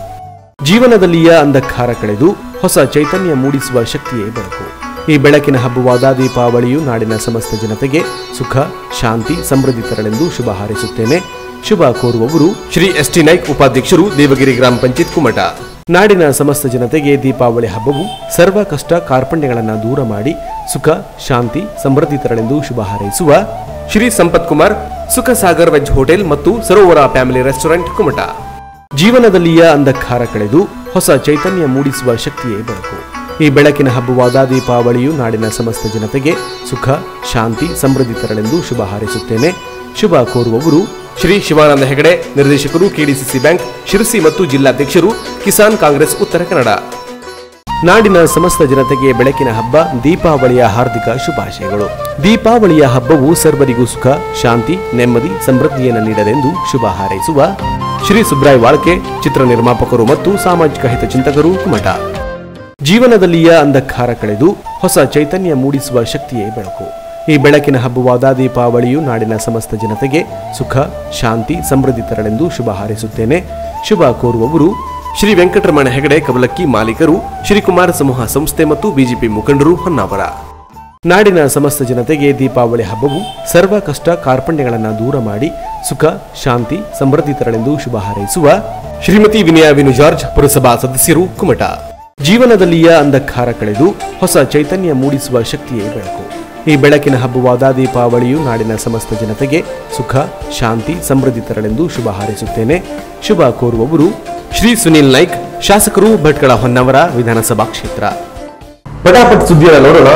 ಜೀವನದಲ್ಲಿಯ ಅಂಧಕಾರ ಕಳೆದು ಹೊಸ ಚೈತನ್ಯ ಮೂಡಿಸುವ ಶಕ್ತಿಯೇ ಬೆಳಕು ಈ ಬೆಳಕಿನ ಹಬ್ಬವಾದ ದೀಪಾವಳಿಯು ನಾಡಿನ ಸಮಸ್ತ ಜನತೆಗೆ ಸುಖ ಶಾಂತಿ ಸಮೃದ್ಧಿ ತರಲೆಂದು ಶುಭ ಹಾರೈಸುತ್ತೇನೆ ಶುಭ ಕೋರುವವರು ಶ್ರೀ ಎಸ್ ಟಿ ನಾಯ್ಕ್ ಉಪಾಧ್ಯಕ್ಷರು ದೇವಗಿರಿ ಗ್ರಾಮ ಪಂಚಾಯತ್ ಕುಮಟ ನಾಡಿನ ಸಮಸ್ತ ಜನತೆಗೆ ದೀಪಾವಳಿ ಹಬ್ಬವು ಸರ್ವ ಕಷ್ಟ ಕಾರ್ಪಣ್ಯಗಳನ್ನು ದೂರ ಮಾಡಿ ಸುಖ ಶಾಂತಿ ಸಮೃದ್ಧಿ ತರಲೆಂದು ಶುಭ ಹಾರೈಸುವ ಶ್ರೀ ಸಂಪತ್ ಕುಮಾರ್ ಸುಖ ಸಾಗರ್ ವೆಜ್ ಹೋಟೆಲ್ ಮತ್ತು ಸರೋವರ ಫ್ಯಾಮಿಲಿ ರೆಸ್ಟೋರೆಂಟ್ ಕುಮಟ ಜೀವನದಲ್ಲಿಯ ಅಂಧಕಾರ ಕಳೆದು ಹೊಸ ಚೈತನ್ಯ ಮೂಡಿಸುವ ಶಕ್ತಿಯೇ ಬೆಳಕು ಈ ಬೆಳಕಿನ ಹಬ್ಬವಾದ ದೀಪಾವಳಿಯು ನಾಡಿನ ಸಮಸ್ತ ಜನತೆಗೆ ಸುಖ ಶಾಂತಿ ಸಮೃದ್ಧಿ ತರಲೆಂದು ಶುಭ ಹಾರೈಸುತ್ತೇನೆ ಶುಭ ಕೋರುವವರು ಶ್ರೀ ಶಿವಾನಂದ ಹೆಗಡೆ ನಿರ್ದೇಶಕರು ಕೆಡಿಸಿಸಿ ಬ್ಯಾಂಕ್ ಶಿರಸಿ ಮತ್ತು ಜಿಲ್ಲಾಧ್ಯಕ್ಷರು ಕಿಸಾನ್ ಕಾಂಗ್ರೆಸ್ ಉತ್ತರ ಕನ್ನಡ ನಾಡಿನ ಸಮಸ್ತ ಜನತೆಗೆ ಬೆಳಕಿನ ಹಬ್ಬ ದೀಪಾವಳಿಯ ಹಾರ್ದಿಕ ಶುಭಾಶಯಗಳು ದೀಪಾವಳಿಯ ಹಬ್ಬವು ಸರ್ವರಿಗೂ ಸುಖ ಶಾಂತಿ ನೆಮ್ಮದಿ ಸಮೃದ್ಧಿಯನ್ನು ನೀಡಲೆಂದು ಶುಭ ಹಾರೈಸುವ ಶ್ರೀ ಸುಬ್ರಾಯ್ ವಾಳ್ಕೆ ಚಿತ್ರ ನಿರ್ಮಾಪಕರು ಮತ್ತು ಸಾಮಾಜಿಕ ಹಿತಚಿಂತಕರು ಕುಮಟ ಜೀವನದಲ್ಲಿಯ ಅಂಧಕಾರ ಕಳೆದು ಹೊಸ ಚೈತನ್ಯ ಮೂಡಿಸುವ ಶಕ್ತಿಯೇ ಬೆಳಕು ಈ ಬೆಳಕಿನ ಹಬ್ಬವಾದ ದೀಪಾವಳಿಯು ನಾಡಿನ ಸಮಸ್ತ ಜನತೆಗೆ ಸುಖ ಶಾಂತಿ ಸಮೃದ್ಧಿ ತರಲೆಂದು ಶುಭ ಹಾರೈಸುತ್ತೇನೆ ಶುಭ ಕೋರುವವರು ಶ್ರೀ ವೆಂಕಟರಮಣ ಹೆಗಡೆ ಕಬಲಕ್ಕಿ ಮಾಲೀಕರು ಶ್ರೀಕುಮಾರ ಸಮೂಹ ಸಂಸ್ಥೆ ಮತ್ತು ಬಿಜೆಪಿ ಮುಖಂಡರು ಹೊನ್ನಾವರ ನಾಡಿನ ಸಮಸ್ತ ಜನತೆಗೆ ದೀಪಾವಳಿ ಹಬ್ಬವು ಸರ್ವ ಕಷ್ಟ ಕಾರ್ಪಣ್ಯಗಳನ್ನು ದೂರ ಮಾಡಿ ಸುಖ ಶಾಂತಿ ಸಮೃದ್ಧಿ ತರಲೆಂದು ಶುಭ ಹಾರೈಸುವ ಶ್ರೀಮತಿ ವಿನಯ ವಿನು ಜಾರ್ಜ್ ಪುರಸಭಾ ಸದಸ್ಯರು ಕುಮಟ ಜೀವನದಲ್ಲಿಯ ಅಂಧಕಾರ ಕಳೆದು ಹೊಸ ಚೈತನ್ಯ ಮೂಡಿಸುವ ಶಕ್ತಿಯೇ ಬೆಳಕು ಈ ಬೆಳಕಿನ ಹಬ್ಬವಾದ ದೀಪಾವಳಿಯು ನಾಡಿನ ಸಮಸ್ತ ಜನತೆಗೆ ಸುಖ ಶಾಂತಿ ಸಮೃದ್ಧಿ ತರಲೆಂದು ಶುಭ ಹಾರೈಸುತ್ತೇನೆ ಶುಭ ಕೋರುವವರು ಶ್ರೀ ಸುನಿಲ್ ನಾಯ್ಕ್ ಶಾಸಕರು ಭಟ್ಕಳ ಹೊನ್ನವರ ವಿಧಾನಸಭಾ ಕ್ಷೇತ್ರ ಪಟಾಪಟ್ ಸುದ್ದಿಯನ್ನು ನೋಡೋಣ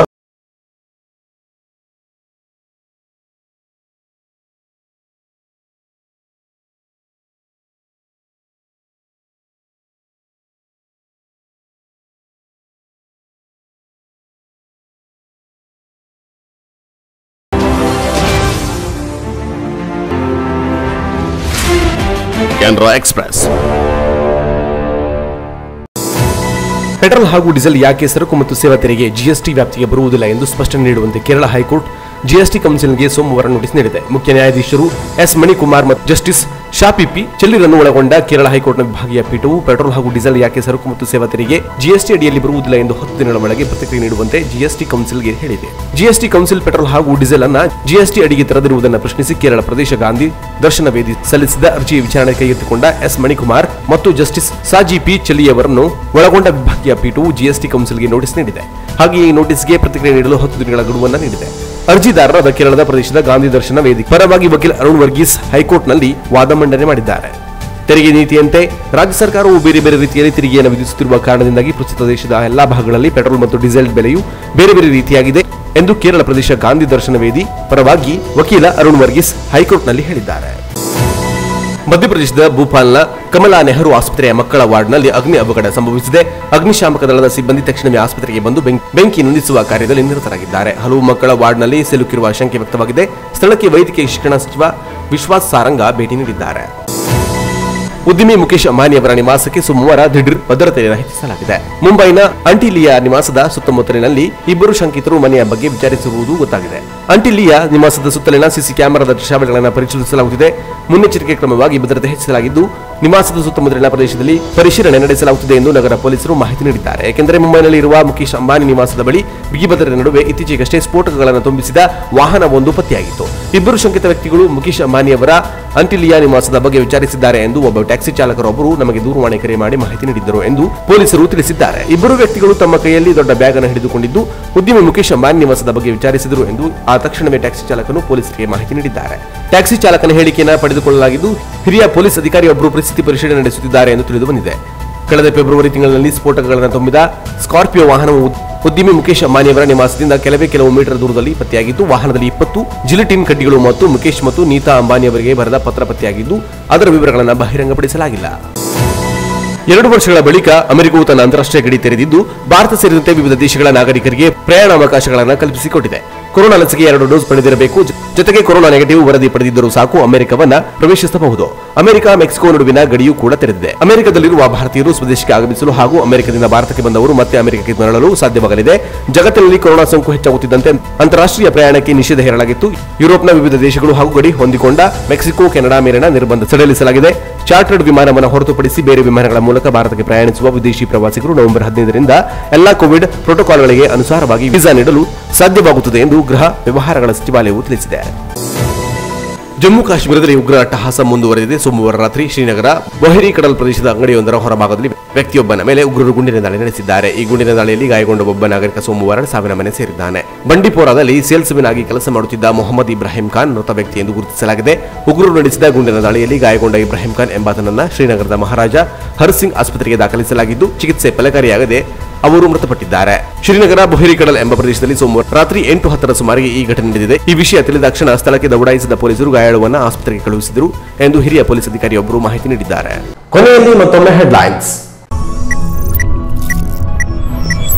ಕೆನರಾ ಎಕ್ಸ್ಪ್ರೆಸ್ ಪೆಟ್ರೋಲ್ ಹಾಗೂ ಡೀಸೆಲ್ ಯಾಕೆ ಸರಕು ಮತ್ತು ಸೇವಾ ತೆರಿಗೆ ಜಿಎಸ್ಟಿ ವ್ಯಾಪ್ತಿಗೆ ಬರುವುದಿಲ್ಲ ಎಂದು ಸ್ಪಷ್ಟನೆ ನೀಡುವಂತೆ ಕೇರಳ ಹೈಕೋರ್ಟ್ ಜಿಎಸ್ಟಿ ಕೌನ್ಸಿಲ್ಗೆ ಸೋಮವಾರ ನೋಟಿಸ್ ನೀಡಿದೆ ಮುಖ್ಯ ನ್ಯಾಯಾಧೀಶರು ಎಸ್ ಮಣಿಕುಮಾರ್ ಮತ್ತು ಜಸ್ಟಿಸ್ ಶಾಪಿಪಿ ಚೆಲ್ಲಿರನ್ನು ಒಳಗೊಂಡ ಕೇರಳ ಹೈಕೋರ್ಟ್ನ ವಿಭಾಗೀಯ ಪೀಠವು ಪೆಟ್ರೋಲ್ ಹಾಗೂ ಡೀಸೆಲ್ ಯಾಕೆ ಸರಕು ಮತ್ತು ಸೇವಾ ತೆರಿಗೆ ಜಿಎಸ್ಟಿ ಅಡಿಯಲ್ಲಿ ಬರುವುದಿಲ್ಲ ಎಂದು ಹತ್ತು ದಿನಗಳ ಒಳಗೆ ಪ್ರತಿಕ್ರಿಯೆ ನೀಡುವಂತೆ ಜಿಎಸ್ಟಿ ಕೌನ್ಸಿಲ್ಗೆ ಹೇಳಿದೆ ಜಿಎಸ್ಟಿ ಕೌನ್ಸಿಲ್ ಪೆಟ್ರೋಲ್ ಹಾಗೂ ಡೀಸೆಲ್ ಅನ್ನ ಜಿಎಸ್ಟಿ ಅಡಿಗೆ ತರದಿರುವುದನ್ನು ಪ್ರಶ್ನಿಸಿ ಕೇರಳ ಪ್ರದೇಶ ಗಾಂಧಿ ದರ್ಶನ ವೇದಿ ಸಲ್ಲಿಸಿದ ಅರ್ಜಿಯ ವಿಚಾರಣೆ ಕೈಗೆತ್ತಿಕೊಂಡ ಎಸ್ ಮಣಿಕುಮಾರ್ ಮತ್ತು ಜಸ್ಟಿಸ್ ಸಾಜಿ ಪಿ ಚೆಲ್ಲಿಯವರನ್ನು ಒಳಗೊಂಡ ವಿಭಾಗೀಯ ಪೀಠವು ಜಿಎಸ್ಟಿ ಕೌನ್ಸಿಲ್ಗೆ ನೋಟಿಸ್ ನೀಡಿದೆ ಹಾಗೆಯೇ ಈ ನೋಟಿಸ್ಗೆ ಪ್ರತಿಕ್ರಿಯೆ ನೀಡಲು ಹತ್ತು ದಿನಗಳ ಗಡುವನ್ನು ನೀಡಿದೆ ಅರ್ಜಿದಾರರಾದ ಕೇರಳದ ಪ್ರದೇಶದ ಗಾಂಧಿ ದರ್ಶನ ವೇದಿಕೆ ಪರವಾಗಿ ವಕೀಲ ಅರುಣ್ ವರ್ಗೀಸ್ ಹೈಕೋರ್ಟ್ನಲ್ಲಿ ವಾದ ಮಂಡನೆ ಮಾಡಿದ್ದಾರೆ ತೆರಿಗೆ ನೀತಿಯಂತೆ ರಾಜ್ಯ ಸರ್ಕಾರವು ಬೇರೆ ಬೇರೆ ರೀತಿಯಲ್ಲಿ ತೆರಿಗೆಯನ್ನು ವಿಧಿಸುತ್ತಿರುವ ಕಾರಣದಿಂದಾಗಿ ಪ್ರಸ್ತುತ ದೇಶದ ಎಲ್ಲಾ ಭಾಗಗಳಲ್ಲಿ ಪೆಟ್ರೋಲ್ ಮತ್ತು ಡೀಸೆಲ್ ಬೆಲೆಯು ಬೇರೆ ಬೇರೆ ರೀತಿಯಾಗಿದೆ ಎಂದು ಕೇರಳ ಪ್ರದೇಶ ಗಾಂಧಿ ದರ್ಶನ ವೇದಿ ಪರವಾಗಿ ವಕೀಲ ಅರುಣ್ ವರ್ಗೀಸ್ ಹೈಕೋರ್ಟ್ನಲ್ಲಿ ಹೇಳಿದ್ದಾರೆ ಮಧ್ಯಪ್ರದೇಶದ ಭೂಪಾಲ್ನ ಕಮಲಾ ನೆಹರು ಆಸ್ಪತ್ರೆಯ ಮಕ್ಕಳ ವಾರ್ಡ್ನಲ್ಲಿ ಅಗ್ನಿ ಅವಘಡ ಸಂಭವಿಸಿದೆ ಅಗ್ನಿಶಾಮಕ ದಳದ ಸಿಬ್ಬಂದಿ ತಕ್ಷಣವೇ ಆಸ್ಪತ್ರೆಗೆ ಬಂದು ಬೆಂಕಿ- ಬೆಂಕಿ ನಂದಿಸುವ ಕಾರ್ಯದಲ್ಲಿ ನಿರತರಾಗಿದ್ದಾರೆ ಹಲವು ಮಕ್ಕಳ ವಾರ್ಡ್ನಲ್ಲಿ ಸಿಲುಕಿರುವ ಶಂಕೆ ವ್ಯಕ್ತವಾಗಿದೆ ಸ್ಥಳಕ್ಕೆ ವೈದ್ಯಕೀಯ ಶಿಕ್ಷಣ ಸಚಿವ ವಿಶ್ವಾಸ್ ಸಾರಂಗ ಭೇಟಿ ನೀಡಿದ್ದಾರೆ ಉದ್ಯಮಿ ಮುಖೇಶ್ ಅಂಬಾನಿ ಅವರ ನಿವಾಸಕ್ಕೆ ಸೋಮವಾರ ದಿಢೀರ್ ಭದ್ರತೆಯನ್ನು ಹೆಚ್ಚಿಸಲಾಗಿದೆ ಮುಂಬೈನ ಅಂಟಿಲಿಯಾ ನಿವಾಸದ ಸುತ್ತಮುತ್ತಲಿನಲ್ಲಿ ಇಬ್ಬರು ಶಂಕಿತರು ಮನೆಯ ಬಗ್ಗೆ ವಿಚಾರಿಸಿರುವುದು ಗೊತ್ತಾಗಿದೆ ಅಂಟಿಲಿಯಾ ನಿವಾಸದ ಸುತ್ತಲಿನ ಸಿಸಿ ಕ್ಯಾಮೆರಾದ ದೃಶ್ಯಾವಳಿಗಳನ್ನು ಪರಿಶೀಲಿಸಲಾಗುತ್ತಿದೆ ಮುನ್ನೆಚ್ಚರಿಕೆ ಕ್ರಮವಾಗಿ ಭದ್ರತೆ ಹೆಚ್ಚಿಸಲಾಗಿದ್ದು ನಿವಾಸದ ಸುತ್ತಮುತ್ತಲಿನ ಪ್ರದೇಶದಲ್ಲಿ ಪರಿಶೀಲನೆ ನಡೆಸಲಾಗುತ್ತಿದೆ ಎಂದು ನಗರ ಪೊಲೀಸರು ಮಾಹಿತಿ ನೀಡಿದ್ದಾರೆ ಏಕೆಂದರೆ ಮುಂಬೈನಲ್ಲಿ ಇರುವ ಮುಖೇಶ್ ಅಂಬಾನಿ ನಿವಾಸದ ಬಳಿ ಬಿಗಿ ಭದ್ರತೆ ನಡುವೆ ಇತ್ತೀಚೆಗಷ್ಟೇ ಸ್ಫೋಟಕಗಳನ್ನು ತುಂಬಿಸಿದ ವಾಹನವೊಂದು ಪತ್ತೆಯಾಗಿತ್ತು ಇಬ್ಬರು ಶಂಕಿತ ವ್ಯಕ್ತಿಗಳು ಮುಖೇಶ್ ಅಂಬಾನಿ ಅವರ ಅಂಟಿಲಿಯಾ ನಿವಾಸದ ಬಗ್ಗೆ ವಿಚಾರಿಸಿದ್ದಾರೆ ಎಂದು ಒಬ್ಬ ಟ್ಯಾಕ್ಸಿ ಚಾಲಕರೊಬ್ಬರು ನಮಗೆ ದೂರವಾಣಿ ಕರೆ ಮಾಡಿ ಮಾಹಿತಿ ನೀಡಿದ್ದರು ಎಂದು ಪೊಲೀಸರು ತಿಳಿಸಿದ್ದಾರೆ ಇಬ್ಬರು ವ್ಯಕ್ತಿಗಳು ತಮ್ಮ ಕೈಯಲ್ಲಿ ದೊಡ್ಡ ಬ್ಯಾಗ್ ಅನ್ನು ಹಿಡಿದುಕೊಂಡಿದ್ದು ಉದ್ಯಮಿ ಮುಖೇಶ್ ಅಂಬಾನಿ ನಿವಾಸದ ಬಗ್ಗೆ ವಿಚಾರಿಸಿದರು ಎಂದು ಆ ತಕ್ಷಣವೇ ಟ್ಯಾಕ್ಸಿ ಚಾಲಕನು ಪೊಲೀಸರಿಗೆ ಮಾಹಿತಿ ನೀಡಿದ್ದಾರೆ ಟ್ಯಾಕ್ಸಿ ಚಾಲಕನ ಹೇಳಿಕೆಯನ್ನು ಪಡೆದುಕೊಳ್ಳಲಾಗಿದ್ದು ಹಿರಿಯ ಪೊಲೀಸ್ ಅಧಿಕಾರಿಯೊಬ್ಬರು ಪರಿಸ್ಥಿತಿ ಪರಿಶೀಲನೆ ನಡೆಸುತ್ತಿದ್ದಾರೆ ಎಂದು ತಿಳಿದು ಬಂದಿದೆ ಕಳೆದ ಫೆಬ್ರವರಿ ತಿಂಗಳಿನಲ್ಲಿ ಸ್ಫೋಟಕಗಳನ್ನು ತುಂಬಿದ ಸ್ಕಾರ್ಪಿಯೋ ವಾಹನವು ಉದ್ಯಮಿ ಮುಖೇಶ್ ಅಂಬಾನಿಯವರ ನಿವಾಸದಿಂದ ಕೆಲವೇ ಕೆಲವು ಮೀಟರ್ ದೂರದಲ್ಲಿ ಪತ್ತೆಯಾಗಿದ್ದು ವಾಹನದಲ್ಲಿ ಇಪ್ಪತ್ತು ಜಿಲಿಟಿನ್ ಕಡ್ಡಿಗಳು ಮತ್ತು ಮುಖೇಶ್ ಮತ್ತು ನೀತಾ ಅಂಬಾನಿ ಅವರಿಗೆ ಬರೆದ ಪತ್ರ ಪತ್ತೆಯಾಗಿದ್ದು ಅದರ ವಿವರಗಳನ್ನು ಬಹಿರಂಗಪಡಿಸಲಾಗಿಲ್ಲ ಎರಡು ವರ್ಷಗಳ ಬಳಿಕ ಅಮೆರಿಕವು ತನ್ನ ಅಂತಾರಾಷ್ಟ್ರೀಯ ಗಡಿ ತೆರೆದಿದ್ದು ಭಾರತ ಸೇರಿದಂತೆ ವಿವಿಧ ದೇಶಗಳ ನಾಗರಿಕರಿಗೆ ಪ್ರಯಾಣ ಅವಕಾಶಗಳನ್ನು ಕಲ್ಪಿಸಿಕೊಟ್ಟಿದೆ ಕೊರೋನಾ ಲಸಿಕೆ ಎರಡು ಡೋಸ್ ಪಡೆದಿರಬೇಕು ಜೊ- ಜೊತೆಗೆ ಕೊರೋನಾ ನೆಗೆಟಿವ್ ವರದಿ ಪಡೆದಿದ್ದರೂ ಸಾಕು ಅಮೆರಿಕವನ್ನ ಪ್ರವೇಶಿಸಬಹುದು ಅಮೆರಿಕ ಮೆಕ್ಸಿಕೋ ನಡುವಿನ ಗಡಿಯೂ ಕೂಡ ತೆರೆದಿದೆ ಅಮೆರಿಕದಲ್ಲಿರುವ ಭಾರತೀಯರು ಸ್ವದೇಶಕ್ಕೆ ಆಗಮಿಸಲು ಹಾಗೂ ಅಮೆರಿಕದಿಂದ ಭಾರತಕ್ಕೆ ಬಂದವರು ಮತ್ತೆ ಅಮೆರಿಕಕ್ಕೆ ಮರಳಲು ಸಾಧ್ಯವಾಗಲಿದೆ ಜಗತ್ತಿನಲ್ಲಿ ಕೊರೋನಾ ಸೋಂಕು ಹೆಚ್ಚಾಗುತ್ತಿದ್ದಂತೆ ಅಂತಾರಾಷ್ಟ್ರೀಯ ಪ್ರಯಾಣಕ್ಕೆ ನಿಷೇಧ ಹೇರಲಾಗಿತ್ತು ಯುರೋಪ್ನ ವಿವಿಧ ದೇಶಗಳು ಹಾಗೂ ಗಡಿ ಹೊಂದಿಕೊಂಡ ಮೆಕ್ಸಿಕೋ ಕೆನಡಾ ಮೇಲಿನ ನಿರ್ಬಂಧ ಸಡಿಲಿಸಲಾಗಿದೆ ಚಾರ್ಟರ್ಡ್ ವಿಮಾನವನ್ನು ಹೊರತುಪಡಿಸಿ ಬೇರೆ ವಿಮಾನಗಳ ಮೂಲಕ ಭಾರತಕ್ಕೆ ಪ್ರಯಾಣಿಸುವ ವಿದೇಶಿ ಪ್ರವಾಸಿಗರು ನವೆಂಬರ್ ಹದಿನೈದರಿಂದ ಎಲ್ಲಾ ಕೋವಿಡ್ ಪ್ರೋಟೋಕಾಲ್ಗಳಿಗೆ ಅನುಸಾರವಾಗಿ ವೀಸಾ ನೀಡಲು ಸಾಧ್ಯವಾಗುತ್ತದೆ ಎಂದು ಗೃಹ ವ್ಯವಹಾರಗಳ ಸಚಿವಾಲಯವು ತಿಳಿಸಿದೆ ಜಮ್ಮು ಕಾಶ್ಮೀರದಲ್ಲಿ ಉಗ್ರ ಅಟ್ಟಹಾಸ ಮುಂದುವರೆದಿದೆ ಸೋಮವಾರ ರಾತ್ರಿ ಶ್ರೀನಗರ ಬೊಹೇರಿ ಕಡಲ್ ಪ್ರದೇಶದ ಅಂಗಡಿಯೊಂದರ ಹೊರಭಾಗದಲ್ಲಿ ವ್ಯಕ್ತಿಯೊಬ್ಬನ ಮೇಲೆ ಉಗ್ರರು ಗುಂಡಿನ ದಾಳಿ ನಡೆಸಿದ್ದಾರೆ ಈ ಗುಂಡಿನ ದಾಳಿಯಲ್ಲಿ ಗಾಯಗೊಂಡ ಒಬ್ಬ ನಾಗರಿಕ ಸೋಮವಾರ ಸಾವಿನ ಮನೆ ಸೇರಿದ್ದಾನೆ ಬಂಡಿಪೋರಾದಲ್ಲಿ ಸೇಲ್ಸ್ಮೆನ್ ಆಗಿ ಕೆಲಸ ಮಾಡುತ್ತಿದ್ದ ಮೊಹಮ್ಮದ್ ಇಬ್ರಾಹಿಂ ಖಾನ್ ಮೃತ ವ್ಯಕ್ತಿ ಎಂದು ಗುರುತಿಸಲಾಗಿದೆ ಉಗ್ರರು ನಡೆಸಿದ ಗುಂಡಿನ ದಾಳಿಯಲ್ಲಿ ಗಾಯಗೊಂಡ ಇಬ್ರಾಹಿಂ ಖಾನ್ ಎಂಬಾತನನ್ನ ಶ್ರೀನಗರದ ಮಹಾರಾಜ ಹರ್ಸಿಂಗ್ ಆಸ್ಪತ್ರೆಗೆ ದಾಖಲಿಸಲಾಗಿದ್ದು ಚಿಕಿತ್ಸೆ ಫಲಕಾರಿಯಾಗದೆ ಅವರು ಮೃತಪಟ್ಟಿದ್ದಾರೆ ಶ್ರೀನಗರ ಬೊಹೇರಿಕಡಲ್ ಎಂಬ ಪ್ರದೇಶದಲ್ಲಿ ಸೋಮವಾರ ರಾತ್ರಿ ಎಂಟು ಹತ್ತರ ಸುಮಾರಿಗೆ ಈ ಘಟನೆ ನಡೆದಿದೆ ಈ ವಿಷಯ ತಿಳಿದಾಕ್ಷಣ ಸ್ಥಳಕ್ಕೆ ದೌಡಾಯಿಸಿದ ಪೊಲೀಸರು ಗಾಯಾಳುವನ್ನ ಆಸ್ಪತ್ರೆಗೆ ಕಳುಹಿಸಿದರು ಎಂದು ಹಿರಿಯ ಪೊಲೀಸ್ ಅಧಿಕಾರಿಯೊಬ್ಬರು ಮಾಹಿತಿ ನೀಡಿದ್ದಾರೆ ಕೊನೆಯಲ್ಲಿ ಮತ್ತೊಮ್ಮೆ ಹೆಡ್ಲೈನ್ಸ್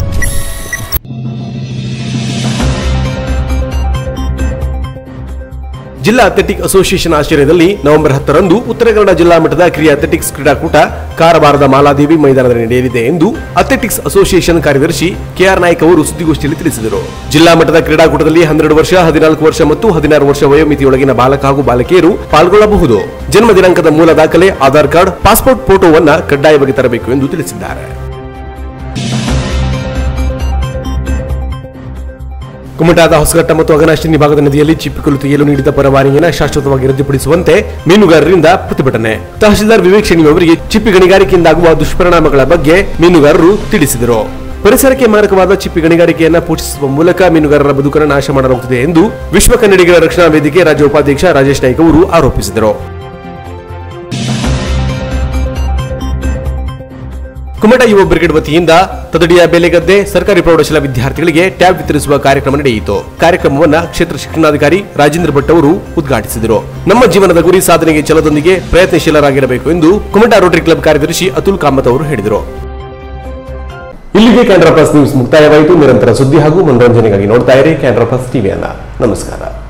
ಜಿಲ್ಲಾ ಅಥ್ಲೆಟಿಕ್ ಅಸೋಸಿಯೇಷನ್ ಆಶ್ರಯದಲ್ಲಿ ನವೆಂಬರ್ ಹತ್ತರಂದು ಉತ್ತರ ಕನ್ನಡ ಜಿಲ್ಲಾ ಮಟ್ಟದ ಕಿರಿಯ ಅಥ್ಲೆಟಿಕ್ಸ್ ಕ್ರೀಡಾಕೂಟ ಕಾರವಾರದ ಮಾಲಾದೇವಿ ಮೈದಾನದಲ್ಲಿ ನಡೆಯಲಿದೆ ಎಂದು ಅಥ್ಲೆಟಿಕ್ಸ್ ಅಸೋಸಿಯೇಷನ್ ಕಾರ್ಯದರ್ಶಿ ಕೆಆರ್ ನಾಯ್ಕ್ ಅವರು ಸುದ್ದಿಗೋಷ್ಠಿಯಲ್ಲಿ ತಿಳಿಸಿದರು ಜಿಲ್ಲಾ ಮಟ್ಟದ ಕ್ರೀಡಾಕೂಟದಲ್ಲಿ ಹನ್ನೆರಡು ವರ್ಷ ಹದಿನಾಲ್ಕು ವರ್ಷ ಮತ್ತು ಹದಿನಾರು ವರ್ಷ ವಯೋಮಿತಿಯೊಳಗಿನ ಬಾಲಕ ಹಾಗೂ ಬಾಲಕಿಯರು ಪಾಲ್ಗೊಳ್ಳಬಹುದು ಜನ್ಮ ದಿನಾಂಕದ ಮೂಲ ದಾಖಲೆ ಆಧಾರ್ ಕಾರ್ಡ್ ಪಾಸ್ಪೋರ್ಟ್ ಫೋಟೋವನ್ನ ಕಡ್ಡಾಯವಾಗಿ ತರಬೇಕು ಎಂದು ತಿಳಿಸಿದ್ದಾರೆ ಕುಮಟಾದ ಹೊಸಘಟ್ಟ ಮತ್ತು ಅಗನಾಶಿನಿ ಭಾಗದ ನದಿಯಲ್ಲಿ ಚಿಪ್ಪಿಕಲ್ಲು ತೆಗೆಯಲು ನೀಡಿದ ಪರವಾನಗಿಯನ್ನು ಶಾಶ್ವತವಾಗಿ ರದ್ದುಪಡಿಸುವಂತೆ ಮೀನುಗಾರರಿಂದ ಪ್ರತಿಭಟನೆ ತಹಶೀಲ್ದಾರ್ ವಿವೇಕ್ ಶೆಣಿ ಅವರಿಗೆ ಚಿಪ್ಪಿ ಗಣಿಗಾರಿಕೆಯಿಂದಾಗುವ ದುಷ್ಪರಿಣಾಮಗಳ ಬಗ್ಗೆ ಮೀನುಗಾರರು ತಿಳಿಸಿದರು ಪರಿಸರಕ್ಕೆ ಮಾರಕವಾದ ಚಿಪ್ಪಿ ಗಣಿಗಾರಿಕೆಯನ್ನ ಪೋಷಿಸುವ ಮೂಲಕ ಮೀನುಗಾರರ ಬದುಕನ್ನು ನಾಶ ಮಾಡಲಾಗುತ್ತಿದೆ ಎಂದು ವಿಶ್ವ ಕನ್ನಡಿಗರ ರಕ್ಷಣಾ ವೇದಿಕೆ ರಾಜ್ಯ ಉಪಾಧ್ಯಕ್ಷ ರಾಜೇಶ್ ನಾಯ್ಕ್ ಅವರು ಆರೋಪಿಸಿದರು ಕುಮಟ ಯುವ ಬ್ರಿಗೇಡ್ ವತಿಯಿಂದ ತದಡಿಯ ಬೇಲೆಗದ್ದೆ ಸರ್ಕಾರಿ ಪ್ರೌಢಶಾಲಾ ವಿದ್ಯಾರ್ಥಿಗಳಿಗೆ ಟ್ಯಾಬ್ ವಿತರಿಸುವ ಕಾರ್ಯಕ್ರಮ ನಡೆಯಿತು ಕಾರ್ಯಕ್ರಮವನ್ನ ಕ್ಷೇತ್ರ ಶಿಕ್ಷಣಾಧಿಕಾರಿ ರಾಜೇಂದ್ರ ಭಟ್ ಅವರು ಉದ್ಘಾಟಿಸಿದರು ನಮ್ಮ ಜೀವನದ ಗುರಿ ಸಾಧನೆಗೆ ಛಲದೊಂದಿಗೆ ಪ್ರಯತ್ನಶೀಲರಾಗಿರಬೇಕು ಎಂದು ಕುಮಟ ರೋಟರಿ ಕ್ಲಬ್ ಕಾರ್ಯದರ್ಶಿ ಅತುಲ್ ಕಾಮತ್ ಅವರು ಹೇಳಿದರು ಇಲ್ಲಿಗೆ ಕ್ಯಾನ್ರಾ ಪ್ಲಸ್ ನ್ಯೂಸ್ ಮುಕ್ತಾಯವಾಯಿತು ನಿರಂತರ ಸುದ್ದಿ ಹಾಗೂ ಮನೋರಂಜನೆಗಾಗಿ ನೋಡ್ತಾ ಇರಿ ಕ್ಯಾನ್ರಾ ಪ್ಲಸ್ ಟಿವಿಯನ್ನ ನಮಸ್ಕಾರ